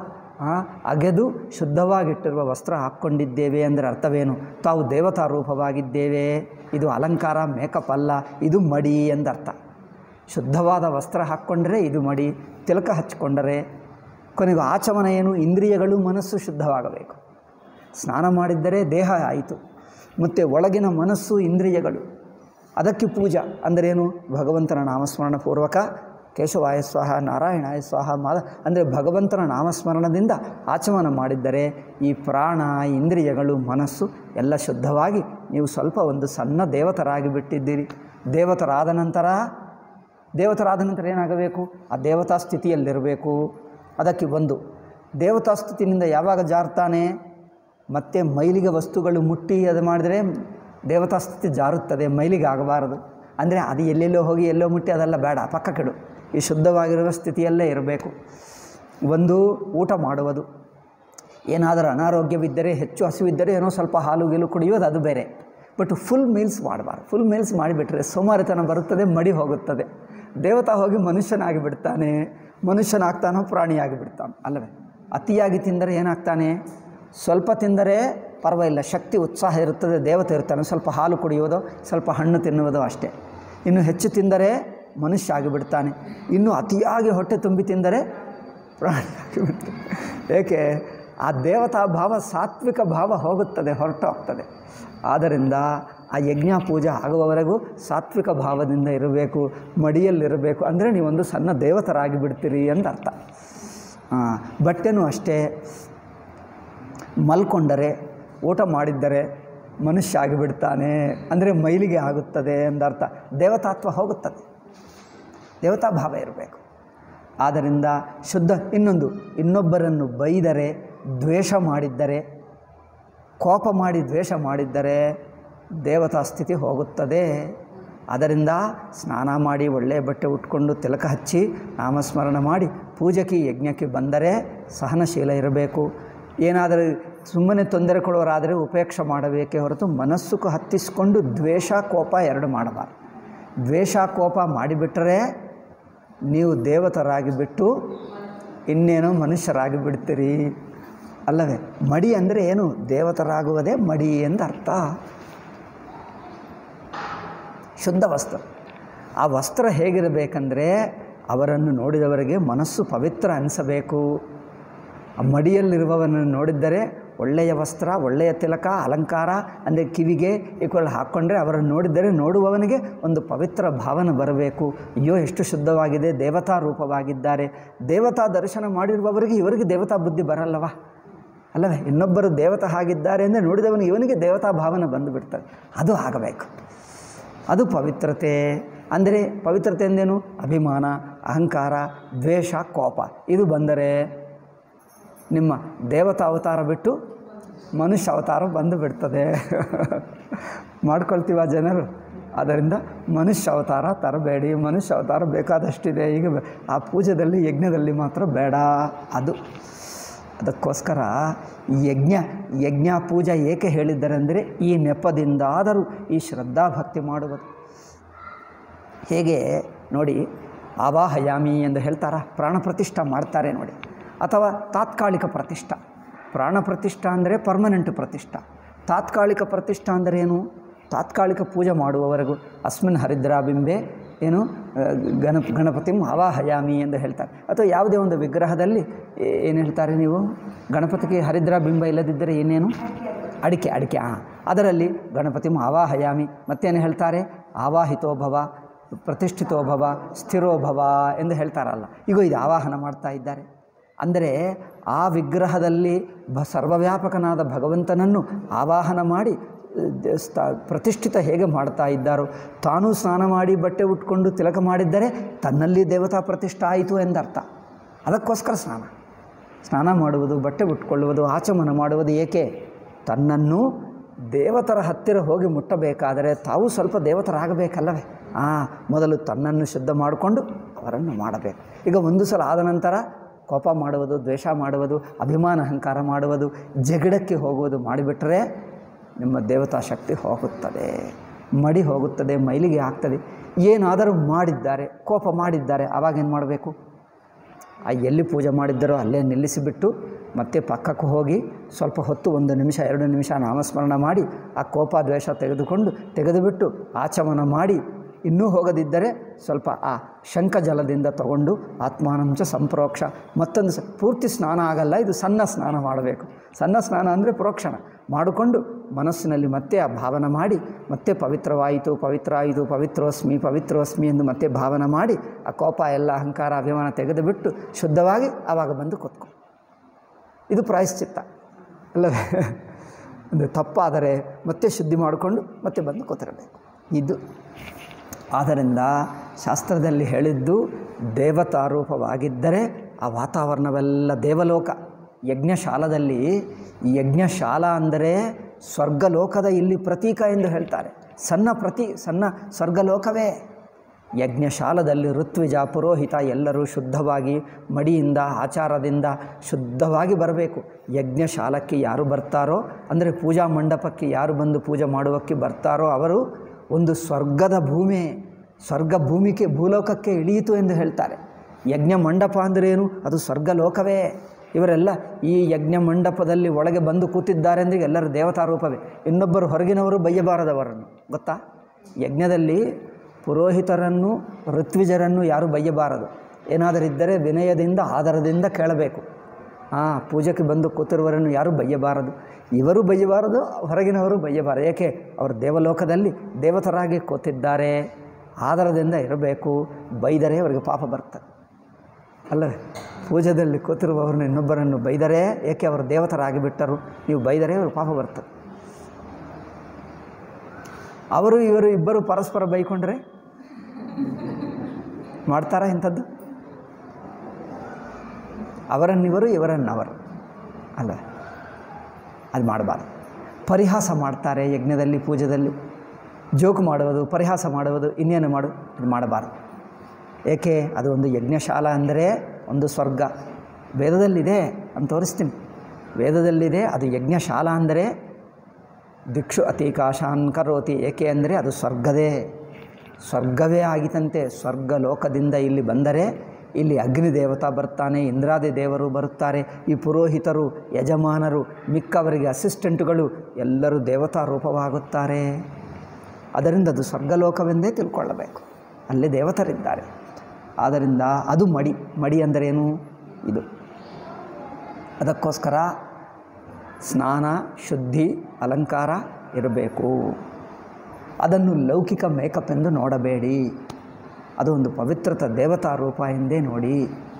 ಆ, ಅಗೆದು ಶುದ್ಧವಾಗಿಟ್ಟಿರುವ ವಸ್ತ್ರ ಹಾಕ್ಕೊಂಡಿದ್ದೇವೆ ಅಂದರೆ ಅರ್ಥವೇನು ತಾವು ದೇವತಾ ರೂಪವಾಗಿದ್ದೇವೆ ಇದು ಅಲಂಕಾರ ಮೇಕಪ್ ಅಲ್ಲ ಇದು ಮಡಿ ಎಂದರ್ಥ ಶುದ್ಧವಾದ ವಸ್ತ್ರ ಹಾಕ್ಕೊಂಡ್ರೆ ಇದು ಮಡಿ ತಿಲಕ ಹಚ್ಕೊಂಡರೆ ಕೊನೆಗೂ ಆಚಮನ ಏನು ಇಂದ್ರಿಯಗಳು ಮನಸ್ಸು ಶುದ್ಧವಾಗಬೇಕು ಸ್ನಾನ ಮಾಡಿದ್ದರೆ ದೇಹ ಆಯಿತು ಮತ್ತು ಒಳಗಿನ ಮನಸ್ಸು ಇಂದ್ರಿಯಗಳು ಅದಕ್ಕೆ ಪೂಜಾ ಅಂದರೇನು ಭಗವಂತನ ನಾಮಸ್ಮರಣ ಪೂರ್ವಕ ಕೇಶವಾಯ ಸ್ವಾಹ ನಾರಾಯಣಾಯ ಸ್ವಾಹ ಮಾದ ಅಂದರೆ ಭಗವಂತನ ನಾಮಸ್ಮರಣದಿಂದ ಆಚಮನ ಮಾಡಿದ್ದರೆ ಈ ಪ್ರಾಣ ಇಂದ್ರಿಯಗಳು ಮನಸ್ಸು ಎಲ್ಲ ಶುದ್ಧವಾಗಿ ನೀವು ಸ್ವಲ್ಪ ಒಂದು ಸಣ್ಣ ದೇವತರಾಗಿ ಬಿಟ್ಟಿದ್ದೀರಿ ದೇವತರಾದ ನಂತರ ದೇವತರಾದ ನಂತರ ಏನಾಗಬೇಕು ಆ ದೇವತಾ ಸ್ಥಿತಿಯಲ್ಲಿರಬೇಕು ಅದಕ್ಕೆ ಒಂದು ದೇವತಾ ಸ್ಥಿತಿನಿಂದ ಯಾವಾಗ ಜಾರ್ತಾನೆ ಮತ್ತೆ ಮೈಲಿಗೆ ವಸ್ತುಗಳು ಮುಟ್ಟಿ ಅದು ಮಾಡಿದರೆ ದೇವತಾ ಸ್ಥಿತಿ ಜಾರುತ್ತದೆ ಮೈಲಿಗೆ ಆಗಬಾರದು ಅಂದರೆ ಅದು ಎಲ್ಲೆಲ್ಲೋ ಹೋಗಿ ಎಲ್ಲೋ ಮುಟ್ಟಿ ಅದೆಲ್ಲ ಬೇಡ ಪಕ್ಕ ಕೆಡು ಈ ಶುದ್ಧವಾಗಿರುವ ಸ್ಥಿತಿಯಲ್ಲೇ ಇರಬೇಕು ಒಂದು ಊಟ ಮಾಡುವುದು ಏನಾದರೂ ಅನಾರೋಗ್ಯವಿದ್ದರೆ ಹೆಚ್ಚು ಹಸಿವಿದ್ದರೆ ಏನೋ ಸ್ವಲ್ಪ ಹಾಲು ಗೀಲು ಕುಡಿಯೋದು ಅದು ಬೇರೆ ಬಟ್ ಫುಲ್ ಮೀಲ್ಸ್ ಮಾಡಬಾರ್ದು ಫುಲ್ ಮೀಲ್ಸ್ ಮಾಡಿಬಿಟ್ರೆ ಸೋಮಾರಿತನ ಬರುತ್ತದೆ ಮಡಿ ಹೋಗುತ್ತದೆ ದೇವತಾ ಹೋಗಿ ಮನುಷ್ಯನಾಗಿ ಬಿಡ್ತಾನೆ ಮನುಷ್ಯನಾಗ್ತಾನೋ ಪ್ರಾಣಿಯಾಗಿ ಬಿಡ್ತಾನೆ ಅಲ್ಲವೇ ಅತಿಯಾಗಿ ತಿಂದರೆ ಏನಾಗ್ತಾನೆ ಸ್ವಲ್ಪ ತಿಂದರೆ ಪರವಾಗಿಲ್ಲ ಶಕ್ತಿ ಉತ್ಸಾಹ ಇರುತ್ತದೆ ದೇವತೆ ಇರ್ತಾನೆ ಸ್ವಲ್ಪ ಹಾಲು ಕುಡಿಯೋದು ಸ್ವಲ್ಪ ಹಣ್ಣು ತಿನ್ನುವುದು ಅಷ್ಟೇ ಇನ್ನು ಹೆಚ್ಚು ತಿಂದರೆ ಮನುಷ್ಯ ಆಗಿಬಿಡ್ತಾನೆ ಇನ್ನು ಅತಿಯಾಗಿ ಹೊಟ್ಟೆ ತುಂಬಿ ತಿಂದರೆ ಪ್ರಾಣಿಯಾಗಿ ಬಿಡ್ತಾನೆ ಏಕೆ ಆ ದೇವತಾ ಭಾವ ಸಾತ್ವಿಕ ಭಾವ ಹೋಗುತ್ತದೆ ಹೊರಟು ಹೋಗ್ತದೆ ಆದ್ದರಿಂದ ಆ ಯಜ್ಞ ಪೂಜೆ ಆಗುವವರೆಗೂ ಸಾತ್ವಿಕ ಭಾವದಿಂದ ಇರಬೇಕು ಮಡಿಯಲ್ಲಿರಬೇಕು ಅಂದರೆ ನೀವೊಂದು ಸಣ್ಣ ದೇವತರಾಗಿ ಬಿಡ್ತೀರಿ ಅಂತ ಅರ್ಥ ಆ, ಬಟ್ಟೆನೂ ಅಷ್ಟೇ ಮಲ್ಕೊಂಡರೆ ಊಟ ಮಾಡಿದ್ದರೆ ಮನುಷ್ಯ ಆಗಿಬಿಡ್ತಾನೆ ಅಂದರೆ ಮೈಲಿಗೆ ಆಗುತ್ತದೆ ಎಂದರ್ಥ ದೇವತಾತ್ವ ಹೋಗುತ್ತದೆ ದೇವತಾ ಭಾವ ಇರಬೇಕು ಆದ್ದರಿಂದ ಶುದ್ಧ ಇನ್ನೊಂದು ಇನ್ನೊಬ್ಬರನ್ನು ಬೈದರೆ ದ್ವೇಷ ಮಾಡಿದ್ದರೆ ಕೋಪ ಮಾಡಿ ದ್ವೇಷ ಮಾಡಿದ್ದರೆ ದೇವತಾ ಸ್ಥಿತಿ ಹೋಗುತ್ತದೆ ಅದರಿಂದ ಸ್ನಾನ ಮಾಡಿ ಒಳ್ಳೆಯ ಬಟ್ಟೆ ಉಟ್ಕೊಂಡು ತಿಲಕ ಹಚ್ಚಿ ನಾಮಸ್ಮರಣ ಮಾಡಿ ಪೂಜೆಗೆ ಯಜ್ಞಕ್ಕೆ ಬಂದರೆ ಸಹನಶೀಲ ಇರಬೇಕು ಏನಾದರೂ ಸುಮ್ಮನೆ ತೊಂದರೆ ಕೊಡೋರಾದರೆ ಉಪೇಕ್ಷೆ ಮಾಡಬೇಕೇ ಹೊರತು ಮನಸ್ಸುకు ಹತ್ತಿಸ್ಕೊಂಡು ದ್ವೇಷ ಕೋಪ ಎರಡು ಮಾಡಬಾರ್ದು ದ್ವೇಷ ಕೋಪ ಮಾಡಿಬಿಟ್ಟರೆ ನೀವು ದೇವತರಾಗಿ ಬಿಟ್ಟು ಇನ್ನೇನೋ ಮನುಷ್ಯರಾಗಿ ಬಿಡ್ತೀರಿ ಅಲ್ಲವೇ ಮಡಿ ಅಂದರೆ ಏನು ದೇವತರಾಗುವುದೇ ಮಡಿ ಎಂದರ್ಥ ಶುದ್ಧ ವಸ್ತ್ರ ಆ ವಸ್ತ್ರ ಹೇಗಿರಬೇಕಂದ್ರೆ ಅವರನ್ನು ನೋಡಿದವರಿಗೆ ಮನಸ್ಸು ಪವಿತ್ರ ಅನಿಸಬೇಕು ಆ ಮಡಿಯಲ್ಲಿರುವವನನ್ನು ನೋಡಿದ್ದರೆ ಒಳ್ಳೆಯ ವಸ್ತ್ರ ಒಳ್ಳೆಯ ತಿಲಕ ಅಲಂಕಾರ ಅಂದರೆ ಕಿವಿಗೆ ಈಕ್ವಲ್ ಹಾಕ್ಕೊಂಡ್ರೆ ಅವರನ್ನು ನೋಡಿದ್ದರೆ ನೋಡುವವನಿಗೆ ಒಂದು ಪವಿತ್ರ ಭಾವನೆ ಬರಬೇಕು ಅಯ್ಯೋ ಎಷ್ಟು ಶುದ್ಧವಾಗಿದೆ ದೇವತಾ ರೂಪವಾಗಿದ್ದಾರೆ ದೇವತಾ ದರ್ಶನ ಮಾಡಿರುವವರಿಗೆ ಇವರಿಗೆ ದೇವತಾ ಬುದ್ಧಿ ಬರಲ್ಲವಾ ಅಲ್ಲವೇ ಇನ್ನೊಬ್ಬರು ದೇವತಾ ಆಗಿದ್ದಾರೆ ಅಂದರೆ ನೋಡಿದವನು ಇವನಿಗೆ ದೇವತಾ ಭಾವನೆ ಬಂದುಬಿಡ್ತದೆ ಅದು ಆಗಬೇಕು ಅದು ಪವಿತ್ರತೆ ಅಂದರೆ ಪವಿತ್ರತೆ ಎಂದೇನು ಅಭಿಮಾನ ಅಹಂಕಾರ ದ್ವೇಷ ಕೋಪ ಇದು ಬಂದರೆ ನಿಮ್ಮ ದೇವತಾ ಅವತಾರ ಬಿಟ್ಟು ಮನುಷ್ಯ ಅವತಾರ ಬಂದು ಬಿಡ್ತದೆ ಮಾಡ್ಕೊಳ್ತೀವ ಜನರು ಆದ್ದರಿಂದ ಮನುಷ್ಯ ಅವತಾರ ತರಬೇಡಿ ಮನುಷ್ಯ ಅವತಾರ ಬೇಕಾದಷ್ಟಿದೆ ಈಗ ಬೆ- ಆ ಪೂಜೆದಲ್ಲಿ ಯಜ್ಞದಲ್ಲಿ ಮಾತ್ರ ಬೇಡ ಅದು ಅದಕ್ಕೋಸ್ಕರ ಈ ಯಜ್ಞ ಯಜ್ಞ ಪೂಜಾ ಏಕೆ ಹೇಳಿದ್ದಾರೆ ಅಂದರೆ ಈ ನೆಪದಿಂದಾದರೂ ಈ ಶ್ರದ್ಧಾಭಕ್ತಿ ಮಾಡುವುದು ಹೇಗೆ ನೋಡಿ ಆವಾಹಯಾಮಿ ಎಂದು ಹೇಳ್ತಾರ ಪ್ರಾಣ ಪ್ರತಿಷ್ಠಾ ಮಾಡ್ತಾರೆ ನೋಡಿ ಅಥವಾ ತಾತ್ಕಾಲಿಕ ಪ್ರತಿಷ್ಠಾ ಪ್ರಾಣ ಪ್ರತಿಷ್ಠಾ ಅಂದರೆ ಪರ್ಮನೆಂಟ್ ಪ್ರತಿಷ್ಠಾ ತಾತ್ಕಾಲಿಕ ಪ್ರತಿಷ್ಠಾ ಅಂದರೆ ಏನು ತಾತ್ಕಾಲಿಕ ಪೂಜೆ ಮಾಡುವವರೆಗೂ ಅಸ್ಮಿನ್ ಹರಿದ್ರಾಬಿಂಬೆ ಏನು ಆ, ಗಣಪ ಗಣಪತಿಂ ಆವಾಹಯಾಮಿ ಎಂದು ಹೇಳ್ತಾರೆ ಅಥವಾ ಯಾವುದೇ ಒಂದು ವಿಗ್ರಹದಲ್ಲಿ ಏ- ಏನು ಹೇಳ್ತಾರೆ ನೀವು ಗಣಪತಿಗೆ ಹರಿದ್ರಾ ಬಿಂಬ ಇಲ್ಲದಿದ್ದರೆ ಏನೇನು ಅಡಿಕೆ ಅಡಿಕೆ ಹಾಂ ಅದರಲ್ಲಿ ಗಣಪತಿಂ ಆವಾಹಯಾಮಿ ಮತ್ತೇನು ಹೇಳ್ತಾರೆ ಆವಾಹಿತೋಭವ ಪ್ರತಿಷ್ಠಿತೋಭವ ಸ್ಥಿರೋಭವ ಎಂದು ಹೇಳ್ತಾರಲ್ಲ ಈಗ ಇದು ಆವಾಹನ ಮಾಡ್ತಾ ಇದ್ದಾರೆ ಅಂದರೆ ಆ ವಿಗ್ರಹದಲ್ಲಿ ಭ ಸರ್ವವ್ಯಾಪಕನಾದ ಭಗವಂತನನ್ನು ಆವಾಹನ ಮಾಡಿ ದ- ಸ್ಥ ಪ್ರತಿಷ್ಠಿತ ಹೇಗೆ ಮಾಡ್ತಾ ಇದ್ದಾರೋ ತಾನೂ ಸ್ನಾನ ಮಾಡಿ ಬಟ್ಟೆ ಉಟ್ಕೊಂಡು ತಿಲಕ ಮಾಡಿದ್ದರೆ ತನ್ನಲ್ಲಿ ದೇವತಾ ಪ್ರತಿಷ್ಠೆ ಆಯಿತು ಎಂದರ್ಥ ಅದಕ್ಕೋಸ್ಕರ ಸ್ನಾನ ಸ್ನಾನ ಮಾಡುವುದು ಬಟ್ಟೆ ಉಟ್ಕೊಳ್ಳುವುದು ಆಚಮನ ಮಾಡುವುದು ಏಕೆ ತನ್ನನ್ನು ದೇವತರ ಹತ್ತಿರ ಹೋಗಿ ಮುಟ್ಟಬೇಕಾದರೆ ತಾವು ಸ್ವಲ್ಪ ದೇವತರಾಗಬೇಕಲ್ಲವೇ ಆ ಮೊದಲು ತನ್ನನ್ನು ಶುದ್ಧ ಮಾಡಿಕೊಂಡು ಅವರನ್ನು ಮಾಡಬೇಕು ಈಗ ಒಂದು ಸಲ ಆದ ನಂತರ ಕೋಪ ಮಾಡುವುದು ದ್ವೇಷ ಮಾಡುವುದು ಅಭಿಮಾನ ಅಹಂಕಾರ ಮಾಡುವುದು ಜಗಳಕ್ಕೆ ಹೋಗುವುದು ಮಾಡಿಬಿಟ್ರೆ ನಿಮ್ಮ ದೇವತಾ ಶಕ್ತಿ ಹೋಗುತ್ತದೆ ಮಡಿ ಹೋಗುತ್ತದೆ ಮೈಲಿಗೆ ಆಗ್ತದೆ ಏನಾದರೂ ಮಾಡಿದ್ದಾರೆ ಕೋಪ ಮಾಡಿದ್ದಾರೆ ಆವಾಗೇನು ಮಾಡಬೇಕು ಆ ಎಲ್ಲಿ ಪೂಜೆ ಮಾಡಿದ್ದರೋ ಅಲ್ಲೇ ನಿಲ್ಲಿಸಿಬಿಟ್ಟು ಮತ್ತೆ ಪಕ್ಕಕ್ಕೆ ಹೋಗಿ ಸ್ವಲ್ಪ ಹೊತ್ತು ಒಂದು ನಿಮಿಷ ಎರಡು ನಿಮಿಷ ನಾಮಸ್ಮರಣ ಮಾಡಿ ಆ ಕೋಪ ದ್ವೇಷ ತೆಗೆದುಕೊಂಡು ತೆಗೆದುಬಿಟ್ಟು ಆಚಮನ ಮಾಡಿ ಇನ್ನೂ ಹೋಗದಿದ್ದರೆ ಸ್ವಲ್ಪ ಆ ಶಂಖ ಜಲದಿಂದ ತಗೊಂಡು ಆತ್ಮಾನಂಚ ಸಂಪ್ರೋಕ್ಷ ಮತ್ತೊಂದು ಸ ಪೂರ್ತಿ ಸ್ನಾನ ಆಗಲ್ಲ ಇದು ಸಣ್ಣ ಸ್ನಾನ ಮಾಡಬೇಕು ಸಣ್ಣ ಸ್ನಾನ ಅಂದರೆ ಪ್ರೋಕ್ಷಣ ಮಾಡಿಕೊಂಡು ಮನಸ್ಸಿನಲ್ಲಿ ಮತ್ತೆ ಆ ಭಾವನೆ ಮಾಡಿ ಮತ್ತೆ ಪವಿತ್ರವಾಯಿತು ಪವಿತ್ರ ಆಯಿತು ಪವಿತ್ರೋಸ್ಮಿ ಪವಿತ್ರೋಸ್ಮಿ ಎಂದು ಮತ್ತೆ ಭಾವನೆ ಮಾಡಿ ಆ ಕೋಪ ಎಲ್ಲ ಅಹಂಕಾರ ಅಭಿಮಾನ ತೆಗೆದುಬಿಟ್ಟು ಶುದ್ಧವಾಗಿ ಆವಾಗ ಬಂದು ಕೂತ್ಕೊ ಇದು ಪ್ರಾಯಶ್ಚಿತ್ತ ಅಲ್ಲವೇ ಒಂದು ತಪ್ಪಾದರೆ ಮತ್ತೆ ಶುದ್ಧಿ ಮಾಡಿಕೊಂಡು ಮತ್ತೆ ಬಂದು ಕೂತಿರಬೇಕು ಇದು ಆದ್ದರಿಂದ ಶಾಸ್ತ್ರದಲ್ಲಿ ಹೇಳಿದ್ದು ದೇವತಾರೂಪವಾಗಿದ್ದರೆ ಆ ವಾತಾವರಣವೆಲ್ಲ ದೇವಲೋಕ ಯಜ್ಞಶಾಲದಲ್ಲಿ ಈ ಯಜ್ಞಶಾಲ ಅಂದರೆ ಸ್ವರ್ಗಲೋಕದ ಇಲ್ಲಿ ಪ್ರತೀಕ ಎಂದು ಹೇಳ್ತಾರೆ ಸಣ್ಣ ಪ್ರತಿ ಸಣ್ಣ ಸ್ವರ್ಗಲೋಕವೇ ಯಜ್ಞಶಾಲದಲ್ಲಿ ಋತ್ವಿಜ ಪುರೋಹಿತ ಎಲ್ಲರೂ ಶುದ್ಧವಾಗಿ ಮಡಿಯಿಂದ ಆಚಾರದಿಂದ ಶುದ್ಧವಾಗಿ ಬರಬೇಕು ಯಜ್ಞಶಾಲಕ್ಕೆ ಯಾರು ಬರ್ತಾರೋ ಅಂದರೆ ಪೂಜಾ ಮಂಟಪಕ್ಕೆ ಯಾರು ಬಂದು ಪೂಜೆ ಮಾಡುವಕ್ಕೆ ಬರ್ತಾರೋ ಅವರು ಒಂದು ಸ್ವರ್ಗದ ಭೂಮಿ ಸ್ವರ್ಗ ಭೂಮಿಗೆ ಭೂಲೋಕಕ್ಕೆ ಇಳಿಯಿತು ಎಂದು ಹೇಳ್ತಾರೆ ಯಜ್ಞ ಮಂಟಪ ಅಂದ್ರೇನು ಅದು ಸ್ವರ್ಗಲೋಕವೇ ಇವರೆಲ್ಲ ಈ ಯಜ್ಞ ಮಂಟಪದಲ್ಲಿ ಒಳಗೆ ಬಂದು ಕೂತಿದ್ದಾರೆ ಅಂದರೆ ಎಲ್ಲರ ದೇವತಾರೂಪವೇ ಇನ್ನೊಬ್ಬರು ಹೊರಗಿನವರು ಬಯ್ಯಬಾರದವರನ್ನು ಗೊತ್ತಾ ಯಜ್ಞದಲ್ಲಿ ಪುರೋಹಿತರನ್ನು ಋತ್ವಿಜರನ್ನು ಯಾರು ಬಯ್ಯಬಾರದು ಏನಾದರಿದ್ದರೆ ವಿನಯದಿಂದ ಆಧಾರದಿಂದ ಕೇಳಬೇಕು ಹಾಂ ಪೂಜೆಗೆ ಬಂದು ಕೂತಿರುವವರನ್ನು ಯಾರು ಬಯ್ಯಬಾರದು ಇವರು ಬಯ್ಯಬಾರದು ಹೊರಗಿನವರು ಬಯ್ಯಬಾರದು ಏಕೆ ಅವರು ದೇವಲೋಕದಲ್ಲಿ ದೇವತರಾಗಿ ಕೂತಿದ್ದಾರೆ ಆಧಾರದಿಂದ ಇರಬೇಕು ಬೈದರೆ ಅವರಿಗೆ ಪಾಪ ಬರ್ತದೆ ಅಲ್ಲವೇ ಪೂಜೆದಲ್ಲಿ ಕೂತಿರುವವರನ್ನು ಇನ್ನೊಬ್ಬರನ್ನು ಬೈದರೆ ಏಕೆ ಅವರು ದೇವತರಾಗಿ ಬಿಟ್ಟರು ನೀವು ಬೈದರೆ ಅವರು ಪಾಪ ಬರ್ತದೆ ಅವರು ಇವರು ಇಬ್ಬರು ಪರಸ್ಪರ ಬೈಕೊಂಡ್ರೆ ಮಾಡ್ತಾರಾ ಇಂಥದ್ದು ಅವರನ್ನಿವರು ಇವರನ್ನವರು ಅಲ್ಲ ಅದು ಮಾಡಬಾರ್ದು ಪರಿಹಾಸ ಮಾಡ್ತಾರೆ ಯಜ್ಞದಲ್ಲಿ ಪೂಜೆದಲ್ಲಿ ಜೋಕು ಮಾಡುವುದು ಪರಿಹಾಸ ಮಾಡುವುದು ಇನ್ನೇನು ಮಾಡು ಇದು ಮಾಡಬಾರ್ದು ಏಕೆ ಅದು ಒಂದು ಯಜ್ಞಶಾಲ ಅಂದರೆ ಒಂದು ಸ್ವರ್ಗ ವೇದದಲ್ಲಿದೆ ಅಂತ ತೋರಿಸ್ತೀನಿ ವೇದದಲ್ಲಿದೆ ಅದು ಯಜ್ಞಶಾಲ ಅಂದರೆ ದಿಕ್ಷು ಅತೀಕಾಶಾನ್ ಕರೋತಿ ಏಕೆ ಅಂದರೆ ಅದು ಸ್ವರ್ಗದೇ ಸ್ವರ್ಗವೇ ಆಗಿತಂತೆ ಸ್ವರ್ಗ ಲೋಕದಿಂದ ಇಲ್ಲಿ ಬಂದರೆ ಇಲ್ಲಿ ಅಗ್ನಿ ದೇವತಾ ಬರ್ತಾನೆ ಇಂದ್ರಾದಿ ದೇವರು ಬರುತ್ತಾರೆ ಈ ಪುರೋಹಿತರು ಯಜಮಾನರು ಮಿಕ್ಕವರಿಗೆ ಅಸಿಸ್ಟೆಂಟ್ಗಳು ಎಲ್ಲರೂ ದೇವತಾ ರೂಪವಾಗುತ್ತಾರೆ ಅದರಿಂದ ಅದು ಸ್ವರ್ಗಲೋಕವೆಂದೇ ತಿಳ್ಕೊಳ್ಳಬೇಕು ಅಲ್ಲಿ ದೇವತರಿದ್ದಾರೆ ಆದ್ದರಿಂದ ಅದು ಮಡಿ ಮಡಿ ಅಂದರೇನು ಇದು ಅದಕ್ಕೋಸ್ಕರ ಸ್ನಾನ ಶುದ್ಧಿ ಅಲಂಕಾರ ಇರಬೇಕು ಅದನ್ನು ಲೌಕಿಕ ಮೇಕಪ್ ಎಂದು ನೋಡಬೇಡಿ ಅದು ಒಂದು ಪವಿತ್ರತ ದೇವತಾ ರೂಪ ಎಂದೇ ನೋಡಿ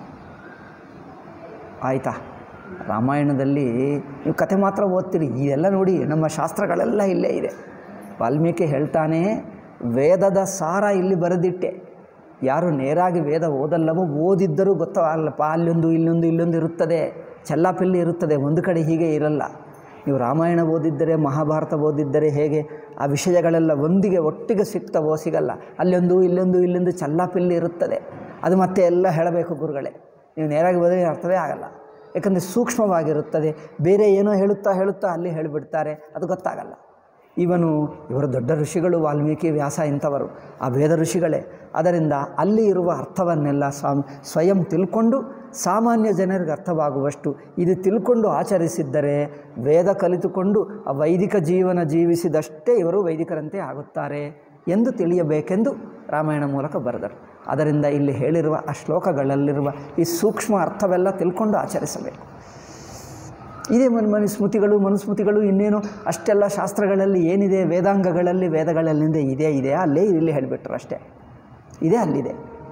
ಆಯಿತಾ ರಾಮಾಯಣದಲ್ಲಿ ನೀವು ಕತೆ ಮಾತ್ರ ಓದ್ತೀರಿ ಇದೆಲ್ಲ ನೋಡಿ ನಮ್ಮ ಶಾಸ್ತ್ರಗಳೆಲ್ಲ ಇಲ್ಲೇ ಇದೆ ವಾಲ್ಮೀಕಿ ಹೇಳ್ತಾನೆ ವೇದದ ಸಾರ ಇಲ್ಲಿ ಬರೆದಿಟ್ಟೆ ಯಾರು ನೇರಾಗಿ ವೇದ ಓದಲ್ಲವೋ ಓದಿದ್ದರೂ ಗೊತ್ತಾಗಲ್ಲಪ್ಪ ಅಲ್ಲೊಂದು ಇಲ್ಲೊಂದು ಇಲ್ಲೊಂದು ಇರುತ್ತದೆ ಚೆಲ್ಲಾಪಿಲ್ಲಿ ಇರುತ್ತದೆ ಒಂದು ಕಡೆ ಹೀಗೆ ಇರಲ್ಲ ನೀವು ರಾಮಾಯಣ ಓದಿದ್ದರೆ ಮಹಾಭಾರತ ಓದಿದ್ದರೆ ಹೇಗೆ ಆ ವಿಷಯಗಳೆಲ್ಲ ಒಂದಿಗೆ ಒಟ್ಟಿಗೆ ಸಿಗ್ತವೋ ಸಿಗಲ್ಲ ಅಲ್ಲೊಂದು ಇಲ್ಲೊಂದು ಇಲ್ಲೊಂದು ಚಲ್ಲಾಪಿಲ್ಲಿ ಇರುತ್ತದೆ ಅದು ಮತ್ತೆ ಎಲ್ಲ ಹೇಳಬೇಕು ಗುರುಗಳೇ ನೀವು ನೇರಾಗಿ ಓದಿದ್ರೆ ಅರ್ಥವೇ ಆಗಲ್ಲ ಯಾಕಂದರೆ ಸೂಕ್ಷ್ಮವಾಗಿರುತ್ತದೆ ಬೇರೆ ಏನೋ ಹೇಳುತ್ತಾ ಹೇಳುತ್ತಾ ಅಲ್ಲಿ ಹೇಳಿಬಿಡ್ತಾರೆ ಅದು ಗೊತ್ತಾಗಲ್ಲ ಇವನು ಇವರು ದೊಡ್ಡ ಋಷಿಗಳು ವಾಲ್ಮೀಕಿ ವ್ಯಾಸ ಇಂಥವರು ಆ ವೇದ ಋಷಿಗಳೇ ಅದರಿಂದ ಅಲ್ಲಿ ಇರುವ ಅರ್ಥವನ್ನೆಲ್ಲ ಸ್ವಾಮಿ ಸ್ವಯಂ ತಿಳ್ಕೊಂಡು ಸಾಮಾನ್ಯ ಜನರಿಗೆ ಅರ್ಥವಾಗುವಷ್ಟು ಇದು ತಿಳ್ಕೊಂಡು ಆಚರಿಸಿದ್ದರೆ ವೇದ ಕಲಿತುಕೊಂಡು ಆ ವೈದಿಕ ಜೀವನ ಜೀವಿಸಿದಷ್ಟೇ ಇವರು ವೈದಿಕರಂತೆ ಆಗುತ್ತಾರೆ ಎಂದು ತಿಳಿಯಬೇಕೆಂದು ರಾಮಾಯಣ ಮೂಲಕ ಬರೆದರು ಅದರಿಂದ ಇಲ್ಲಿ ಹೇಳಿರುವ ಆ ಶ್ಲೋಕಗಳಲ್ಲಿರುವ ಈ ಸೂಕ್ಷ್ಮ ಅರ್ಥವೆಲ್ಲ ತಿಳ್ಕೊಂಡು ಆಚರಿಸಬೇಕು ಇದೇ ಮನ್ ಮನುಸ್ಮೃತಿಗಳು ಮನುಸ್ಮೃತಿಗಳು ಇನ್ನೇನು ಅಷ್ಟೆಲ್ಲ ಶಾಸ್ತ್ರಗಳಲ್ಲಿ ಏನಿದೆ ವೇದಾಂಗಗಳಲ್ಲಿ ವೇದಗಳಲ್ಲಿಂದ ಇದೇ ಇದೆ ಅಲ್ಲೇ ಇಲ್ಲಿ ಹೇಳಿಬಿಟ್ರು ಅಷ್ಟೇ ಇದೇ ಅಲ್ಲಿದೆ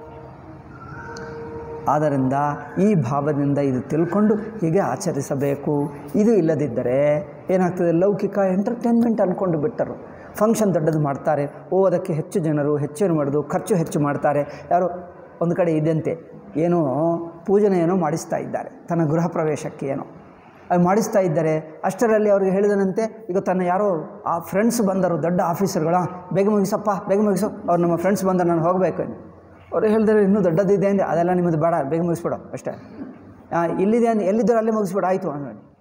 ಆದ್ದರಿಂದ ಈ ಭಾವದಿಂದ ಇದು ತಿಳ್ಕೊಂಡು ಹೀಗೆ ಆಚರಿಸಬೇಕು ಇದು ಇಲ್ಲದಿದ್ದರೆ ಏನಾಗ್ತದೆ ಲೌಕಿಕ ಎಂಟರ್ಟೈನ್ಮೆಂಟ್ ಅಂದ್ಕೊಂಡು ಬಿಟ್ಟರು ಫಂಕ್ಷನ್ ದೊಡ್ಡದು ಮಾಡ್ತಾರೆ ಓ ಅದಕ್ಕೆ ಹೆಚ್ಚು ಜನರು ಹೆಚ್ಚೇನು ಮಾಡೋದು ಖರ್ಚು ಹೆಚ್ಚು ಮಾಡ್ತಾರೆ ಯಾರೋ ಒಂದು ಕಡೆ ಇದ್ದಂತೆ ಏನೋ ಪೂಜನೆ ಏನೋ ಮಾಡಿಸ್ತಾ ಇದ್ದಾರೆ ತನ್ನ ಗೃಹ ಪ್ರವೇಶಕ್ಕೆ ಏನೋ ಅದು ಮಾಡಿಸ್ತಾ ಇದ್ದಾರೆ ಅಷ್ಟರಲ್ಲಿ ಅವ್ರಿಗೆ ಹೇಳಿದನಂತೆ ಈಗ ತನ್ನ ಯಾರೋ ಆ ಫ್ರೆಂಡ್ಸ್ ಬಂದರು ದೊಡ್ಡ ಆಫೀಸರ್ಗಳ ಬೇಗ ಮುಗಿಸಪ್ಪ ಬೇಗ ಮುಗಿಸು ಅವ್ರು ನಮ್ಮ ಫ್ರೆಂಡ್ಸ್ ಬಂದರು ನಾನು ಹೋಗಬೇಕು ಎಂದು ಅವ್ರು ಹೇಳಿದ್ರೆ ಇನ್ನೂ ದೊಡ್ಡದಿದೆ ಅಂದರೆ ಅದೆಲ್ಲ ನಿಮ್ಮದು ಬೇಡ ಬೇಗ ಮುಗಿಸ್ಬಿಡು ಅಷ್ಟೇ ಆ, ಇಲ್ಲಿದೆ ಅಂದ್ರೆ ಎಲ್ಲಿದ್ದರೂ ಅಲ್ಲೇ ಮುಗಿಸ್ಬಿಡು ಆಯಿತು ಅನ್ನೋದು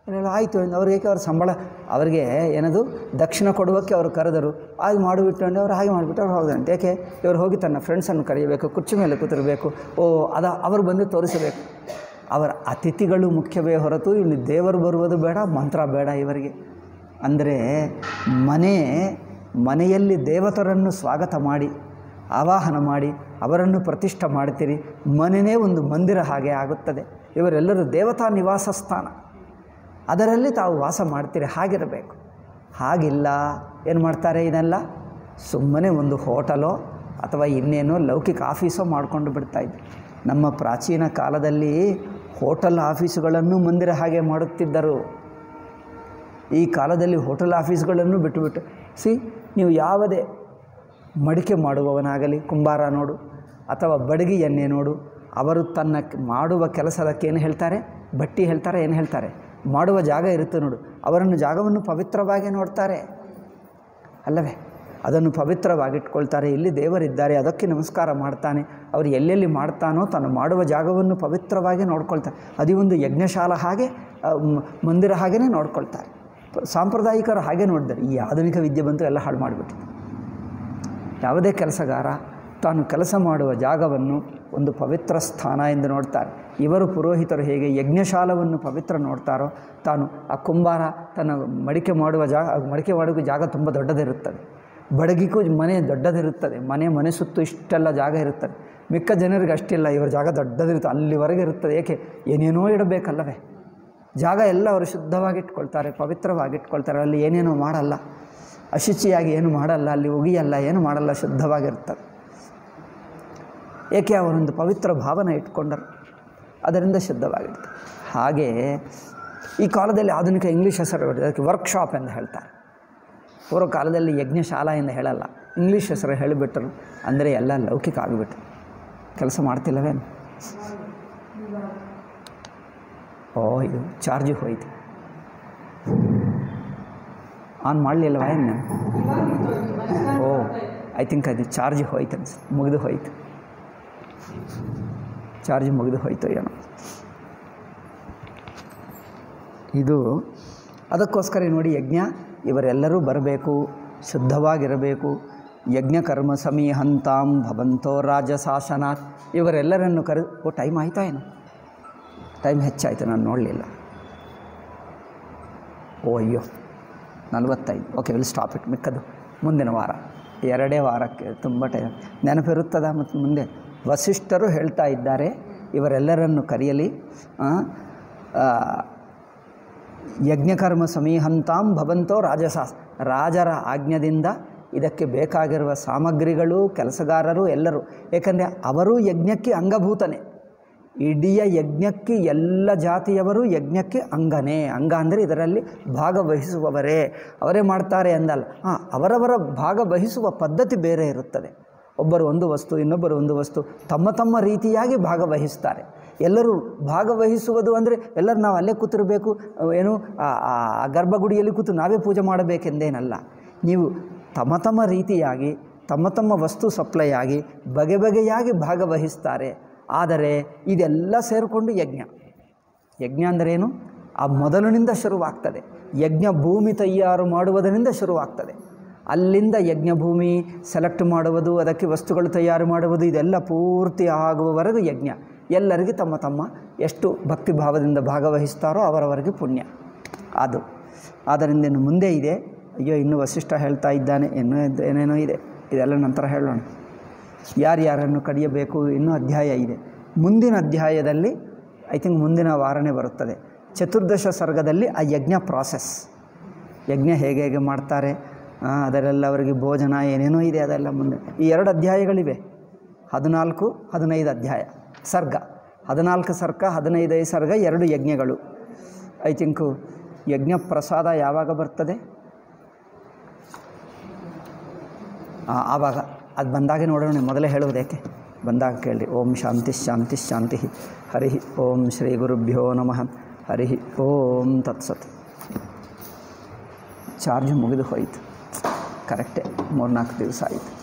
ಏನೆಲ್ಲ ಆಯಿತು ಎಂದು ಅವ್ರಿಗೆ ಏಕೆ ಅವ್ರ ಸಂಬಳ ಅವರಿಗೆ ಏನದು ದಕ್ಷಿಣ ಕೊಡುವಕ್ಕೆ ಅವರು ಕರೆದರು ಹಾಗೆ ಮಾಡಿಬಿಟ್ಟು ಅಂದರೆ ಅವ್ರು ಹಾಗೆ ಮಾಡಿಬಿಟ್ಟು ಅವ್ರು ಹೌದಂತೆ ಏಕೆ ಇವರು ಹೋಗಿ ತನ್ನ ಫ್ರೆಂಡ್ಸನ್ನು ಕರೆಯಬೇಕು ಕುರ್ಚಿ ಮೇಲೆ ಕೂತಿರಬೇಕು ಓ ಅದ ಅವರು ಬಂದು ತೋರಿಸಬೇಕು ಅವರ ಅತಿಥಿಗಳು ಮುಖ್ಯವೇ ಹೊರತು ಇಲ್ಲಿ ದೇವರು ಬರುವುದು ಬೇಡ ಮಂತ್ರ ಬೇಡ ಇವರಿಗೆ ಅಂದರೆ ಮನೆ ಮನೆಯಲ್ಲಿ ದೇವತರನ್ನು ಸ್ವಾಗತ ಮಾಡಿ ಆವಾಹನ ಮಾಡಿ ಅವರನ್ನು ಪ್ರತಿಷ್ಠೆ ಮಾಡ್ತೀರಿ ಮನೆಯೇ ಒಂದು ಮಂದಿರ ಹಾಗೆ ಆಗುತ್ತದೆ ಇವರೆಲ್ಲರೂ ದೇವತಾ ನಿವಾಸ ಸ್ಥಾನ ಅದರಲ್ಲಿ ತಾವು ವಾಸ ಮಾಡ್ತೀರಿ ಹಾಗಿರಬೇಕು ಹಾಗಿಲ್ಲ ಏನು ಮಾಡ್ತಾರೆ ಇದೆಲ್ಲ ಸುಮ್ಮನೆ ಒಂದು ಹೋಟಲೋ ಅಥವಾ ಇನ್ನೇನೋ ಲೌಕಿಕ ಆಫೀಸೋ ಮಾಡಿಕೊಂಡು ಬಿಡ್ತಾಯಿದ್ರು ನಮ್ಮ ಪ್ರಾಚೀನ ಕಾಲದಲ್ಲಿ ಹೋಟೆಲ್ ಆಫೀಸುಗಳನ್ನು ಮಂದಿರ ಹಾಗೆ ಮಾಡುತ್ತಿದ್ದರು ಈ ಕಾಲದಲ್ಲಿ ಹೋಟೆಲ್ ಆಫೀಸ್ಗಳನ್ನು ಬಿಟ್ಟುಬಿಟ್ಟು ಸಿ ನೀವು ಯಾವುದೇ ಮಡಿಕೆ ಮಾಡುವವನಾಗಲಿ ಕುಂಬಾರ ನೋಡು ಅಥವಾ ಬಡಗಿ ಎಣ್ಣೆ ನೋಡು ಅವರು ತನ್ನ ಕ್- ಮಾಡುವ ಕೆಲಸದಕ್ಕೆ ಏನು ಹೇಳ್ತಾರೆ ಬಟ್ಟಿ ಹೇಳ್ತಾರೆ ಏನು ಹೇಳ್ತಾರೆ ಮಾಡುವ ಜಾಗ ಇರುತ್ತೆ ನೋಡು ಅವರನ್ನು ಜಾಗವನ್ನು ಪವಿತ್ರವಾಗಿ ನೋಡ್ತಾರೆ ಅಲ್ಲವೇ ಅದನ್ನು ಪವಿತ್ರವಾಗಿಟ್ಕೊಳ್ತಾರೆ ಇಲ್ಲಿ ದೇವರಿದ್ದಾರೆ ಅದಕ್ಕೆ ನಮಸ್ಕಾರ ಮಾಡ್ತಾನೆ ಅವರು ಎಲ್ಲೆಲ್ಲಿ ಮಾಡ್ತಾನೋ ತಾನು ಮಾಡುವ ಜಾಗವನ್ನು ಪವಿತ್ರವಾಗಿ ನೋಡ್ಕೊಳ್ತಾರೆ ಅದೇ ಒಂದು ಯಜ್ಞಶಾಲ ಹಾಗೆ ಆ, ಮ- ಮಂದಿರ ಹಾಗೆಯೇ ನೋಡ್ಕೊಳ್ತಾರೆ ಪ- ಸಾಂಪ್ರದಾಯಿಕರು ಹಾಗೆ ನೋಡಿದ್ದಾರೆ ಈ ಆಧುನಿಕ ವಿದ್ಯೆ ಬಂತು ಎಲ್ಲ ಹಾಳು ಮಾಡಿಬಿಟ್ಟಿದೆ ಯಾವುದೇ ಕೆಲಸಗಾರ ತಾನು ಕೆಲಸ ಮಾಡುವ ಜಾಗವನ್ನು ಒಂದು ಪವಿತ್ರ ಸ್ಥಾನ ಎಂದು ನೋಡ್ತಾರೆ ಇವರು ಪುರೋಹಿತರು ಹೇಗೆ ಯಜ್ಞಶಾಲವನ್ನು ಪವಿತ್ರ ನೋಡ್ತಾರೋ ತಾನು ಆ ಕುಂಬಾರ ತನ್ನ ಮಡಿಕೆ ಮಾಡುವ ಜಾಗ ಮಡಿಕೆ ಮಾಡುವ ಜಾಗ ತುಂಬ ದೊಡ್ಡದಿರುತ್ತದೆ ಬಡಗಿಗೂ ಮನೆ ದೊಡ್ಡದಿರುತ್ತದೆ ಮನೆ ಮನೆ ಸುತ್ತು ಇಷ್ಟೆಲ್ಲ ಜಾಗ ಇರುತ್ತದೆ ಮಿಕ್ಕ ಜನರಿಗೆ ಅಷ್ಟಿಲ್ಲ ಇವರ ಜಾಗ ದೊಡ್ಡದಿರುತ್ತೆ ಅಲ್ಲಿವರೆಗೆ ಇರುತ್ತದೆ ಏಕೆ ಏನೇನೋ ಇಡಬೇಕಲ್ಲವೇ ಜಾಗ ಎಲ್ಲ ಅವರು ಶುದ್ಧವಾಗಿಟ್ಕೊಳ್ತಾರೆ ಪವಿತ್ರವಾಗಿಟ್ಕೊಳ್ತಾರೆ ಅಲ್ಲಿ ಏನೇನೋ ಮಾಡಲ್ಲ ಅಶುಚಿಯಾಗಿ ಏನು ಮಾಡಲ್ಲ ಅಲ್ಲಿ ಉಗಿಯಲ್ಲ ಏನು ಮಾಡಲ್ಲ ಶುದ್ಧವಾಗಿರ್ತದೆ ಏಕೆ ಅವರೊಂದು ಪವಿತ್ರ ಭಾವನೆ ಇಟ್ಕೊಂಡರು ಅದರಿಂದ ಶುದ್ಧವಾಗಿರ್ತದೆ ಹಾಗೆ ಈ ಕಾಲದಲ್ಲಿ ಆಧುನಿಕ ಇಂಗ್ಲೀಷ್ ಹೆಸರು ಅದಕ್ಕೆ ವರ್ಕ್ಶಾಪ್ ಎಂದು ಹೇಳ್ತಾರೆ ಪೂರ್ವ ಕಾಲದಲ್ಲಿ ಯಜ್ಞಶಾಲಾ ಎಂದು ಹೇಳಲ್ಲ ಇಂಗ್ಲೀಷ್ ಹೆಸರು ಹೇಳಿಬಿಟ್ಟರು ಅಂದರೆ ಎಲ್ಲ ಲೌಕಿಕ ಆಗಿಬಿಟ್ರು ಕೆಲಸ ಮಾಡ್ತಿಲ್ಲವೇನು ಓ ಇದು ಚಾರ್ಜ್ ಹೋಯ್ತು ಆನ್ ಮಾಡಲಿಲ್ಲವಾ ಏನು ನಾನು ಓ ಐ ಥಿಂಕ್ ಅದು ಚಾರ್ಜ್ ಹೋಯ್ತು ಅನ್ಸುತ್ತೆ ಮುಗಿದು ಹೋಯ್ತು ಚಾರ್ಜ್ ಮುಗಿದು ಹೋಯ್ತು ಏನೋ ಇದು ಅದಕ್ಕೋಸ್ಕರ ನೋಡಿ ಯಜ್ಞ ಇವರೆಲ್ಲರೂ ಬರಬೇಕು ಶುದ್ಧವಾಗಿರಬೇಕು ಯಜ್ಞ ಕರ್ಮ ಸಮೀಹಂತಾಂ ಭವಂತೋ ರಾಜಶಾಸನಾತ್ ಇವರೆಲ್ಲರನ್ನು ಕರೆ ಓ ಟೈಮ್ ಆಯಿತಾ ಏನು ಟೈಮ್ ಹೆಚ್ಚಾಯಿತು ನಾನು ನೋಡಲಿಲ್ಲ ಓ ಅಯ್ಯೋ ನಲವತ್ತೈದು ಓಕೆ ವಿಲ್ ಸ್ಟಾಪ್ ಇಟ್ ಮಿಕ್ಕದು ಮುಂದಿನ ವಾರ ಎರಡೇ ವಾರಕ್ಕೆ ತುಂಬ ಟೈಮ್ ನೆನಪಿರುತ್ತದ ಮತ್ತು ಮುಂದೆ ವಸಿಷ್ಠರು ಹೇಳ್ತಾ ಇದ್ದಾರೆ ಇವರೆಲ್ಲರನ್ನು ಕರೆಯಲಿ ಆ, ಆ, ಯಜ್ಞಕರ್ಮ ಸಮೀಹಂತಾಂ ಭವಂತೋ ರಾಜಸಾಸ್ ರಾಜರ ಆಜ್ಞದಿಂದ ಇದಕ್ಕೆ ಬೇಕಾಗಿರುವ ಸಾಮಗ್ರಿಗಳು ಕೆಲಸಗಾರರು ಎಲ್ಲರೂ ಏಕೆಂದರೆ ಅವರು ಯಜ್ಞಕ್ಕೆ ಅಂಗಭೂತನೇ ಇಡೀ ಯಜ್ಞಕ್ಕೆ ಎಲ್ಲ ಜಾತಿಯವರು ಯಜ್ಞಕ್ಕೆ ಅಂಗನೇ ಅಂಗ ಅಂದರೆ ಇದರಲ್ಲಿ ಭಾಗವಹಿಸುವವರೇ ಅವರೇ ಮಾಡ್ತಾರೆ ಎಂದಲ್ಲ ಹಾಂ ಅವರವರ ಭಾಗವಹಿಸುವ ಪದ್ಧತಿ ಬೇರೆ ಇರುತ್ತದೆ ಒಬ್ಬರು ಒಂದು ವಸ್ತು ಇನ್ನೊಬ್ಬರು ಒಂದು ವಸ್ತು ತಮ್ಮ ತಮ್ಮ ರೀತಿಯಾಗಿ ಭಾಗವಹಿಸ್ತಾರೆ ಎಲ್ಲರೂ ಭಾಗವಹಿಸುವುದು ಅಂದರೆ ಎಲ್ಲರೂ ನಾವು ಅಲ್ಲೇ ಕೂತಿರಬೇಕು ಏನು ಆ ಆ ಗರ್ಭಗುಡಿಯಲ್ಲಿ ಕೂತು ನಾವೇ ಪೂಜೆ ಮಾಡಬೇಕೆಂದೇನಲ್ಲ ನೀವು ತಮ್ಮ ತಮ್ಮ ರೀತಿಯಾಗಿ ತಮ್ಮ ತಮ್ಮ ವಸ್ತು ಸಪ್ಲೈ ಆಗಿ ಬಗೆ ಬಗೆಯಾಗಿ ಭಾಗವಹಿಸ್ತಾರೆ ಆದರೆ ಇದೆಲ್ಲ ಸೇರಿಕೊಂಡು ಯಜ್ಞ ಯಜ್ಞ ಅಂದರೇನು ಆ ಮೊದಲಿನಿಂದ ಶುರುವಾಗ್ತದೆ ಯಜ್ಞ ಭೂಮಿ ತಯಾರು ಮಾಡುವುದರಿಂದ ಶುರುವಾಗ್ತದೆ ಅಲ್ಲಿಂದ ಯಜ್ಞ ಭೂಮಿ ಸೆಲೆಕ್ಟ್ ಮಾಡುವುದು ಅದಕ್ಕೆ ವಸ್ತುಗಳು ತಯಾರು ಮಾಡುವುದು ಇದೆಲ್ಲ ಪೂರ್ತಿ ಆಗುವವರೆಗೂ ಯಜ್ಞ ಎಲ್ಲರಿಗೆ ತಮ್ಮ ತಮ್ಮ ಎಷ್ಟು ಭಕ್ತಿ ಭಾವದಿಂದ ಭಾಗವಹಿಸ್ತಾರೋ ಅವರವರಿಗೆ ಪುಣ್ಯ ಅದು ಆದ್ದರಿಂದ ಇನ್ನು ಮುಂದೆ ಇದೆ ಅಯ್ಯೋ ಇನ್ನೂ ವಸಿಷ್ಠ ಹೇಳ್ತಾ ಇದ್ದಾನೆ ಇನ್ನೂ ಇದ್- ಏನೇನೋ ಇದೆ ಇದೆಲ್ಲ ನಂತರ ಹೇಳೋಣ ಯಾರ್ಯಾರನ್ನು ಕಡಿಯಬೇಕು ಇನ್ನೂ ಅಧ್ಯಾಯ ಇದೆ ಮುಂದಿನ ಅಧ್ಯಾಯದಲ್ಲಿ ಐ ಥಿಂಕ್ ಮುಂದಿನ ವಾರನೇ ಬರುತ್ತದೆ ಚತುರ್ದಶ ಸರ್ಗದಲ್ಲಿ ಆ ಯಜ್ಞ ಪ್ರಾಸೆಸ್ ಯಜ್ಞ ಹೇಗೆ ಹೇಗೆ ಮಾಡ್ತಾರೆ ಆ, ಅದರೆಲ್ಲ ಅವರಿಗೆ ಭೋಜನ ಏನೇನೋ ಇದೆ ಅದೆಲ್ಲ ಮುಂದೆ ಈ ಎರಡು ಅಧ್ಯಾಯಗಳಿವೆ ಹದಿನಾಲ್ಕು ಹದಿನೈದು ಅಧ್ಯಾಯ ಸರ್ಗ ಹದಿನಾಲ್ಕು ಸರ್ಗ ಹದಿನೈದೈದು ಸರ್ಗ ಎರಡು ಯಜ್ಞಗಳು ಐ ಥಿಂಕು ಯಜ್ಞ ಪ್ರಸಾದ ಯಾವಾಗ ಬರ್ತದೆ ಆ, ಆವಾಗ ಅದು ಬಂದಾಗೆ ನೋಡೋಣ ಮೊದಲೇ ಹೇಳುವುದೇಕೆ ಬಂದಾಗ ಕೇಳಿ ಓಂ ಶಾಂತಿ ಶಾಂತಿ ಶಾಂತಿ ಹರಿ ಓಂ ಶ್ರೀ ಗುರುಭ್ಯೋ ನಮಃ ಹರಿ ಓಂ ತತ್ಸತ್ ಚಾರ್ಜ್ ಮುಗಿದು ಹೋಯಿತು ಕರೆಕ್ಟೇ ಮೂರ್ನಾಲ್ಕು ದಿವಸ ಆಯಿತು